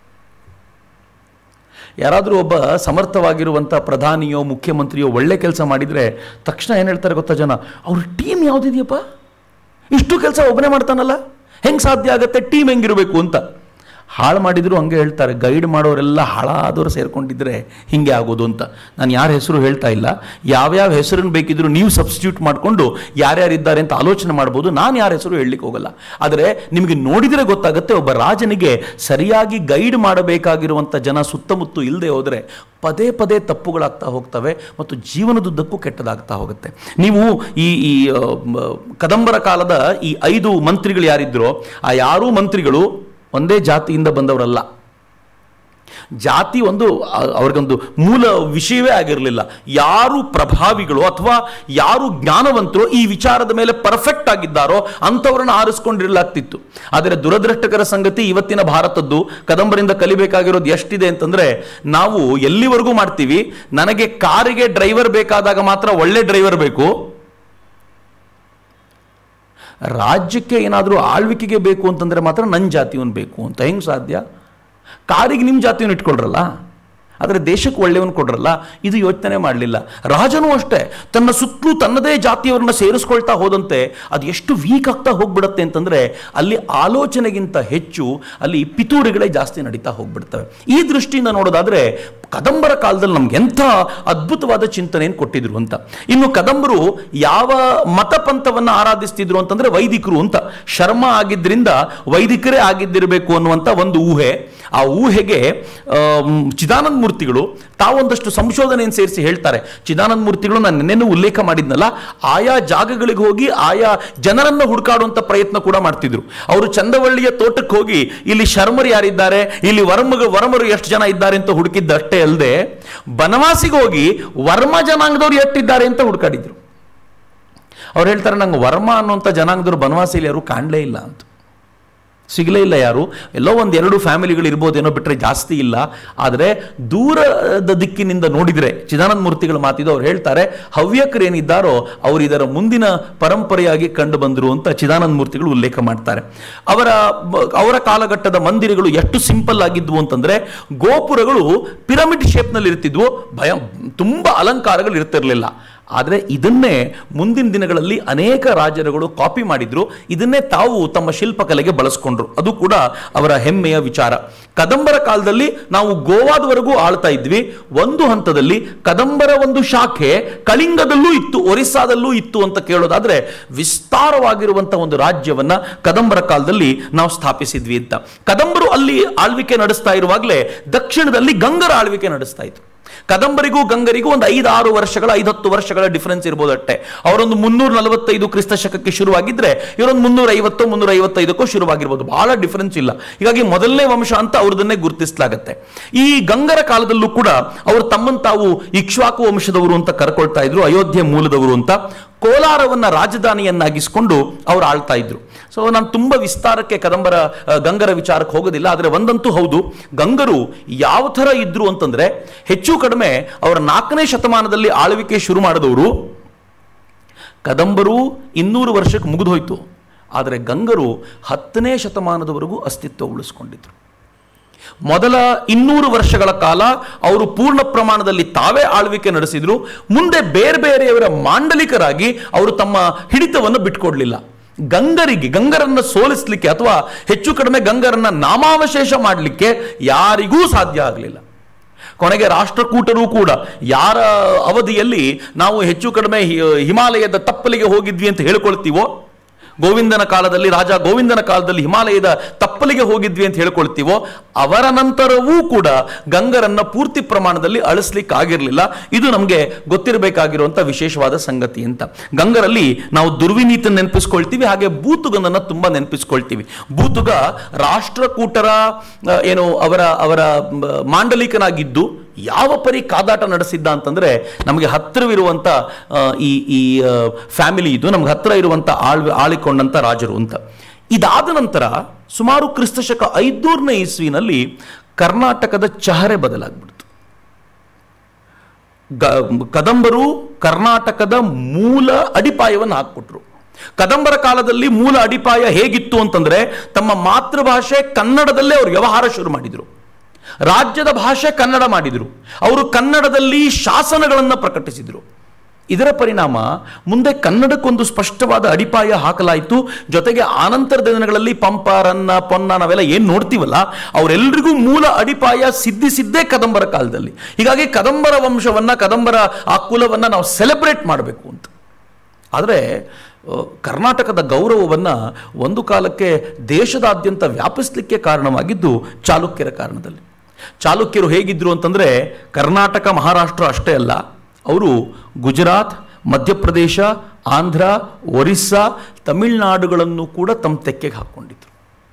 ಯಾರಾದರೂ ಒಬ್ಬ ಸಮರ್ಥವಾಗಿರುವಂಥ ಪ್ರಧಾನಿಯೋ ಮುಖ್ಯಮಂತ್ರಿಯೋ ಒಳ್ಳೆ ಕೆಲಸ ಮಾಡಿದರೆ ತಕ್ಷಣ ಏನು ಹೇಳ್ತಾರೆ ಗೊತ್ತಾ ಜನ ಅವ್ರ ಟೀಮ್ ಯಾವುದಿದೆಯಪ್ಪ ಇಷ್ಟು ಕೆಲಸ ಒಬ್ಬನೇ ಮಾಡ್ತಾನಲ್ಲ ಹೆಂಗೆ ಸಾಧ್ಯ ಆಗುತ್ತೆ ಟೀಮ್ ಹೆಂಗಿರಬೇಕು ಅಂತ ಹಾಳು ಮಾಡಿದ್ರು ಹಂಗೆ ಹೇಳ್ತಾರೆ ಗೈಡ್ ಮಾಡೋರೆಲ್ಲ ಹಾಳಾದವರು ಸೇರ್ಕೊಂಡಿದ್ರೆ ಹಿಂಗೆ ಆಗೋದು ಅಂತ ನಾನು ಯಾರ ಹೆಸರು ಹೇಳ್ತಾ ಇಲ್ಲ ಯಾವ್ಯಾವ ಹೆಸರನ್ನು ಬೇಕಿದ್ರು ನೀವು ಸಬ್ಸ್ಟಿಟ್ಯೂಟ್ ಮಾಡಿಕೊಂಡು ಯಾರ್ಯಾರಿದ್ದಾರೆ ಅಂತ ಆಲೋಚನೆ ಮಾಡ್ಬೋದು ನಾನು ಯಾರ ಹೆಸರು ಹೇಳಲಿಕ್ಕೆ ಹೋಗಲ್ಲ ಆದರೆ ನಿಮಗೆ ನೋಡಿದರೆ ಗೊತ್ತಾಗುತ್ತೆ ಒಬ್ಬ ರಾಜನಿಗೆ ಸರಿಯಾಗಿ ಗೈಡ್ ಮಾಡಬೇಕಾಗಿರುವಂಥ ಜನ ಸುತ್ತಮುತ್ತ ಇಲ್ಲದೆ ಹೋದರೆ ಪದೇ ಪದೇ ತಪ್ಪುಗಳಾಗ್ತಾ ಹೋಗ್ತವೆ ಮತ್ತು ಜೀವನದುದ್ದಕ್ಕೂ ಕೆಟ್ಟದಾಗ್ತಾ ಹೋಗುತ್ತೆ ನೀವು ಈ ಈ ಆ, ಮ, ಕದಂಬರ ಕಾಲದ ಈ ಐದು ಮಂತ್ರಿಗಳು ಯಾರಿದ್ರೋ ಆ ಯಾರೂ ಮಂತ್ರಿಗಳು ಒಂದೇ ಜಾತಿಯಿಂದ ಬಂದವರಲ್ಲ ಜಾತಿ ಒಂದು ಆ- ಅವ್ರಿಗೊಂದು ಮೂಲ ವಿಷಯವೇ ಆಗಿರಲಿಲ್ಲ ಯಾರು ಪ್ರಭಾವಿಗಳು ಅಥವಾ ಯಾರು ಜ್ಞಾನವಂತರು ಈ ವಿಚಾರದ ಮೇಲೆ ಪರ್ಫೆಕ್ಟ್ ಆಗಿದ್ದಾರೋ ಅಂಥವ್ರನ್ನ ಆರಿಸ್ಕೊಂಡಿರಲಾಗ್ತಿತ್ತು ಆದರೆ ದುರದೃಷ್ಟಕರ ಸಂಗತಿ ಇವತ್ತಿನ ಭಾರತದ್ದು ಕದಂಬರಿಂದ ಕಲಿಬೇಕಾಗಿರೋದು ಎಷ್ಟಿದೆ ಅಂತಂದ್ರೆ ನಾವು ಎಲ್ಲಿವರೆಗೂ ಮಾಡ್ತೀವಿ ನನಗೆ ಕಾರಿಗೆ ಡ್ರೈವರ್ ಬೇಕಾದಾಗ ಮಾತ್ರ ಒಳ್ಳೆ ಡ್ರೈವರ್ ಬೇಕು ರಾಜ್ಯಕ್ಕೆ ಏನಾದರೂ ಆಳ್ವಿಕೆಗೆ ಬೇಕು ಅಂತಂದ್ರೆ ಮಾತ್ರ ನನ್ನ ಜಾತಿಯವನು ಬೇಕು ಅಂತ ಹೆಂಗೆ ಸಾಧ್ಯ ಕಾರಿಗೆ ನಿಮ್ಮ ಜಾತಿಯನ್ನು ಇಟ್ಕೊಳ್ರಲ್ಲ ಆದರೆ ದೇಶಕ್ಕೆ ಒಳ್ಳೆಯವನು ಕೊಡ್ರಲ್ಲ ಇದು ಯೋಚನೆ ಮಾಡಲಿಲ್ಲ ರಾಜನೂ ಅಷ್ಟೇ ತನ್ನ ಸುತ್ತಲೂ ತನ್ನದೇ ಜಾತಿಯವರನ್ನ ಸೇರಿಸ್ಕೊಳ್ತಾ ಹೋದಂತೆ ಅದು ಎಷ್ಟು ವೀಕ್ ಆಗ್ತಾ ಹೋಗ್ಬಿಡುತ್ತೆ ಅಂತಂದ್ರೆ ಅಲ್ಲಿ ಆಲೋಚನೆಗಿಂತ ಹೆಚ್ಚು ಅಲ್ಲಿ ಪಿತೂರಿಗಳೇ ಜಾಸ್ತಿ ನಡೀತಾ ಹೋಗ್ಬಿಡ್ತವೆ ಈ ದೃಷ್ಟಿಯಿಂದ ನೋಡೋದಾದ್ರೆ ಕದಂಬರ ಕಾಲದಲ್ಲಿ ನಮ್ಗೆ ಎಂಥ ಅದ್ಭುತವಾದ ಚಿಂತನೆಯನ್ನು ಕೊಟ್ಟಿದ್ರು ಅಂತ ಇನ್ನು ಕದಂಬರು ಯಾವ ಮತಪಂಥವನ್ನು ಆರಾಧಿಸ್ತಿದ್ರು ಅಂತಂದ್ರೆ ವೈದಿಕರು ಅಂತ ಶರ್ಮ ಆಗಿದ್ರಿಂದ ವೈದಿಕರೇ ಆಗಿದ್ದಿರಬೇಕು ಅನ್ನುವಂಥ ಒಂದು ಊಹೆ ಆ ಊಹೆಗೆ ಆಮ್, ಚಿದಾನಂದ ಮೂರ್ತಿಗಳು ತಾವೊಂದಷ್ಟು ಸಂಶೋಧನೆಯನ್ನು ಸೇರಿಸಿ ಹೇಳ್ತಾರೆ ಚಿದಾನಂದ ಮೂರ್ತಿಗಳು ನಾನು ನೆನ್ನೆನೂ ಉಲ್ಲೇಖ ಮಾಡಿದ್ನಲ್ಲ ಆಯಾ ಜಾಗಗಳಿಗೆ ಹೋಗಿ ಆಯಾ ಜನರನ್ನ ಹುಡುಕಾಡುವಂತ ಪ್ರಯತ್ನ ಕೂಡ ಮಾಡ್ತಿದ್ರು ಅವರು ಚಂದವಳ್ಳಿಯ ತೋಟಕ್ಕೆ ಹೋಗಿ ಇಲ್ಲಿ ಶರ್ಮರು ಯಾರಿದ್ದಾರೆ ಇಲ್ಲಿ ವರ್ಮಗ ವರ್ಮರು ಎಷ್ಟು ಜನ ಇದ್ದಾರೆ ಅಂತ ಹುಡುಕಿದ್ದಷ್ಟೇ ಅಲ್ಲದೆ ಬನವಾಸಿಗೆ ಹೋಗಿ ವರ್ಮ ಜನಾಂಗದವ್ರು ಎಷ್ಟಿದ್ದಾರೆ ಅಂತ ಹುಡುಕಾಡಿದ್ರು ಅವ್ರು ಹೇಳ್ತಾರೆ ನಂಗೆ ವರ್ಮ ಅನ್ನುವಂಥ ಜನಾಂಗದವ್ರು ಬನವಾಸಿಯಲ್ಲಿ ಯಾರು ಕಾಣಲೇ ಇಲ್ಲ ಅಂತ ಸಿಗಲೇ ಇಲ್ಲ ಯಾರು ಎಲ್ಲೋ ಒಂದು ಎರಡು ಫ್ಯಾಮಿಲಿಗಳು ಇರ್ಬೋದೇನೋ ಬಿಟ್ಟರೆ ಜಾಸ್ತಿ ಇಲ್ಲ ಆದರೆ ದೂರದ ದಿಕ್ಕಿನಿಂದ ನೋಡಿದರೆ ಚಿದಾನಂದ ಮೂರ್ತಿಗಳು ಮಾತಿದ್ದು ಅವ್ರು ಹೇಳ್ತಾರೆ ಹವ್ಯಕರೇನಿದ್ದಾರೋ ಅವರು ಇದರ ಮುಂದಿನ ಪರಂಪರೆಯಾಗಿ ಕಂಡು ಬಂದರು ಅಂತ ಚಿದಾನಂದ ಮೂರ್ತಿಗಳು ಉಲ್ಲೇಖ ಮಾಡ್ತಾರೆ ಅವರ ಅವರ ಕಾಲಘಟ್ಟದ ಮಂದಿರಗಳು ಎಷ್ಟು ಸಿಂಪಲ್ ಆಗಿದ್ವು ಅಂತಂದ್ರೆ ಗೋಪುರಗಳು ಪಿರಮಿಡ್ ಶೇಪ್ನಲ್ಲಿ ಇರ್ತಿದ್ವು ಭಯ ತುಂಬ ಅಲಂಕಾರಗಳು ಇರ್ತಿರ್ಲಿಲ್ಲ ಆದರೆ ಇದನ್ನೇ ಮುಂದಿನ ದಿನಗಳಲ್ಲಿ ಅನೇಕ ರಾಜರುಗಳು ಕಾಪಿ ಮಾಡಿದ್ರು ಇದನ್ನೇ ತಾವು ತಮ್ಮ ಶಿಲ್ಪಕಲೆಗೆ ಬಳಸ್ಕೊಂಡ್ರು ಅದು ಕೂಡ ಅವರ ಹೆಮ್ಮೆಯ ವಿಚಾರ ಕದಂಬರ ಕಾಲದಲ್ಲಿ ನಾವು ಗೋವಾದವರೆಗೂ ಆಳ್ತಾ ಇದ್ವಿ ಒಂದು ಹಂತದಲ್ಲಿ ಕದಂಬರ ಒಂದು ಶಾಖೆ ಕಳಿಂಗದಲ್ಲೂ ಇತ್ತು ಒರಿಸ್ಸಾದಲ್ಲೂ ಇತ್ತು ಅಂತ ಕೇಳೋದಾದ್ರೆ ವಿಸ್ತಾರವಾಗಿರುವಂತಹ ಒಂದು ರಾಜ್ಯವನ್ನ ಕದಂಬರ ಕಾಲದಲ್ಲಿ ನಾವು ಸ್ಥಾಪಿಸಿದ್ವಿ ಅಂತ ಕದಂಬರು ಅಲ್ಲಿ ಆಳ್ವಿಕೆ ನಡೆಸ್ತಾ ಇರುವಾಗಲೇ ದಕ್ಷಿಣದಲ್ಲಿ ಗಂಗರ ಆಳ್ವಿಕೆ ನಡೆಸ್ತಾ ಇದ್ರು ಕದಂಬರಿಗೂ ಗಂಗರಿಗೂ ಒಂದು ಐದಾರು ವರ್ಷಗಳ ಐದತ್ತು ವರ್ಷಗಳ ಡಿಫರೆನ್ಸ್ ಇರ್ಬೋದು ಅಷ್ಟೇ ಅವರೊಂದು ಮುನ್ನೂರ ನಲವತ್ತೈದು ಕ್ರಿಸ್ತ ಶಕಕ್ಕೆ ಶುರುವಾಗಿದ್ರೆ ಇವರೊಂದು ಮುನ್ನೂರ ಐವತ್ತು ಮುನ್ನೂರ ಐವತ್ತೈದಕ್ಕೂ ಶುರುವಾಗಿರ್ಬೋದು ಬಹಳ ಡಿಫರೆನ್ಸ್ ಇಲ್ಲ ಹೀಗಾಗಿ ಮೊದಲನೇ ವಂಶ ಅಂತ ಅವ್ರದನ್ನೇ ಗುರುತಿಸಲಾಗತ್ತೆ ಈ ಗಂಗರ ಕಾಲದಲ್ಲೂ ಕೂಡ ಅವರು ತಮ್ಮನ್ನು ತಾವು ಇಕ್ಷ್ವಾಕು ವಂಶದವರು ಅಂತ ಕರ್ಕೊಳ್ತಾ ಇದ್ರು ಅಯೋಧ್ಯೆ ಮೂಲದವರು ಅಂತ ಕೋಲಾರವನ್ನ ರಾಜಧಾನಿಯನ್ನಾಗಿಸಿಕೊಂಡು ಅವ್ರು ಆಳ್ತಾ ಇದ್ರು ಸೊ ನಾನು ತುಂಬ ವಿಸ್ತಾರಕ್ಕೆ ಕದಂಬರ ಆ, ಗಂಗರ ವಿಚಾರಕ್ಕೆ ಹೋಗೋದಿಲ್ಲ ಆದರೆ ಒಂದಂತೂ ಹೌದು ಗಂಗರು ಯಾವ ಥರ ಇದ್ರು ಅಂತಂದ್ರೆ ಹೆಚ್ಚು ಕಡಿಮೆ ಅವರ ನಾಲ್ಕನೇ ಶತಮಾನದಲ್ಲಿ ಆಳ್ವಿಕೆ ಶುರು ಮಾಡಿದವರು ಕದಂಬರು ಇನ್ನೂರು ವರ್ಷಕ್ಕೆ ಮುಗಿದು ಹೋಯ್ತು ಆದರೆ ಗಂಗರು ಹತ್ತನೇ ಶತಮಾನದವರೆಗೂ ಅಸ್ತಿತ್ವ ಉಳಿಸ್ಕೊಂಡಿದ್ರು ಮೊದಲ ಇನ್ನೂರು ವರ್ಷಗಳ ಕಾಲ ಅವರು ಪೂರ್ಣ ಪ್ರಮಾಣದಲ್ಲಿ ತಾವೇ ಆಳ್ವಿಕೆ ನಡೆಸಿದ್ರು ಮುಂದೆ ಬೇರೆ ಬೇರೆಯವರ ಮಾಂಡಲಿಕರಾಗಿ ಅವರು ತಮ್ಮ ಹಿಡಿತವನ್ನು ಬಿಟ್ಕೊಡ್ಲಿಲ್ಲ ಗಂಗರಿಗೆ ಗಂಗರನ್ನ ಸೋಲಿಸಲಿಕ್ಕೆ ಅಥವಾ ಹೆಚ್ಚು ಕಡಿಮೆ ಗಂಗರನ್ನ ನಾಮಾವಶೇಷ ಮಾಡಲಿಕ್ಕೆ ಯಾರಿಗೂ ಸಾಧ್ಯ ಆಗಲಿಲ್ಲ ಕೊನೆಗೆ ರಾಷ್ಟ್ರಕೂಟರು ಕೂಡ ಯಾರ ಅವಧಿಯಲ್ಲಿ ನಾವು ಹೆಚ್ಚು ಕಡಿಮೆ ಹಿ- ಹಿಮಾಲಯದ ತಪ್ಪಲಿಗೆ ಹೋಗಿದ್ವಿ ಅಂತ ಹೇಳ್ಕೊಳ್ತೀವೋ ಗೋವಿಂದನ ಕಾಲದಲ್ಲಿ ರಾಜ ಗೋವಿಂದನ ಕಾಲದಲ್ಲಿ ಹಿಮಾಲಯದ ತಪ್ಪಲಿಗೆ ಹೋಗಿದ್ವಿ ಅಂತ ಹೇಳ್ಕೊಳ್ತೀವೋ ಅವರ ನಂತರವೂ ಕೂಡ ಗಂಗರನ್ನ ಪೂರ್ತಿ ಪ್ರಮಾಣದಲ್ಲಿ ಅಳಿಸ್ಲಿಕ್ಕೆ ಆಗಿರಲಿಲ್ಲ ಇದು ನಮಗೆ ಗೊತ್ತಿರಬೇಕಾಗಿರುವಂಥ ವಿಶೇಷವಾದ ಸಂಗತಿ ಅಂತ ಗಂಗರಲ್ಲಿ ನಾವು ದುರ್ವಿನೀತ ನೆನಪಿಸ್ಕೊಳ್ತೀವಿ ಹಾಗೆ ಬೂತುಗನನ್ನ ತುಂಬಾ ನೆನಪಿಸ್ಕೊಳ್ತೀವಿ ಬೂತುಗ ರಾಷ್ಟ್ರಕೂಟರ ಆ, ಏನು ಅವರ ಅವರ ಮ, ಮಾಂಡಲಿಕನಾಗಿದ್ದು ಯಾವ ಪರಿ ಕಾದಾಟ ನಡೆಸಿದ್ದ ಅಂತಂದ್ರೆ ನಮಗೆ ಹತ್ತಿರವಿರುವಂಥ ಆ, ಈ ಈ ಫ್ಯಾಮಿಲಿ ಇದು ನಮ್ಗೆ ಹತ್ತಿರ ಇರುವಂಥ ಆಳ್ ಆಳಿಕೊಂಡಂಥ ರಾಜರು ಅಂತ ಇದಾದ ನಂತರ ಸುಮಾರು ಕ್ರಿಸ್ತಶಕ ಐದೂರನೇ ಇಸ್ವಿನಲ್ಲಿ ಕರ್ನಾಟಕದ ಚಹರೆ ಬದಲಾಗ್ಬಿಡ್ತು ಗ- ಕದಂಬರು ಕರ್ನಾಟಕದ ಮೂಲ ಅಡಿಪಾಯವನ್ನು ಹಾಕ್ಬಿಟ್ರು ಕದಂಬರ ಕಾಲದಲ್ಲಿ ಮೂಲ ಅಡಿಪಾಯ ಹೇಗಿತ್ತು ಅಂತಂದ್ರೆ ತಮ್ಮ ಮಾತೃಭಾಷೆ ಕನ್ನಡದಲ್ಲೇ ಅವರು ವ್ಯವಹಾರ ಶುರು ಮಾಡಿದ್ರು ರಾಜ್ಯದ ಭಾಷೆ ಕನ್ನಡ ಮಾಡಿದ್ರು ಅವರು ಕನ್ನಡದಲ್ಲಿ ಶಾಸನಗಳನ್ನು ಪ್ರಕಟಿಸಿದ್ರು ಇದರ ಪರಿಣಾಮ ಮುಂದೆ ಕನ್ನಡಕ್ಕೊಂದು ಸ್ಪಷ್ಟವಾದ ಅಡಿಪಾಯ ಹಾಕಲಾಯಿತು ಜೊತೆಗೆ ಆನಂತರದ ದಿನಗಳಲ್ಲಿ ಪಂಪ ರನ್ನ ಪೊನ್ನ ನಾವೆಲ್ಲ ಏನು ನೋಡ್ತೀವಲ್ಲ ಅವರೆಲ್ಲರಿಗೂ ಮೂಲ ಅಡಿಪಾಯ ಸಿದ್ಧಿಸಿದ್ದೇ ಕದಂಬರ ಕಾಲದಲ್ಲಿ ಹೀಗಾಗಿ ಕದಂಬರ ವಂಶವನ್ನ ಕದಂಬರ ಆ ಕುಲವನ್ನ ನಾವು ಸೆಲೆಬ್ರೇಟ್ ಮಾಡಬೇಕು ಅಂತ ಆದರೆ ಅಹ್, ಕರ್ನಾಟಕದ ಗೌರವವನ್ನು ಒಂದು ಕಾಲಕ್ಕೆ ದೇಶದಾದ್ಯಂತ ವ್ಯಾಪಿಸಲಿಕ್ಕೆ ಕಾರಣವಾಗಿದ್ದು ಚಾಲುಕ್ಯರ ಕಾರಣದಲ್ಲಿ ಚಾಲುಕ್ಯರು ಹೇಗಿದ್ರು ಅಂತಂದರೆ ಕರ್ನಾಟಕ ಮಹಾರಾಷ್ಟ್ರ ಅಷ್ಟೇ ಅಲ್ಲ ಅವರು ಗುಜರಾತ್ ಮಧ್ಯಪ್ರದೇಶ ಆಂಧ್ರ ಒರಿಸ್ಸಾ ತಮಿಳುನಾಡುಗಳನ್ನು ಕೂಡ ತಮ್ಮ ತೆಕ್ಕೆಗೆ ಹಾಕ್ಕೊಂಡಿದ್ರು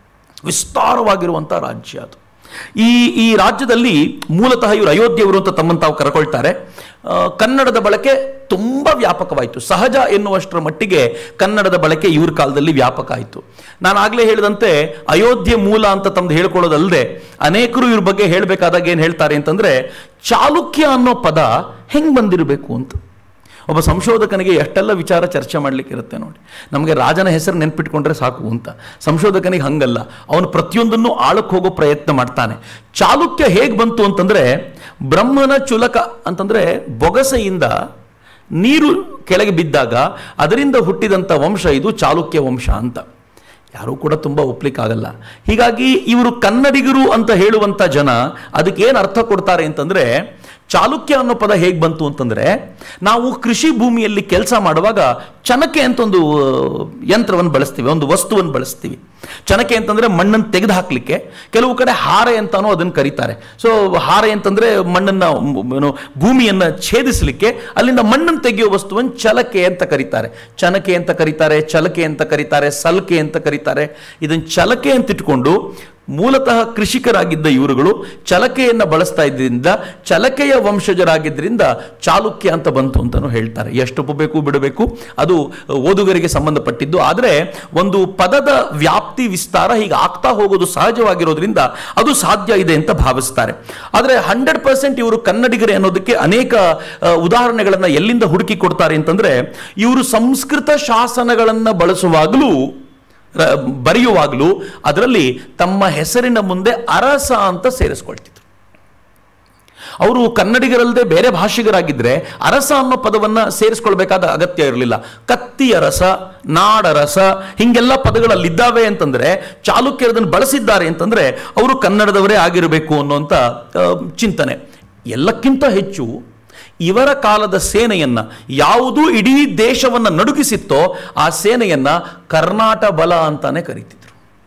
ವಿಸ್ತಾರವಾಗಿರುವಂಥ ರಾಜ್ಯ ಅದು ಈ ಈ ರಾಜ್ಯದಲ್ಲಿ ಮೂಲತಃ ಇವರು ಅಯೋಧ್ಯೆಯವರು ಅಂತ ತಮ್ಮನ್ನು ತಾವು ಕರ್ಕೊಳ್ತಾರೆ ಆ, ಕನ್ನಡದ ಬಳಕೆ ತುಂಬ ವ್ಯಾಪಕವಾಯಿತು ಸಹಜ ಎನ್ನುವಷ್ಟರ ಮಟ್ಟಿಗೆ ಕನ್ನಡದ ಬಳಕೆ ಇವ್ರ ಕಾಲದಲ್ಲಿ ವ್ಯಾಪಕ ಆಯಿತು ನಾನು ಆಗಲೇ ಹೇಳಿದಂತೆ ಅಯೋಧ್ಯೆ ಮೂಲ ಅಂತ ತಮ್ದು ಹೇಳ್ಕೊಳ್ಳೋದಲ್ಲದೆ ಅನೇಕರು ಇವ್ರ ಬಗ್ಗೆ ಹೇಳಬೇಕಾದಾಗ ಏನು ಹೇಳ್ತಾರೆ ಅಂತಂದ್ರೆ ಚಾಲುಕ್ಯ ಅನ್ನೋ ಪದ ಹೆಂಗೆ ಬಂದಿರಬೇಕು ಅಂತ ಒಬ್ಬ ಸಂಶೋಧಕನಿಗೆ ಎಷ್ಟೆಲ್ಲ ವಿಚಾರ ಚರ್ಚೆ ಮಾಡಲಿಕ್ಕೆ ಇರುತ್ತೆ ನೋಡಿ ನಮಗೆ ರಾಜನ ಹೆಸರು ನೆನ್ಪಿಟ್ಕೊಂಡ್ರೆ ಸಾಕು ಅಂತ ಸಂಶೋಧಕನಿಗೆ ಹಂಗಲ್ಲ ಅವನು ಪ್ರತಿಯೊಂದನ್ನು ಆಳಕ್ಕೆ ಹೋಗೋ ಪ್ರಯತ್ನ ಮಾಡ್ತಾನೆ ಚಾಲುಕ್ಯ ಹೇಗೆ ಬಂತು ಅಂತಂದ್ರೆ ಬ್ರಹ್ಮನ ಚುಲಕ ಅಂತಂದ್ರೆ ಬೊಗಸೆಯಿಂದ ನೀರು ಕೆಳಗೆ ಬಿದ್ದಾಗ ಅದರಿಂದ ಹುಟ್ಟಿದಂಥ ವಂಶ ಇದು ಚಾಲುಕ್ಯ ವಂಶ ಅಂತ ಯಾರೂ ಕೂಡ ತುಂಬ ಒಪ್ಲಿಕ್ಕಾಗಲ್ಲ ಹೀಗಾಗಿ ಇವರು ಕನ್ನಡಿಗರು ಅಂತ ಹೇಳುವಂಥ ಜನ ಅದಕ್ಕೆ ಏನು ಅರ್ಥ ಕೊಡ್ತಾರೆ ಅಂತಂದ್ರೆ ಚಾಲುಕ್ಯ ಅನ್ನೋ ಪದ ಹೇಗೆ ಬಂತು ಅಂತಂದ್ರೆ ನಾವು ಕೃಷಿ ಭೂಮಿಯಲ್ಲಿ ಕೆಲಸ ಮಾಡುವಾಗ ಚನಕೆ ಅಂತ ಒಂದು ಯಂತ್ರವನ್ನು ಬಳಸ್ತೀವಿ ಒಂದು ವಸ್ತುವನ್ನು ಬಳಸ್ತೀವಿ ಚನಕೆ ಅಂತಂದ್ರೆ ಮಣ್ಣನ್ನು ತೆಗೆದು ಹಾಕ್ಲಿಕ್ಕೆ ಕೆಲವು ಕಡೆ ಹಾರೆ ಅಂತಾನೂ ಅದನ್ನು ಕರೀತಾರೆ ಸೊ ಹಾರೆ ಅಂತಂದ್ರೆ ಮಣ್ಣನ್ನ ಮ್, ಏನು ಭೂಮಿಯನ್ನ ಛೇದಿಸಲಿಕ್ಕೆ ಅಲ್ಲಿಂದ ಮಣ್ಣನ್ನು ತೆಗೆಯೋ ವಸ್ತುವನ್ನು ಚಲಕೆ ಅಂತ ಕರೀತಾರೆ ಚನಕೆ ಅಂತ ಕರೀತಾರೆ ಚಲಕೆ ಅಂತ ಕರೀತಾರೆ ಸಲ್ಕೆ ಅಂತ ಕರೀತಾರೆ ಇದನ್ನು ಚಲಕೆ ಅಂತ ಇಟ್ಕೊಂಡು ಮೂಲತಃ ಕೃಷಿಕರಾಗಿದ್ದ ಇವರುಗಳು ಚಲಕೆಯನ್ನು ಬಳಸ್ತಾ ಇದ್ದರಿಂದ ಚಲಕೆಯ ವಂಶಜರಾಗಿದ್ದರಿಂದ ಚಾಲುಕ್ಯ ಅಂತ ಬಂತು ಅಂತಲೂ ಹೇಳ್ತಾರೆ ಎಷ್ಟು ಒಪ್ಪಬೇಕು ಬಿಡಬೇಕು ಅದು ಓದುಗರಿಗೆ ಸಂಬಂಧಪಟ್ಟಿದ್ದು ಆದರೆ ಒಂದು ಪದದ ವ್ಯಾಪ್ತಿ ವಿಸ್ತಾರ ಹೀಗೆ ಆಗ್ತಾ ಹೋಗೋದು ಸಹಜವಾಗಿರೋದ್ರಿಂದ ಅದು ಸಾಧ್ಯ ಇದೆ ಅಂತ ಭಾವಿಸ್ತಾರೆ ಆದರೆ ಹಂಡ್ರೆಡ್ ಪರ್ಸೆಂಟ್ ಇವರು ಕನ್ನಡಿಗರೇ ಅನ್ನೋದಕ್ಕೆ ಅನೇಕ ಆ, ಉದಾಹರಣೆಗಳನ್ನು ಎಲ್ಲಿಂದ ಹುಡುಕಿ ಕೊಡ್ತಾರೆ ಅಂತಂದ್ರೆ ಇವರು ಸಂಸ್ಕೃತ ಶಾಸನಗಳನ್ನು ಬಳಸುವಾಗಲೂ ರ- ಬರೆಯುವಾಗಲೂ ಅದರಲ್ಲಿ ತಮ್ಮ ಹೆಸರಿನ ಮುಂದೆ ಅರಸ ಅಂತ ಸೇರಿಸ್ಕೊಳ್ತಿದ್ರು ಅವರು ಕನ್ನಡಿಗರಲ್ಲದೆ ಬೇರೆ ಭಾಷಿಗರಾಗಿದ್ದರೆ ಅರಸ ಅನ್ನೋ ಪದವನ್ನು ಸೇರಿಸ್ಕೊಳ್ಬೇಕಾದ ಅಗತ್ಯ ಇರಲಿಲ್ಲ ಕತ್ತಿ ಅರಸ ನಾಡರಸ ಹಿಂಗೆಲ್ಲ ಪದಗಳಲ್ಲಿದ್ದಾವೆ ಅಂತಂದರೆ ಚಾಲುಕ್ಯರದನ್ನು ಬಳಸಿದ್ದಾರೆ ಅಂತಂದರೆ ಅವರು ಕನ್ನಡದವರೇ ಆಗಿರಬೇಕು ಅನ್ನುವಂಥ ಆ, ಚಿಂತನೆ ಎಲ್ಲಕ್ಕಿಂತ ಹೆಚ್ಚು ಇವರ ಕಾಲದ ಸೇನೆಯನ್ನ ಯಾವುದು ಇಡೀ ದೇಶವನ್ನು ನಡುಗಿಸಿತ್ತೋ ಆ ಸೇನೆಯನ್ನ ಕರ್ನಾಟ ಬಲ ಅಂತಾನೆ ಕರೀತಿದ್ರು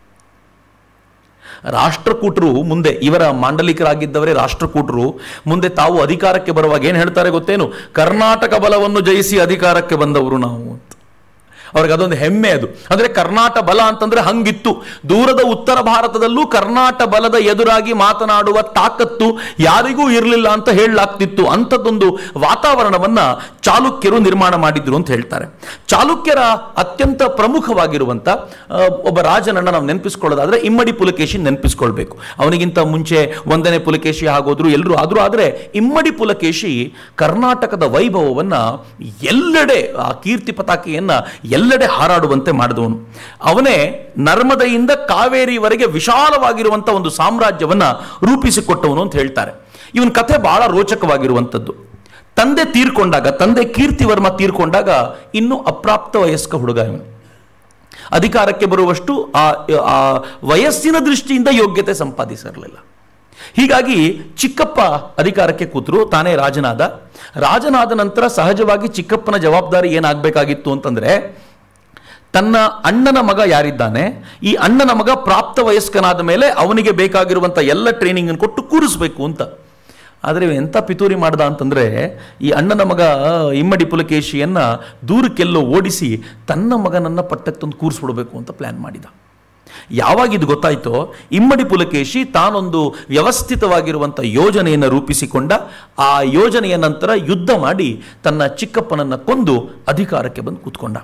ರಾಷ್ಟ್ರಕೂಟರು ಮುಂದೆ ಇವರ ಮಾಂಡಲಿಕರಾಗಿದ್ದವರೇ ರಾಷ್ಟ್ರಕೂಟರು ಮುಂದೆ ತಾವು ಅಧಿಕಾರಕ್ಕೆ ಬರುವಾಗ ಏನು ಹೇಳ್ತಾರೆ ಗೊತ್ತೇನು ಕರ್ನಾಟಕ ಬಲವನ್ನು ಜಯಿಸಿ ಅಧಿಕಾರಕ್ಕೆ ಬಂದವರು ನಾವು ಅಂತ ಅವ್ರಿಗೆ ಅದೊಂದು ಹೆಮ್ಮೆ ಅದು ಅಂದ್ರೆ ಕರ್ನಾಟ ಬಲ ಅಂತಂದ್ರೆ ಹಂಗಿತ್ತು ದೂರದ ಉತ್ತರ ಭಾರತದಲ್ಲೂ ಕರ್ನಾಟ ಬಲದ ಎದುರಾಗಿ ಮಾತನಾಡುವ ತಾಕತ್ತು ಯಾರಿಗೂ ಇರಲಿಲ್ಲ ಅಂತ ಹೇಳಲಾಗ್ತಿತ್ತು ಅಂಥದ್ದೊಂದು ವಾತಾವರಣವನ್ನ ಚಾಲುಕ್ಯರು ನಿರ್ಮಾಣ ಮಾಡಿದ್ರು ಅಂತ ಹೇಳ್ತಾರೆ ಚಾಲುಕ್ಯರ ಅತ್ಯಂತ ಪ್ರಮುಖವಾಗಿರುವಂತ ಆ, ಒಬ್ಬ ರಾಜನನ್ನ ನಾವು ನೆನಪಿಸ್ಕೊಳ್ಳೋದಾದ್ರೆ ಇಮ್ಮಡಿ ಪುಲಕೇಶಿ ನೆನಪಿಸ್ಕೊಳ್ಬೇಕು ಅವನಿಗಿಂತ ಮುಂಚೆ ಒಂದನೇ ಪುಲಕೇಶಿ ಆಗೋದ್ರು ಎಲ್ಲರೂ ಆದ್ರೂ ಆದ್ರೆ ಇಮ್ಮಡಿ ಪುಲಕೇಶಿ ಕರ್ನಾಟಕದ ವೈಭವವನ್ನ ಎಲ್ಲೆಡೆ ಆ ಕೀರ್ತಿ ಪತಾಕೆಯನ್ನ ಎಲ್ಲೆಡೆ ಹಾರಾಡುವಂತೆ ಮಾಡಿದವನು ಅವನೇ ನರ್ಮದೆಯಿಂದ ಕಾವೇರಿವರೆಗೆ ವಿಶಾಲವಾಗಿರುವಂಥ ಒಂದು ಸಾಮ್ರಾಜ್ಯವನ್ನ ರೂಪಿಸಿಕೊಟ್ಟವನು ಅಂತ ಹೇಳ್ತಾರೆ ಇವನ್ ಕಥೆ ಬಹಳ ರೋಚಕವಾಗಿರುವಂಥದ್ದು ತಂದೆ ತೀರ್ಕೊಂಡಾಗ ತಂದೆ ಕೀರ್ತಿವರ್ಮ ತೀರ್ಕೊಂಡಾಗ ಇನ್ನೂ ಅಪ್ರಾಪ್ತ ವಯಸ್ಕ ಹುಡುಗ ಇವನು ಅಧಿಕಾರಕ್ಕೆ ಬರುವಷ್ಟು ಆ ಆ ವಯಸ್ಸಿನ ದೃಷ್ಟಿಯಿಂದ ಯೋಗ್ಯತೆ ಸಂಪಾದಿಸಿರಲಿಲ್ಲ ಹೀಗಾಗಿ ಚಿಕ್ಕಪ್ಪ ಅಧಿಕಾರಕ್ಕೆ ಕೂತರು ತಾನೇ ರಾಜನಾದ ರಾಜನಾದ ನಂತರ ಸಹಜವಾಗಿ ಚಿಕ್ಕಪ್ಪನ ಜವಾಬ್ದಾರಿ ಏನಾಗಬೇಕಾಗಿತ್ತು ಅಂತಂದ್ರೆ ತನ್ನ ಅಣ್ಣನ ಮಗ ಯಾರಿದ್ದಾನೆ ಈ ಅಣ್ಣನ ಮಗ ಪ್ರಾಪ್ತ ವಯಸ್ಕನಾದ ಮೇಲೆ ಅವನಿಗೆ ಬೇಕಾಗಿರುವಂಥ ಎಲ್ಲ ಟ್ರೈನಿಂಗ್ ಕೊಟ್ಟು ಕೂರಿಸ್ಬೇಕು ಅಂತ ಆದರೆ ಇವ ಎಂಥ ಪಿತೂರಿ ಮಾಡ್ದ ಅಂತಂದ್ರೆ ಈ ಅಣ್ಣನ ಮಗ ಇಮ್ಮಡಿ ಪುಲಕೇಶಿಯನ್ನ ದೂರಕ್ಕೆಲ್ಲೋ ಓಡಿಸಿ ತನ್ನ ಮಗನನ್ನ ಪಟ್ಟಕ್ಕೆ ತಂದು ಕೂರಿಸ್ಬಿಡ್ಬೇಕು ಅಂತ ಪ್ಲಾನ್ ಮಾಡಿದ ಯಾವಾಗ ಇದು ಗೊತ್ತಾಯ್ತೋ ಇಮ್ಮಡಿ ಪುಲಕೇಶಿ ತಾನೊಂದು ವ್ಯವಸ್ಥಿತವಾಗಿರುವಂಥ ಯೋಜನೆಯನ್ನು ರೂಪಿಸಿಕೊಂಡ ಆ ಯೋಜನೆಯ ನಂತರ ಯುದ್ಧ ಮಾಡಿ ತನ್ನ ಚಿಕ್ಕಪ್ಪನನ್ನ ಕೊಂದು ಅಧಿಕಾರಕ್ಕೆ ಬಂದು ಕೂತ್ಕೊಂಡ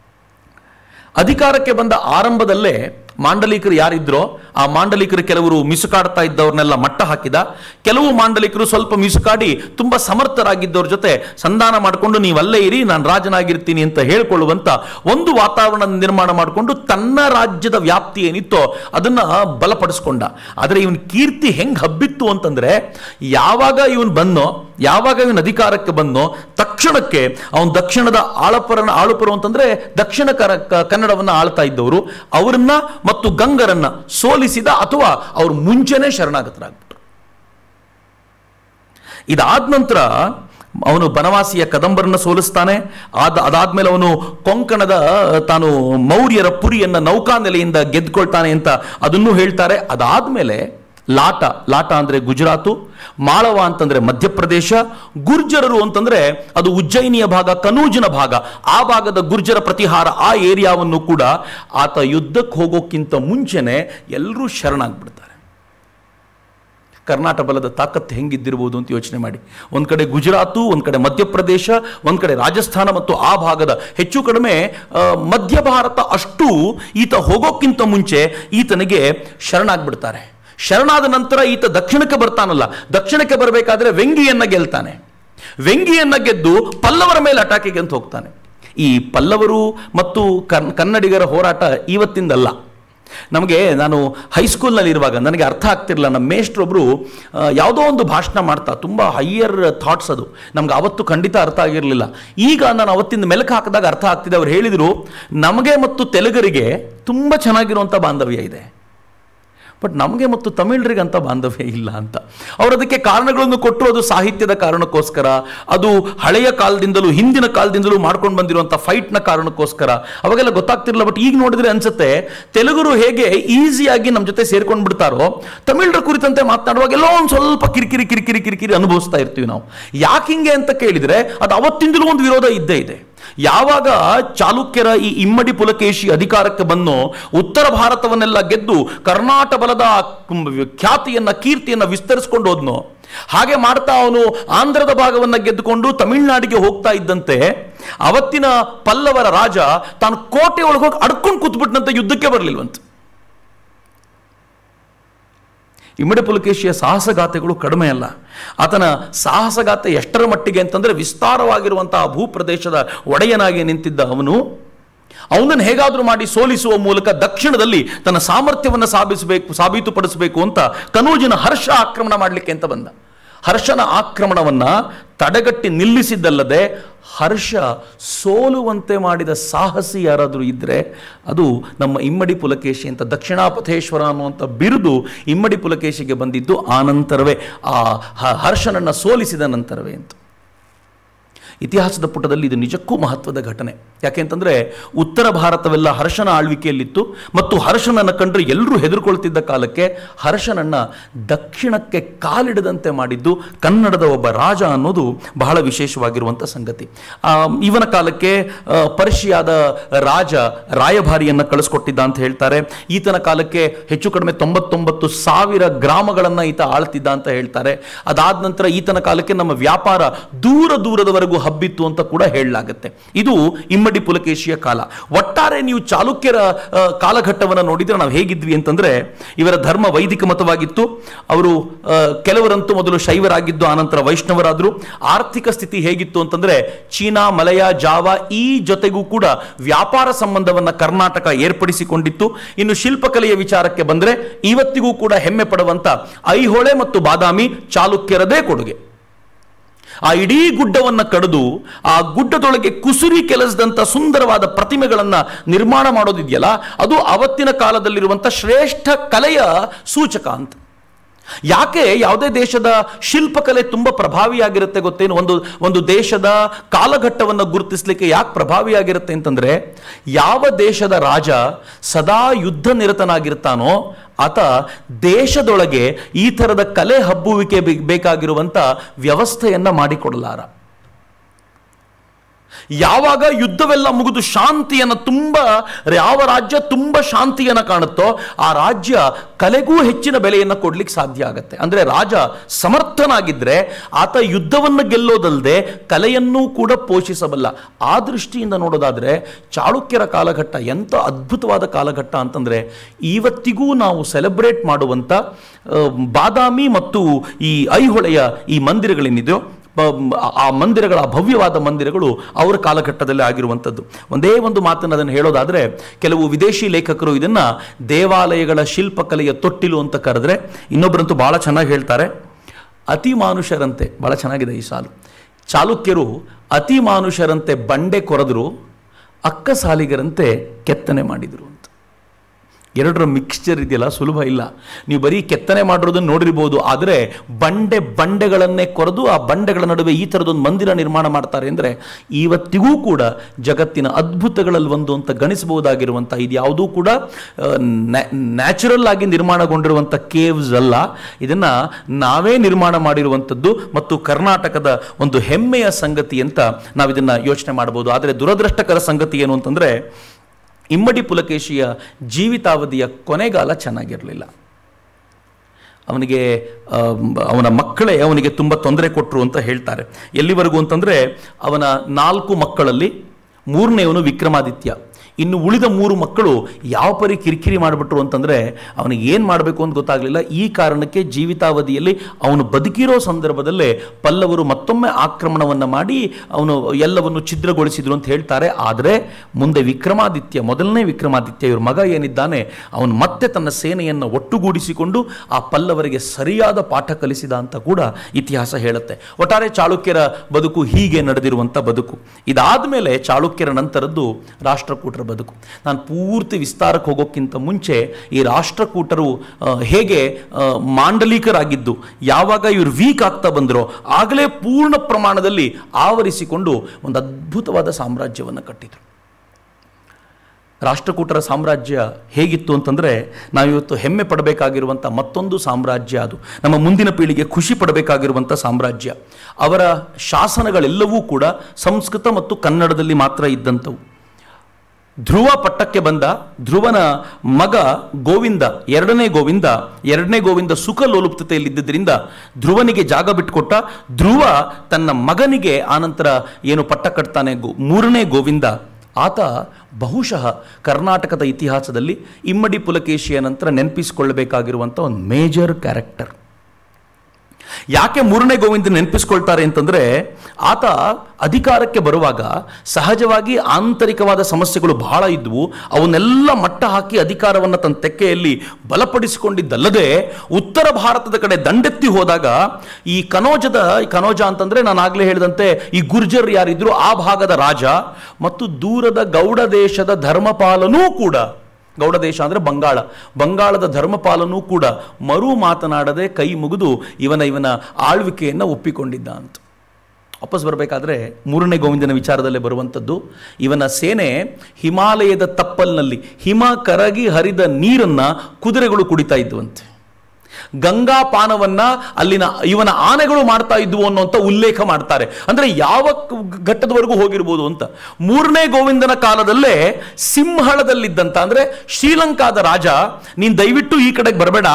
ಅಧಿಕಾರಕ್ಕೆ ಬಂದ ಆರಂಭದಲ್ಲೇ ಮಾಂಡಲಿಕರು ಯಾರಿದ್ರೋ ಆ ಮಾಂಡಲಿಕರು ಕೆಲವರು ಮಿಸುಕಾಡ್ತಾ ಇದ್ದವ್ರನ್ನೆಲ್ಲ ಮಟ್ಟ ಹಾಕಿದ ಕೆಲವು ಮಾಂಡಲಿಕರು ಸ್ವಲ್ಪ ಮಿಸುಕಾಡಿ ತುಂಬಾ ಸಮರ್ಥರಾಗಿದ್ದವ್ರ ಜೊತೆ ಸಂಧಾನ ಮಾಡಿಕೊಂಡು ನೀವು ಅಲ್ಲೇ ಇರಿ ನಾನು ರಾಜನಾಗಿರ್ತೀನಿ ಅಂತ ಹೇಳ್ಕೊಳ್ಳುವಂತ ಒಂದು ವಾತಾವರಣ ನಿರ್ಮಾಣ ಮಾಡಿಕೊಂಡು ತನ್ನ ರಾಜ್ಯದ ವ್ಯಾಪ್ತಿ ಏನಿತ್ತೋ ಅದನ್ನ ಬಲಪಡಿಸ್ಕೊಂಡ ಆದರೆ ಇವನ್ ಕೀರ್ತಿ ಹೆಂಗ್ ಹಬ್ಬಿತ್ತು ಅಂತಂದ್ರೆ ಯಾವಾಗ ಇವನ್ ಬಂದೋ ಯಾವಾಗ ಇವನ್ ಅಧಿಕಾರಕ್ಕೆ ಬಂದೋ ತಕ್ಷಣಕ್ಕೆ ಅವನ್ ದಕ್ಷಿಣದ ಆಳಪರನ ಆಳುಪರು ಅಂತಂದ್ರೆ ದಕ್ಷಿಣ ಕರ ಕ- ಕನ್ನಡವನ್ನ ಆಳ್ತಾ ಇದ್ದವರು ಅವರನ್ನ ಮತ್ತು ಗಂಗರನ್ನ ಸೋಲಿಸಿದ ಅಥವಾ ಅವ್ರು ಮುಂಚೆನೇ ಶರಣಾಗತರಾಗ್ಬಿಟ್ರು ಇದಾದ ನಂತರ ಅವನು ಬನವಾಸಿಯ ಕದಂಬರನ್ನ ಸೋಲಿಸ್ತಾನೆ ಆದ ಅದಾದ್ಮೇಲೆ ಅವನು ಕೊಂಕಣದ ತಾನು ಮೌರ್ಯರ ಪುರಿಯನ್ನ ನೌಕಾನೆಲೆಯಿಂದ ಗೆದ್ಕೊಳ್ತಾನೆ ಅಂತ ಅದನ್ನು ಹೇಳ್ತಾರೆ ಅದಾದ್ಮೇಲೆ ಲಾಟ ಲಾಟ ಅಂದ್ರೆ ಗುಜರಾತು ಮಾಳವ ಅಂತಂದ್ರೆ ಮಧ್ಯಪ್ರದೇಶ ಗುರ್ಜರರು ಅಂತಂದ್ರೆ ಅದು ಉಜ್ಜಯಿನಿಯ ಭಾಗ ಕನೂಜಿನ ಭಾಗ ಆ ಭಾಗದ ಗುರ್ಜರ ಪ್ರತಿಹಾರ ಆ ಏರಿಯಾವನ್ನು ಕೂಡ ಆತ ಯುದ್ಧಕ್ಕೆ ಹೋಗೋಕ್ಕಿಂತ ಮುಂಚೆನೆ ಎಲ್ಲರೂ ಶರಣಾಗ್ಬಿಡ್ತಾರೆ ಕರ್ನಾಟಕ ಬಲದ ತಾಕತ್ತು ಹೆಂಗಿದ್ದಿರ್ಬೋದು ಅಂತ ಯೋಚನೆ ಮಾಡಿ ಒಂದು ಕಡೆ ಗುಜರಾತು ಒಂದು ಕಡೆ ಮಧ್ಯಪ್ರದೇಶ ಒಂದು ಕಡೆ ರಾಜಸ್ಥಾನ ಮತ್ತು ಆ ಭಾಗದ ಹೆಚ್ಚು ಕಡಿಮೆ ಆ, ಮಧ್ಯ ಭಾರತ ಅಷ್ಟು ಈತ ಹೋಗೋಕ್ಕಿಂತ ಮುಂಚೆ ಈತನಿಗೆ ಶರಣಾಗ್ಬಿಡ್ತಾರೆ ಶರಣಾದ ನಂತರ ಈತ ದಕ್ಷಿಣಕ್ಕೆ ಬರ್ತಾನಲ್ಲ ದಕ್ಷಿಣಕ್ಕೆ ಬರಬೇಕಾದ್ರೆ ವೆಂಗಿಯನ್ನ ಗೆಲ್ತಾನೆ ವೆಂಗಿಯನ್ನ ಗೆದ್ದು ಪಲ್ಲವರ ಮೇಲೆ ಅಟಾಕಿಗೆ ಅಂತ ಹೋಗ್ತಾನೆ ಈ ಪಲ್ಲವರು ಮತ್ತು ಕನ್ ಕನ್ನಡಿಗರ ಹೋರಾಟ ಇವತ್ತಿಂದಲ್ಲ ನಮಗೆ ನಾನು ಹೈಸ್ಕೂಲ್ನಲ್ಲಿ ಇರುವಾಗ ನನಗೆ ಅರ್ಥ ಆಗ್ತಿರಲಿಲ್ಲ ನಮ್ಮ ಮೇಷ್ಟ್ರೊಬ್ರು ಆ, ಯಾವುದೋ ಒಂದು ಭಾಷಣ ಮಾಡ್ತಾ ತುಂಬ ಹೈಯರ್ ಥಾಟ್ಸ್ ಅದು ನಮ್ಗೆ ಅವತ್ತು ಖಂಡಿತ ಅರ್ಥ ಆಗಿರಲಿಲ್ಲ ಈಗ ನಾನು ಅವತ್ತಿಂದ ಮೆಲುಕು ಹಾಕಿದಾಗ ಅರ್ಥ ಆಗ್ತಿದೆ ಅವ್ರು ಹೇಳಿದರು ನಮಗೆ ಮತ್ತು ತೆಲುಗರಿಗೆ ತುಂಬ ಚೆನ್ನಾಗಿರುವಂಥ ಬಾಂಧವ್ಯ ಇದೆ ಬಟ್ ನಮಗೆ ಮತ್ತು ತಮಿಳರಿಗೆ ಅಂತ ಬಾಂಧವ್ಯ ಇಲ್ಲ ಅಂತ ಅವರು ಅದಕ್ಕೆ ಕಾರಣಗಳನ್ನು ಕೊಟ್ಟರು ಅದು ಸಾಹಿತ್ಯದ ಕಾರಣಕ್ಕೋಸ್ಕರ ಅದು ಹಳೆಯ ಕಾಲದಿಂದಲೂ ಹಿಂದಿನ ಕಾಲದಿಂದಲೂ ಮಾಡ್ಕೊಂಡು ಬಂದಿರುವಂಥ ಫೈಟ್ನ ಕಾರಣಕ್ಕೋಸ್ಕರ ಅವಾಗೆಲ್ಲ ಗೊತ್ತಾಗ್ತಿರಲಿಲ್ಲ ಬಟ್ ಈಗ ನೋಡಿದ್ರೆ ಅನ್ಸುತ್ತೆ ತೆಲುಗರು ಹೇಗೆ ಈಸಿಯಾಗಿ ನಮ್ಮ ಜೊತೆ ಸೇರ್ಕೊಂಡು ಬಿಡ್ತಾರೋ ತಮಿಳರ ಕುರಿತಂತೆ ಮಾತನಾಡುವಾಗ ಎಲ್ಲೋ ಒಂದು ಸ್ವಲ್ಪ ಕಿರಿಕಿರಿ ಕಿರಿಕಿರಿ ಕಿರಿಕಿರಿ ಅನುಭವಿಸ್ತಾ ಇರ್ತೀವಿ ನಾವು ಯಾಕೆ ಹಿಂಗೆ ಅಂತ ಕೇಳಿದ್ರೆ ಅದು ಅವತ್ತಿಂದಲೂ ಒಂದು ವಿರೋಧ ಇದ್ದೇ ಇದೆ ಯಾವಾಗ ಚಾಲುಕ್ಯರ ಈ ಇಮ್ಮಡಿ ಪುಲಕೇಶಿ ಅಧಿಕಾರಕ್ಕೆ ಬಂದು ಉತ್ತರ ಭಾರತವನ್ನೆಲ್ಲ ಗೆದ್ದು ಕರ್ನಾಟ ಬಲದ ಕುಂ- ಖ್ಯಾತಿಯನ್ನ ಕೀರ್ತಿಯನ್ನ ವಿಸ್ತರಿಸ್ಕೊಂಡು ಹೋದ್ನೋ ಹಾಗೆ ಮಾಡ್ತಾ ಅವನು ಆಂಧ್ರದ ಭಾಗವನ್ನ ಗೆದ್ದುಕೊಂಡು ತಮಿಳುನಾಡಿಗೆ ಹೋಗ್ತಾ ಇದ್ದಂತೆ ಅವತ್ತಿನ ಪಲ್ಲವರ ರಾಜ ತಾನು ಕೋಟೆ ಒಳಗೆ ಹೋಗಿ ಅಡ್ಕೊಂಡು ಕೂತ್ಬಿಟ್ನಂತೆ ಯುದ್ಧಕ್ಕೆ ಬರಲಿಲ್ವಂತೆ ಇಮ್ಮಡಿ ಪುಲಕೇಶಿಯ ಸಾಹಸಗಾಥೆಗಳು ಕಡಿಮೆ ಅಲ್ಲ ಆತನ ಸಾಹಸಗಾಥೆ ಎಷ್ಟರ ಮಟ್ಟಿಗೆ ಅಂತಂದ್ರೆ ವಿಸ್ತಾರವಾಗಿರುವಂತಹ ಭೂಪ್ರದೇಶದ ಒಡೆಯನಾಗಿ ನಿಂತಿದ್ದ ಅವನು ಅವನನ್ನು ಹೇಗಾದರೂ ಮಾಡಿ ಸೋಲಿಸುವ ಮೂಲಕ ದಕ್ಷಿಣದಲ್ಲಿ ತನ್ನ ಸಾಮರ್ಥ್ಯವನ್ನು ಸಾಧಿಸಬೇಕು ಸಾಬೀತುಪಡಿಸಬೇಕು ಅಂತ ಕನೂಜಿನ ಹರ್ಷ ಆಕ್ರಮಣ ಮಾಡಲಿಕ್ಕೆ ಅಂತ ಬಂದ ಹರ್ಷನ ಆಕ್ರಮಣವನ್ನು ತಡೆಗಟ್ಟಿ ನಿಲ್ಲಿಸಿದ್ದಲ್ಲದೆ ಹರ್ಷ ಸೋಲುವಂತೆ ಮಾಡಿದ ಸಾಹಸಿ ಯಾರಾದರೂ ಇದ್ದರೆ ಅದು ನಮ್ಮ ಇಮ್ಮಡಿ ಪುಲಕೇಶಿ ಅಂತ ದಕ್ಷಿಣಾಪಥೇಶ್ವರ ಅನ್ನುವಂಥ ಬಿರುದು ಇಮ್ಮಡಿ ಪುಲಕೇಶಿಗೆ ಬಂದಿದ್ದು ಆ ನಂತರವೇ ಆ ಹ- ಹರ್ಷನನ್ನು ಸೋಲಿಸಿದ ನಂತರವೇ ಅಂತ ಇತಿಹಾಸದ ಪುಟದಲ್ಲಿ ಇದು ನಿಜಕ್ಕೂ ಮಹತ್ವದ ಘಟನೆ ಯಾಕೆಂತಂದರೆ ಉತ್ತರ ಭಾರತವೆಲ್ಲ ಹರ್ಷನ ಆಳ್ವಿಕೆಯಲ್ಲಿತ್ತು ಮತ್ತು ಹರ್ಷನನ್ನು ಕಂಡ್ರೆ ಎಲ್ಲರೂ ಹೆದರ್ಕೊಳ್ತಿದ್ದ ಕಾಲಕ್ಕೆ ಹರ್ಷನನ್ನು ದಕ್ಷಿಣಕ್ಕೆ ಕಾಲಿಡದಂತೆ ಮಾಡಿದ್ದು ಕನ್ನಡದ ಒಬ್ಬ ರಾಜ ಅನ್ನೋದು ಬಹಳ ವಿಶೇಷವಾಗಿರುವಂಥ ಸಂಗತಿ ಆ, ಇವನ ಕಾಲಕ್ಕೆ ಆ, ಪರ್ಷಿಯಾದ ರಾಜ ರಾಯಭಾರಿಯನ್ನು ಕಳಿಸ್ಕೊಟ್ಟಿದ್ದ ಅಂತ ಹೇಳ್ತಾರೆ ಈತನ ಕಾಲಕ್ಕೆ ಹೆಚ್ಚು ಕಡಿಮೆ ತೊಂಬತ್ತೊಂಬತ್ತು ಸಾವಿರ ಗ್ರಾಮಗಳನ್ನು ಈತ ಆಳ್ತಿದ್ದ ಅಂತ ಹೇಳ್ತಾರೆ ಅದಾದ ನಂತರ ಈತನ ಕಾಲಕ್ಕೆ ನಮ್ಮ ವ್ಯಾಪಾರ ದೂರ ದೂರದವರೆಗೂ ಹಬ್ಬಿತ್ತು ಅಂತ ಕೂಡ ಹೇಳಲಾಗುತ್ತೆ ಇದು ಇಮ್ಮಡಿ ಪುಲಕೇಶಿಯ ಕಾಲ ಒಟ್ಟಾರೆ ನೀವು ಚಾಲುಕ್ಯರ ಆ, ಕಾಲಘಟ್ಟವನ್ನು ನೋಡಿದ್ರೆ ನಾವು ಹೇಗಿದ್ವಿ ಅಂತಂದ್ರೆ ಇವರ ಧರ್ಮ ವೈದಿಕ ಮತವಾಗಿತ್ತು ಅವರು ಆ, ಕೆಲವರಂತೂ ಮೊದಲು ಶೈವರಾಗಿದ್ದು ಆನಂತರ ವೈಷ್ಣವರಾದರು ಆರ್ಥಿಕ ಸ್ಥಿತಿ ಹೇಗಿತ್ತು ಅಂತಂದ್ರೆ ಚೀನಾ ಮಲಯ ಜಾವ ಈ ಜೊತೆಗೂ ಕೂಡ ವ್ಯಾಪಾರ ಸಂಬಂಧವನ್ನ ಕರ್ನಾಟಕ ಏರ್ಪಡಿಸಿಕೊಂಡಿತ್ತು ಇನ್ನು ಶಿಲ್ಪಕಲೆಯ ವಿಚಾರಕ್ಕೆ ಬಂದ್ರೆ ಇವತ್ತಿಗೂ ಕೂಡ ಹೆಮ್ಮೆ ಪಡುವಂತ ಐಹೊಳೆ ಮತ್ತು ಬಾದಾಮಿ ಚಾಲುಕ್ಯರದೇ ಕೊಡುಗೆ ಆ ಇಡೀ ಗುಡ್ಡವನ್ನು ಕಡಿದು ಆ ಗುಡ್ಡದೊಳಗೆ ಕುಸುರಿ ಕೆಲಸದಂತ ಸುಂದರವಾದ ಪ್ರತಿಮೆಗಳನ್ನ ನಿರ್ಮಾಣ ಮಾಡೋದಿದೆಯಲ್ಲ ಅದು ಅವತ್ತಿನ ಕಾಲದಲ್ಲಿರುವಂಥ ಶ್ರೇಷ್ಠ ಕಲೆಯ ಸೂಚಕ ಅಂತ ಯಾಕೆ ಯಾವುದೇ ದೇಶದ ಶಿಲ್ಪಕಲೆ ತುಂಬ ಪ್ರಭಾವಿಯಾಗಿರುತ್ತೆ ಗೊತ್ತೇನು ಒಂದು ಒಂದು ದೇಶದ ಕಾಲಘಟ್ಟವನ್ನು ಗುರುತಿಸಲಿಕ್ಕೆ ಯಾಕೆ ಪ್ರಭಾವಿಯಾಗಿರುತ್ತೆ ಅಂತಂದ್ರೆ ಯಾವ ದೇಶದ ರಾಜ ಸದಾ ಯುದ್ಧ ನಿರತನಾಗಿರ್ತಾನೋ ಆತ ದೇಶದೊಳಗೆ ಈ ಥರದ ಕಲೆ ಹಬ್ಬುವಿಕೆ ಬೆ- ಬೇಕಾಗಿರುವಂಥ ವ್ಯವಸ್ಥೆಯನ್ನ ಮಾಡಿಕೊಡಲಾರ ಯಾವಾಗ ಯುದ್ಧವೆಲ್ಲ ಮುಗಿದು ಶಾಂತಿಯನ್ನು ತುಂಬ ಯಾವ ರಾಜ್ಯ ತುಂಬ ಶಾಂತಿಯನ್ನು ಕಾಣುತ್ತೋ ಆ ರಾಜ್ಯ ಕಲೆಗೂ ಹೆಚ್ಚಿನ ಬೆಲೆಯನ್ನು ಕೊಡ್ಲಿಕ್ಕೆ ಸಾಧ್ಯ ಆಗುತ್ತೆ ಅಂದ್ರೆ ರಾಜ ಸಮರ್ಥನಾಗಿದ್ರೆ ಆತ ಯುದ್ಧವನ್ನು ಗೆಲ್ಲೋದಲ್ಲದೆ ಕಲೆಯನ್ನೂ ಕೂಡ ಪೋಷಿಸಬಲ್ಲ ಆ ದೃಷ್ಟಿಯಿಂದ ನೋಡೋದಾದ್ರೆ ಚಾಳುಕ್ಯರ ಕಾಲಘಟ್ಟ ಎಂಥ ಅದ್ಭುತವಾದ ಕಾಲಘಟ್ಟ ಅಂತಂದ್ರೆ ಇವತ್ತಿಗೂ ನಾವು ಸೆಲೆಬ್ರೇಟ್ ಮಾಡುವಂಥ ಆ, ಬಾದಾಮಿ ಮತ್ತು ಈ ಐಹೊಳೆಯ ಈ ಮಂದಿರಗಳೇನಿದೆಯೋ ಬ- ಆ ಮಂದಿರಗಳ ಆ ಭವ್ಯವಾದ ಮಂದಿರಗಳು ಅವರ ಕಾಲಘಟ್ಟದಲ್ಲಿ ಆಗಿರುವಂಥದ್ದು ಒಂದೇ ಒಂದು ಮಾತನ್ನು ಅದನ್ನು ಹೇಳೋದಾದರೆ ಕೆಲವು ವಿದೇಶಿ ಲೇಖಕರು ಇದನ್ನು ದೇವಾಲಯಗಳ ಶಿಲ್ಪಕಲೆಯ ತೊಟ್ಟಿಲು ಅಂತ ಕರೆದ್ರೆ ಇನ್ನೊಬ್ಬರಂತೂ ಭಾಳ ಚೆನ್ನಾಗಿ ಹೇಳ್ತಾರೆ ಅತಿ ಮಾನುಷರಂತೆ ಭಾಳ ಚೆನ್ನಾಗಿದೆ ಈ ಸಾಲು ಚಾಲುಕ್ಯರು ಅತಿ ಮಾನುಷರಂತೆ ಬಂಡೆ ಕೊರೆದ್ರು ಅಕ್ಕ ಸಾಲಿಗರಂತೆ ಕೆತ್ತನೆ ಮಾಡಿದರು ಅಂತ ಎರಡರ ಮಿಕ್ಸ್ಚರ್ ಇದೆಯಲ್ಲ ಸುಲಭ ಇಲ್ಲ ನೀವು ಬರೀ ಕೆತ್ತನೆ ಮಾಡಿರೋದನ್ನು ನೋಡಿರ್ಬೋದು ಆದರೆ ಬಂಡೆ ಬಂಡೆಗಳನ್ನೇ ಕೊರೆದು ಆ ಬಂಡೆಗಳ ನಡುವೆ ಈ ಥರದೊಂದು ಮಂದಿರ ನಿರ್ಮಾಣ ಮಾಡ್ತಾರೆ ಅಂದರೆ ಇವತ್ತಿಗೂ ಕೂಡ ಜಗತ್ತಿನ ಅದ್ಭುತಗಳಲ್ಲಿ ಒಂದು ಅಂತ ಗಣಿಸಬಹುದಾಗಿರುವಂಥ ಇದು ಯಾವುದೂ ಕೂಡ ನ್ಯಾಚುರಲ್ ಆಗಿ ನಿರ್ಮಾಣಗೊಂಡಿರುವಂಥ ಕೇವ್ಸ್ ಅಲ್ಲ ಇದನ್ನು ನಾವೇ ನಿರ್ಮಾಣ ಮಾಡಿರುವಂಥದ್ದು ಮತ್ತು ಕರ್ನಾಟಕದ ಒಂದು ಹೆಮ್ಮೆಯ ಸಂಗತಿ ಅಂತ ನಾವು ಇದನ್ನು ಯೋಚನೆ ಮಾಡಬಹುದು ಆದರೆ ದುರದೃಷ್ಟಕರ ಸಂಗತಿ ಏನು ಅಂತಂದರೆ ಇಮ್ಮಡಿ ಪುಲಕೇಶಿಯ ಜೀವಿತಾವಧಿಯ ಕೊನೆಗಾಲ ಚೆನ್ನಾಗಿರಲಿಲ್ಲ ಅವನಿಗೆ ಆ, ಅವನ ಮಕ್ಕಳೇ ಅವನಿಗೆ ತುಂಬ ತೊಂದರೆ ಕೊಟ್ಟರು ಅಂತ ಹೇಳ್ತಾರೆ ಎಲ್ಲಿವರೆಗೂ ಅಂತಂದರೆ ಅವನ ನಾಲ್ಕು ಮಕ್ಕಳಲ್ಲಿ ಮೂರನೆಯವನು ವಿಕ್ರಮಾದಿತ್ಯ ಇನ್ನು ಉಳಿದ ಮೂರು ಮಕ್ಕಳು ಯಾವ ಪರಿ ಕಿರಿಕಿರಿ ಮಾಡಿಬಿಟ್ರು ಅಂತಂದರೆ ಅವನಿಗೆ ಏನು ಮಾಡಬೇಕು ಅಂತ ಗೊತ್ತಾಗಲಿಲ್ಲ ಈ ಕಾರಣಕ್ಕೆ ಜೀವಿತಾವಧಿಯಲ್ಲಿ ಅವನು ಬದುಕಿರೋ ಸಂದರ್ಭದಲ್ಲೇ ಪಲ್ಲವರು ಮತ್ತೊಮ್ಮೆ ಆಕ್ರಮಣವನ್ನು ಮಾಡಿ ಅವನು ಎಲ್ಲವನ್ನು ಛಿದ್ರಗೊಳಿಸಿದ್ರು ಅಂತ ಹೇಳ್ತಾರೆ ಆದರೆ ಮುಂದೆ ವಿಕ್ರಮಾದಿತ್ಯ ಮೊದಲನೇ ವಿಕ್ರಮಾದಿತ್ಯ ಇವ್ರ ಮಗ ಏನಿದ್ದಾನೆ ಅವನು ಮತ್ತೆ ತನ್ನ ಸೇನೆಯನ್ನು ಒಟ್ಟುಗೂಡಿಸಿಕೊಂಡು ಆ ಪಲ್ಲವರಿಗೆ ಸರಿಯಾದ ಪಾಠ ಕಲಿಸಿದ ಅಂತ ಕೂಡ ಇತಿಹಾಸ ಹೇಳುತ್ತೆ ಒಟ್ಟಾರೆ ಚಾಳುಕ್ಯರ ಬದುಕು ಹೀಗೆ ನಡೆದಿರುವಂಥ ಬದುಕು ಇದಾದ ಮೇಲೆ ಚಾಳುಕ್ಯರ ನಂತರದ್ದು ರಾಷ್ಟ್ರಕೂಟರ ಬದುಕು ನಾನು ಪೂರ್ತಿ ವಿಸ್ತಾರಕ್ಕೆ ಹೋಗೋಕ್ಕಿಂತ ಮುಂಚೆ ಈ ರಾಷ್ಟ್ರಕೂಟರು ಆ, ಹೇಗೆ ಆ, ಮಾಂಡಲಿಕರಾಗಿದ್ದು ಯಾವಾಗ ಇವರು ವೀಕ್ ಆಗ್ತಾ ಬಂದರೋ ಆಗಲೇ ಪೂರ್ಣ ಪ್ರಮಾಣದಲ್ಲಿ ಆವರಿಸಿಕೊಂಡು ಒಂದು ಅದ್ಭುತವಾದ ಸಾಮ್ರಾಜ್ಯವನ್ನು ಕಟ್ಟಿದರು ರಾಷ್ಟ್ರಕೂಟರ ಸಾಮ್ರಾಜ್ಯ ಹೇಗಿತ್ತು ಅಂತಂದರೆ ನಾವಿವತ್ತು ಹೆಮ್ಮೆ ಪಡಬೇಕಾಗಿರುವಂಥ ಮತ್ತೊಂದು ಸಾಮ್ರಾಜ್ಯ ಅದು ನಮ್ಮ ಮುಂದಿನ ಪೀಳಿಗೆ ಖುಷಿ ಪಡಬೇಕಾಗಿರುವಂಥ ಸಾಮ್ರಾಜ್ಯ ಅವರ ಶಾಸನಗಳೆಲ್ಲವೂ ಕೂಡ ಸಂಸ್ಕೃತ ಮತ್ತು ಕನ್ನಡದಲ್ಲಿ ಮಾತ್ರ ಇದ್ದಂಥವು ಧ್ರುವ ಪಟ್ಟಕ್ಕೆ ಬಂದ ಧ್ರುವನ ಮಗ ಗೋವಿಂದ ಎರಡನೇ ಗೋವಿಂದ ಎರಡನೇ ಗೋವಿಂದ ಸುಖ ಲೋಲುಪ್ತತೆಯಲ್ಲಿದ್ದರಿಂದ ಧ್ರುವನಿಗೆ ಜಾಗ ಬಿಟ್ಟುಕೊಟ್ಟ ಧ್ರುವ ತನ್ನ ಮಗನಿಗೆ ಆನಂತರ ಏನು ಪಟ್ಟ ಕಟ್ತಾನೆ ಗೋ ಮೂರನೇ ಗೋವಿಂದ ಆತ ಬಹುಶಃ ಕರ್ನಾಟಕದ ಇತಿಹಾಸದಲ್ಲಿ ಇಮ್ಮಡಿ ಪುಲಕೇಶಿಯ ನಂತರ ನೆನಪಿಸಿಕೊಳ್ಳಬೇಕಾಗಿರುವಂಥ ಒಂದು ಮೇಜರ್ ಕ್ಯಾರೆಕ್ಟರ್ ಯಾಕೆ ಮೂರನೇ ಗೋವಿಂದ ನೆನಪಿಸ್ಕೊಳ್ತಾರೆ ಅಂತಂದ್ರೆ ಆತ ಅಧಿಕಾರಕ್ಕೆ ಬರುವಾಗ ಸಹಜವಾಗಿ ಆಂತರಿಕವಾದ ಸಮಸ್ಯೆಗಳು ಬಹಳ ಇದ್ವು ಅವನ್ನೆಲ್ಲ ಮಟ್ಟ ಹಾಕಿ ಅಧಿಕಾರವನ್ನು ತನ್ನ ತೆಕ್ಕೆಯಲ್ಲಿ ಬಲಪಡಿಸಿಕೊಂಡಿದ್ದಲ್ಲದೆ ಉತ್ತರ ಭಾರತದ ಕಡೆ ದಂಡೆತ್ತಿ ಹೋದಾಗ ಈ ಕನೋಜದ ಈ ಕನೋಜ ಅಂತಂದ್ರೆ ನಾನು ಆಗ್ಲೇ ಹೇಳಿದಂತೆ ಈ ಗುರ್ಜರ್ ಯಾರಿದ್ರು ಆ ಭಾಗದ ರಾಜ ಮತ್ತು ದೂರದ ಗೌಡ ದೇಶದ ಧರ್ಮಪಾಲನೂ ಕೂಡ ಗೌಡ ದೇಶ ಅಂದರೆ ಬಂಗಾಳ ಬಂಗಾಳದ ಧರ್ಮಪಾಲನೂ ಕೂಡ ಮರು ಮಾತನಾಡದೆ ಕೈ ಮುಗಿದು ಇವನ ಇವನ ಆಳ್ವಿಕೆಯನ್ನು ಒಪ್ಪಿಕೊಂಡಿದ್ದ ಅಂತ ವಾಪಸ್ ಬರಬೇಕಾದ್ರೆ ಮೂರನೇ ಗೋವಿಂದನ ವಿಚಾರದಲ್ಲೇ ಬರುವಂಥದ್ದು ಇವನ ಸೇನೆ ಹಿಮಾಲಯದ ತಪ್ಪಲ್ನಲ್ಲಿ ಹಿಮ ಕರಗಿ ಹರಿದ ನೀರನ್ನ ಕುದುರೆಗಳು ಕುಡಿತಾ ಇದ್ವಂತೆ ಗಂಗಾ ಪಾನವನ್ನ ಅಲ್ಲಿನ ಇವನ ಆನೆಗಳು ಮಾಡ್ತಾ ಇದ್ವು ಅನ್ನುವಂಥ ಉಲ್ಲೇಖ ಮಾಡ್ತಾರೆ ಅಂದ್ರೆ ಯಾವ ಕ- ಘಟ್ಟದವರೆಗೂ ಹೋಗಿರ್ಬೋದು ಅಂತ ಮೂರನೇ ಗೋವಿಂದನ ಕಾಲದಲ್ಲೇ ಸಿಂಹಳದಲ್ಲಿದ್ದಂತ ಅಂದ್ರೆ ಶ್ರೀಲಂಕಾದ ರಾಜ ನೀನ್ ದಯವಿಟ್ಟು ಈ ಕಡೆಗೆ ಬರಬೇಡ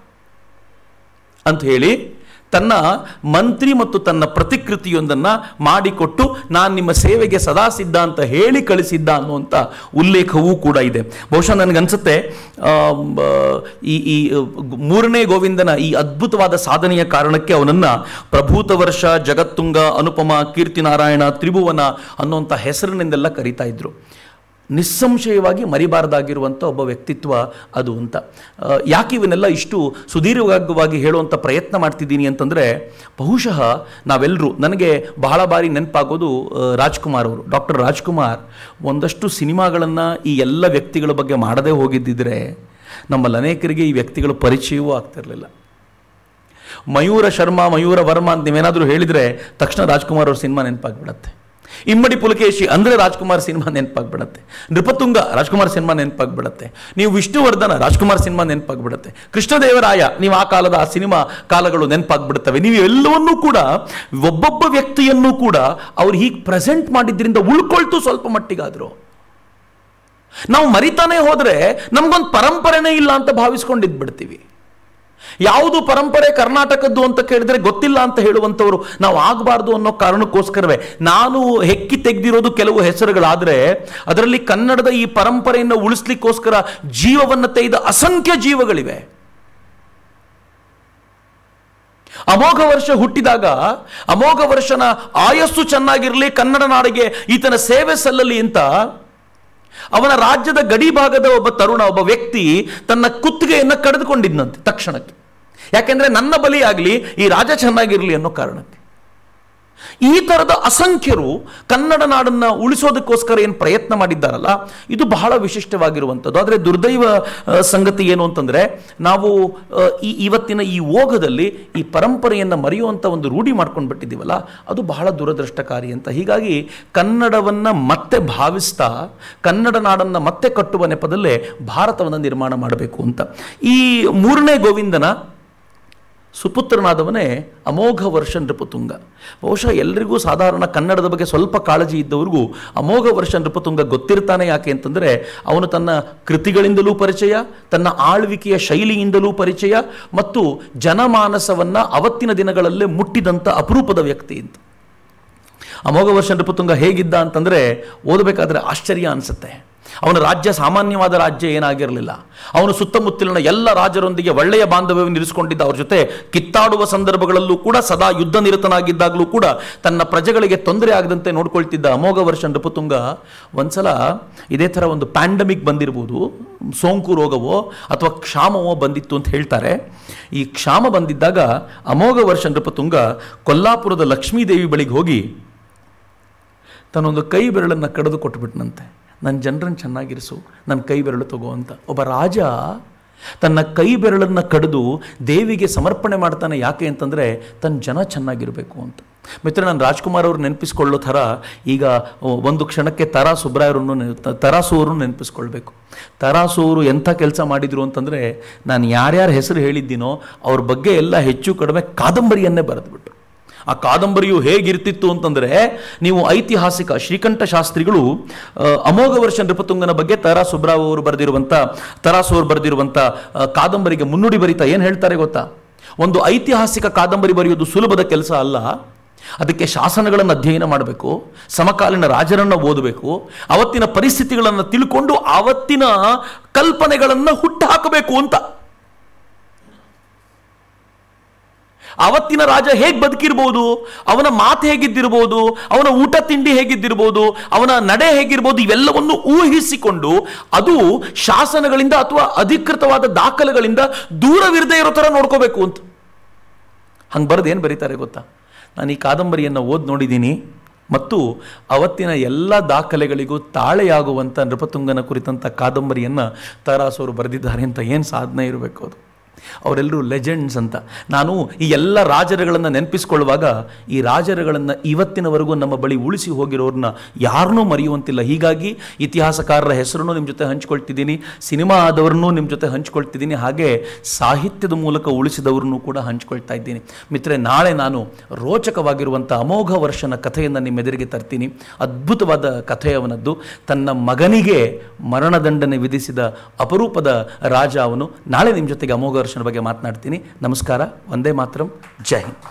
ಅಂತ ಹೇಳಿ ತನ್ನ ಮಂತ್ರಿ ಮತ್ತು ತನ್ನ ಪ್ರತಿಕೃತಿಯೊಂದನ್ನು ಮಾಡಿಕೊಟ್ಟು ನಾನು ನಿಮ್ಮ ಸೇವೆಗೆ ಸದಾ ಸಿದ್ಧ ಅಂತ ಹೇಳಿ ಕಳಿಸಿದ್ದ ಅನ್ನುವಂಥ ಉಲ್ಲೇಖವೂ ಕೂಡ ಇದೆ ಬಹುಶಃ ನನಗನ್ಸುತ್ತೆ ಆಮ್, ಆ, ಈ ಈ ಮೂರನೇ ಗೋವಿಂದನ ಈ ಅದ್ಭುತವಾದ ಸಾಧನೆಯ ಕಾರಣಕ್ಕೆ ಅವನನ್ನ ಪ್ರಭೂತ ವರ್ಷ ಜಗತ್ತುಂಗ ಅನುಪಮ ಕೀರ್ತಿನಾರಾಯಣ ತ್ರಿಭುವನ ಅನ್ನುವಂಥ ಹೆಸರಿನಿಂದೆಲ್ಲ ಕರೀತಾ ಇದ್ರು ನಿಸ್ಸಂಶಯವಾಗಿ ಮರಿಬಾರದಾಗಿರುವಂಥ ಒಬ್ಬ ವ್ಯಕ್ತಿತ್ವ ಅದು ಅಂತ ಆ, ಯಾಕೆ ಇವನ್ನೆಲ್ಲ ಇಷ್ಟು ಸುದೀರ್ಘವಾಗಿ ಹೇಳುವಂಥ ಪ್ರಯತ್ನ ಮಾಡ್ತಿದ್ದೀನಿ ಅಂತಂದರೆ ಬಹುಶಃ ನಾವೆಲ್ಲರೂ ನನಗೆ ಬಹಳ ಬಾರಿ ನೆನಪಾಗೋದು ಆ, ರಾಜ್ಕುಮಾರ್ ಅವರು ಡಾಕ್ಟರ್ ರಾಜ್ಕುಮಾರ್ ಒಂದಷ್ಟು ಸಿನಿಮಾಗಳನ್ನು ಈ ಎಲ್ಲ ವ್ಯಕ್ತಿಗಳ ಬಗ್ಗೆ ಮಾಡದೇ ಹೋಗಿದ್ದಿದ್ರೆ ನಮ್ಮಲ್ಲಿ ಅನೇಕರಿಗೆ ಈ ವ್ಯಕ್ತಿಗಳ ಪರಿಚಯವೂ ಆಗ್ತಿರಲಿಲ್ಲ ಮಯೂರ ಶರ್ಮಾ ಮಯೂರ ವರ್ಮ ಅಂತ ನೀವೇನಾದರೂ ಹೇಳಿದರೆ ತಕ್ಷಣ ರಾಜ್ಕುಮಾರ್ ಅವ್ರ ಸಿನಿಮಾ ನೆನಪಾಗ್ಬಿಡತ್ತೆ ಇಮ್ಮಡಿ ಪುಲಕೇಶಿ ಅಂದರೆ ರಾಜ್ಕುಮಾರ್ ಸಿನಿಮಾ ನೆನಪಾಗ್ಬಿಡತ್ತೆ ನೃಪತುಂಗ ರಾಜ್ಕುಮಾರ್ ಸಿನಿಮಾ ನೆನಪಾಗ್ಬಿಡತ್ತೆ ನೀವು ವಿಷ್ಣುವರ್ಧನ ರಾಜ್ಕುಮಾರ್ ಸಿನಿಮಾ ನೆನಪಾಗ್ಬಿಡತ್ತೆ ಕೃಷ್ಣದೇವರಾಯ ನೀವು ಆ ಕಾಲದ ಆ ಸಿನಿಮಾ ಕಾಲಗಳು ನೆನಪಾಗ್ಬಿಡುತ್ತವೆ ನೀವು ಎಲ್ಲವನ್ನೂ ಕೂಡ ಒಬ್ಬೊಬ್ಬ ವ್ಯಕ್ತಿಯನ್ನು ಕೂಡ ಅವ್ರು ಹೀಗೆ ಪ್ರೆಸೆಂಟ್ ಮಾಡಿದ್ರಿಂದ ಉಳ್ಕೊಳ್ತು ಸ್ವಲ್ಪ ಮಟ್ಟಿಗಾದ್ರು ನಾವು ಮರಿತಾನೆ ಹೋದ್ರೆ ನಮ್ಗೊಂದು ಪರಂಪರೆನೇ ಇಲ್ಲ ಅಂತ ಭಾವಿಸ್ಕೊಂಡಿದ್ಬಿಡ್ತೀವಿ ಯಾವುದು ಪರಂಪರೆ ಕರ್ನಾಟಕದ್ದು ಅಂತ ಕೇಳಿದ್ರೆ ಗೊತ್ತಿಲ್ಲ ಅಂತ ಹೇಳುವಂಥವ್ರು ನಾವು ಆಗಬಾರ್ದು ಅನ್ನೋ ಕಾರಣಕ್ಕೋಸ್ಕರವೇ ನಾನು ಹೆಕ್ಕಿ ತೆಗೆದಿರೋದು ಕೆಲವು ಹೆಸರುಗಳಾದರೆ ಅದರಲ್ಲಿ ಕನ್ನಡದ ಈ ಪರಂಪರೆಯನ್ನು ಉಳಿಸ್ಲಿಕ್ಕೋಸ್ಕರ ಜೀವವನ್ನು ತೆಗೆದ ಅಸಂಖ್ಯ ಜೀವಗಳಿವೆ ಅಮೋಘ ವರ್ಷ ಹುಟ್ಟಿದಾಗ ಅಮೋಘ ವರ್ಷನ ಆಯಸ್ಸು ಚೆನ್ನಾಗಿರಲಿ ಕನ್ನಡ ನಾಡಿಗೆ ಈತನ ಸೇವೆ ಸಲ್ಲಲಿ ಅಂತ ಅವನ ರಾಜ್ಯದ ಗಡಿ ಭಾಗದ ಒಬ್ಬ ತರುಣ ಒಬ್ಬ ವ್ಯಕ್ತಿ ತನ್ನ ಕುತ್ತಿಗೆಯನ್ನು ಕಡಿದುಕೊಂಡಿದ್ದಂತೆ ತಕ್ಷಣಕ್ಕೆ ಯಾಕೆಂದ್ರೆ ನನ್ನ ಬಲಿ ಆಗಲಿ ಈ ರಾಜ ಚೆನ್ನಾಗಿರಲಿ ಅನ್ನೋ ಕಾರಣಕ್ಕೆ ಈ ಥರದ ಅಸಂಖ್ಯರು ಕನ್ನಡ ನಾಡನ್ನು ಉಳಿಸೋದಕ್ಕೋಸ್ಕರ ಏನು ಪ್ರಯತ್ನ ಮಾಡಿದ್ದಾರಲ್ಲ ಇದು ಬಹಳ ವಿಶಿಷ್ಟವಾಗಿರುವಂಥದ್ದು ಆದರೆ ದುರ್ದೈವ ಆ, ಸಂಗತಿ ಏನು ಅಂತಂದರೆ ನಾವು ಆ, ಈ ಇವತ್ತಿನ ಈ ಓಘದಲ್ಲಿ ಈ ಪರಂಪರೆಯನ್ನು ಮರೆಯುವಂಥ ಒಂದು ರೂಢಿ ಮಾಡ್ಕೊಂಡು ಬಿಟ್ಟಿದ್ದೀವಲ್ಲ ಅದು ಬಹಳ ದುರದೃಷ್ಟಕಾರಿ ಅಂತ ಹೀಗಾಗಿ ಕನ್ನಡವನ್ನು ಮತ್ತೆ ಭಾವಿಸ್ತಾ ಕನ್ನಡ ನಾಡನ್ನು ಮತ್ತೆ ಕಟ್ಟುವ ನೆಪದಲ್ಲೇ ಭಾರತವನ್ನು ನಿರ್ಮಾಣ ಮಾಡಬೇಕು ಅಂತ ಈ ಮೂರನೇ ಗೋವಿಂದನ ಸುಪುತ್ರನಾದವನೇ ಅಮೋಘ ವರ್ಷ ನೃಪತುಂಗ ಬಹುಶಃ ಎಲ್ರಿಗೂ ಸಾಧಾರಣ ಕನ್ನಡದ ಬಗ್ಗೆ ಸ್ವಲ್ಪ ಕಾಳಜಿ ಇದ್ದವ್ರಿಗೂ ಅಮೋಘ ವರ್ಷ ನೃಪತುಂಗ ಗೊತ್ತಿರ್ತಾನೆ ಯಾಕೆ ಅಂತಂದರೆ ಅವನು ತನ್ನ ಕೃತಿಗಳಿಂದಲೂ ಪರಿಚಯ ತನ್ನ ಆಳ್ವಿಕೆಯ ಶೈಲಿಯಿಂದಲೂ ಪರಿಚಯ ಮತ್ತು ಜನಮಾನಸವನ್ನು ಅವತ್ತಿನ ದಿನಗಳಲ್ಲೇ ಮುಟ್ಟಿದಂಥ ಅಪರೂಪದ ವ್ಯಕ್ತಿ ಅಂತ ಅಮೋಘ ವರ್ಷ ನೃಪತುಂಗ ಹೇಗಿದ್ದ ಅಂತಂದರೆ ಓದಬೇಕಾದ್ರೆ ಆಶ್ಚರ್ಯ ಅನಿಸುತ್ತೆ ಅವನ ರಾಜ್ಯ ಸಾಮಾನ್ಯವಾದ ರಾಜ್ಯ ಏನಾಗಿರಲಿಲ್ಲ ಅವನು ಸುತ್ತಮುತ್ತಲಿನ ಎಲ್ಲ ರಾಜರೊಂದಿಗೆ ಒಳ್ಳೆಯ ಬಾಂಧವ್ಯವನ್ನು ಇರಿಸಿಕೊಂಡಿದ್ದ ಅವ್ರ ಜೊತೆ ಕಿತ್ತಾಡುವ ಸಂದರ್ಭಗಳಲ್ಲೂ ಕೂಡ ಸದಾ ಯುದ್ಧ ನಿರತನಾಗಿದ್ದಾಗಲೂ ಕೂಡ ತನ್ನ ಪ್ರಜೆಗಳಿಗೆ ತೊಂದರೆ ಆಗದಂತೆ ನೋಡ್ಕೊಳ್ತಿದ್ದ ಅಮೋಘ ವರ್ಷ ನೃಪತುಂಗ ಒಂದ್ಸಲ ಇದೇ ಥರ ಒಂದು ಪ್ಯಾಂಡಮಿಕ್ ಬಂದಿರ್ಬೋದು ಸೋಂಕು ರೋಗವೋ ಅಥವಾ ಕ್ಷಾಮವೋ ಬಂದಿತ್ತು ಅಂತ ಹೇಳ್ತಾರೆ ಈ ಕ್ಷಾಮ ಬಂದಿದ್ದಾಗ ಅಮೋಘ ವರ್ಷ ನೃಪತುಂಗ ಕೊಲ್ಲಾಪುರದ ಲಕ್ಷ್ಮೀದೇವಿ ಬಳಿಗೆ ಹೋಗಿ ತನ್ನೊಂದು ಕೈ ಬೆರಳನ್ನು ಕಡಿದು ಕೊಟ್ಬಿಟ್ನಂತೆ ನನ್ನ ಜನರನ್ನು ಚೆನ್ನಾಗಿರಿಸು ನನ್ನ ಕೈ ಬೆರಳು ತಗೋ ಅಂತ ಒಬ್ಬ ರಾಜ ತನ್ನ ಕೈ ಬೆರಳನ್ನು ಕಡಿದು ದೇವಿಗೆ ಸಮರ್ಪಣೆ ಮಾಡ್ತಾನೆ ಯಾಕೆ ಅಂತಂದರೆ ತನ್ನ ಜನ ಚೆನ್ನಾಗಿರಬೇಕು ಅಂತ ಮಿತ್ರ ನಾನು ರಾಜ್ಕುಮಾರ್ ಅವರು ನೆನಪಿಸ್ಕೊಳ್ಳೋ ಥರ ಈಗ ಒಂದು ಕ್ಷಣಕ್ಕೆ ತರಾ ಸುಬ್ರಾಯರನ್ನು ನೆ- ತ- ತರಾಸು ಅವರು ನೆನಪಿಸ್ಕೊಳ್ಬೇಕು ತರಾಸು ಅವರು ಎಂಥ ಕೆಲಸ ಮಾಡಿದರು ಅಂತಂದರೆ ನಾನು ಯಾರ್ಯಾರ ಹೆಸರು ಹೇಳಿದ್ದೀನೋ ಅವ್ರ ಬಗ್ಗೆ ಎಲ್ಲ ಹೆಚ್ಚು ಕಡಿಮೆ ಕಾದಂಬರಿಯನ್ನೇ ಬರೆದುಬಿಟ್ರು ಆ ಕಾದಂಬರಿಯು ಹೇಗಿರ್ತಿತ್ತು ಅಂತಂದರೆ ನೀವು ಐತಿಹಾಸಿಕ ಶ್ರೀಕಂಠ ಶಾಸ್ತ್ರಿಗಳು ಆ, ಅಮೋಘ ವರ್ಷ ನೃಪತುಂಗನ ಬಗ್ಗೆ ತರಾ ಸುಬ್ರಾವ್ ಅವರು ಬರೆದಿರುವಂಥ ತರಾಸು ಅವರು ಬರೆದಿರುವಂಥ ಆ, ಕಾದಂಬರಿಗೆ ಮುನ್ನುಡಿ ಬರೀತಾ ಏನು ಹೇಳ್ತಾರೆ ಗೊತ್ತಾ ಒಂದು ಐತಿಹಾಸಿಕ ಕಾದಂಬರಿ ಬರೆಯೋದು ಸುಲಭದ ಕೆಲಸ ಅಲ್ಲ ಅದಕ್ಕೆ ಶಾಸನಗಳನ್ನು ಅಧ್ಯಯನ ಮಾಡಬೇಕು ಸಮಕಾಲೀನ ರಾಜರನ್ನು ಓದಬೇಕು ಅವತ್ತಿನ ಪರಿಸ್ಥಿತಿಗಳನ್ನು ತಿಳ್ಕೊಂಡು ಅವತ್ತಿನ ಕಲ್ಪನೆಗಳನ್ನು ಹುಟ್ಟು ಹಾಕಬೇಕು ಅಂತ ಅವತ್ತಿನ ರಾಜ ಹೇಗೆ ಬದುಕಿರ್ಬೋದು ಅವನ ಮಾತು ಹೇಗಿದ್ದಿರ್ಬೋದು ಅವನ ಊಟ ತಿಂಡಿ ಹೇಗಿದ್ದಿರ್ಬೋದು ಅವನ ನಡೆ ಹೇಗಿರ್ಬೋದು ಇವೆಲ್ಲವನ್ನು ಊಹಿಸಿಕೊಂಡು ಅದು ಶಾಸನಗಳಿಂದ ಅಥವಾ ಅಧಿಕೃತವಾದ ದಾಖಲೆಗಳಿಂದ ದೂರವಿರದೇ ಇರೋ ಥರ ನೋಡ್ಕೋಬೇಕು ಅಂತ ಹಂಗೆ ಬರೆದು ಏನು ಬರೀತಾರೆ ಗೊತ್ತಾ ನಾನು ಈ ಕಾದಂಬರಿಯನ್ನು ಓದಿ ನೋಡಿದ್ದೀನಿ ಮತ್ತು ಅವತ್ತಿನ ಎಲ್ಲ ದಾಖಲೆಗಳಿಗೂ ತಾಳೆಯಾಗುವಂಥ ನೃಪತುಂಗನ ಕುರಿತಂಥ ಕಾದಂಬರಿಯನ್ನು ತರಾಸವರು ಬರೆದಿದ್ದಾರೆ ಅಂತ ಏನು ಸಾಧನೆ ಇರಬೇಕು ಅದು ಅವರೆಲ್ಲರೂ ಲೆಜೆಂಡ್ಸ್ ಅಂತ ನಾನು ಈ ಎಲ್ಲ ರಾಜರುಗಳನ್ನು ನೆನಪಿಸ್ಕೊಳ್ಳುವಾಗ ಈ ರಾಜರುಗಳನ್ನು ಇವತ್ತಿನವರೆಗೂ ನಮ್ಮ ಬಳಿ ಉಳಿಸಿ ಹೋಗಿರೋರನ್ನ ಯಾರನ್ನೂ ಮರೆಯುವಂತಿಲ್ಲ ಹೀಗಾಗಿ ಇತಿಹಾಸಕಾರರ ಹೆಸರನ್ನು ನಿಮ್ಮ ಜೊತೆ ಹಂಚ್ಕೊಳ್ತಿದ್ದೀನಿ ಸಿನಿಮಾ ಆದವ್ರನ್ನೂ ನಿಮ್ಮ ಜೊತೆ ಹಂಚ್ಕೊಳ್ತಿದ್ದೀನಿ ಹಾಗೆ ಸಾಹಿತ್ಯದ ಮೂಲಕ ಉಳಿಸಿದವ್ರನ್ನೂ ಕೂಡ ಹಂಚ್ಕೊಳ್ತಾ ಇದ್ದೀನಿ ಮಿತ್ರೆ ನಾಳೆ ನಾನು ರೋಚಕವಾಗಿರುವಂಥ ಅಮೋಘ ವರ್ಷನ ಕಥೆಯನ್ನು ನಿಮ್ಮೆದುರಿಗೆ ತರ್ತೀನಿ ಅದ್ಭುತವಾದ ಕಥೆಯವನದ್ದು ತನ್ನ ಮಗನಿಗೆ ಮರಣದಂಡನೆ ವಿಧಿಸಿದ ಅಪರೂಪದ ರಾಜ ಅವನು ನಾಳೆ ನಿಮ್ಮ ಜೊತೆಗೆ ಅಮೋಘ ವರ್ಷನ ಬಗ್ಗೆ ಮಾತನಾಡ್ತೀನಿ ನಮಸ್ಕಾರ ಒಂದೇ ಮಾತ್ರಂ ಜೈ ಹಿಂದ್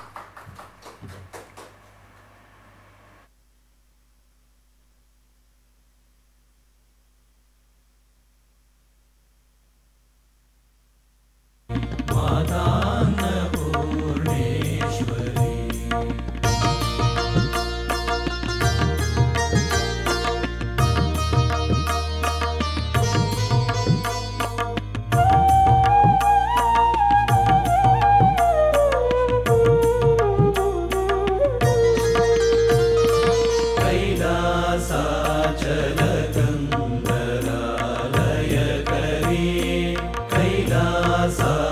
कैलासाचलकन्दरालयकरी कैलासा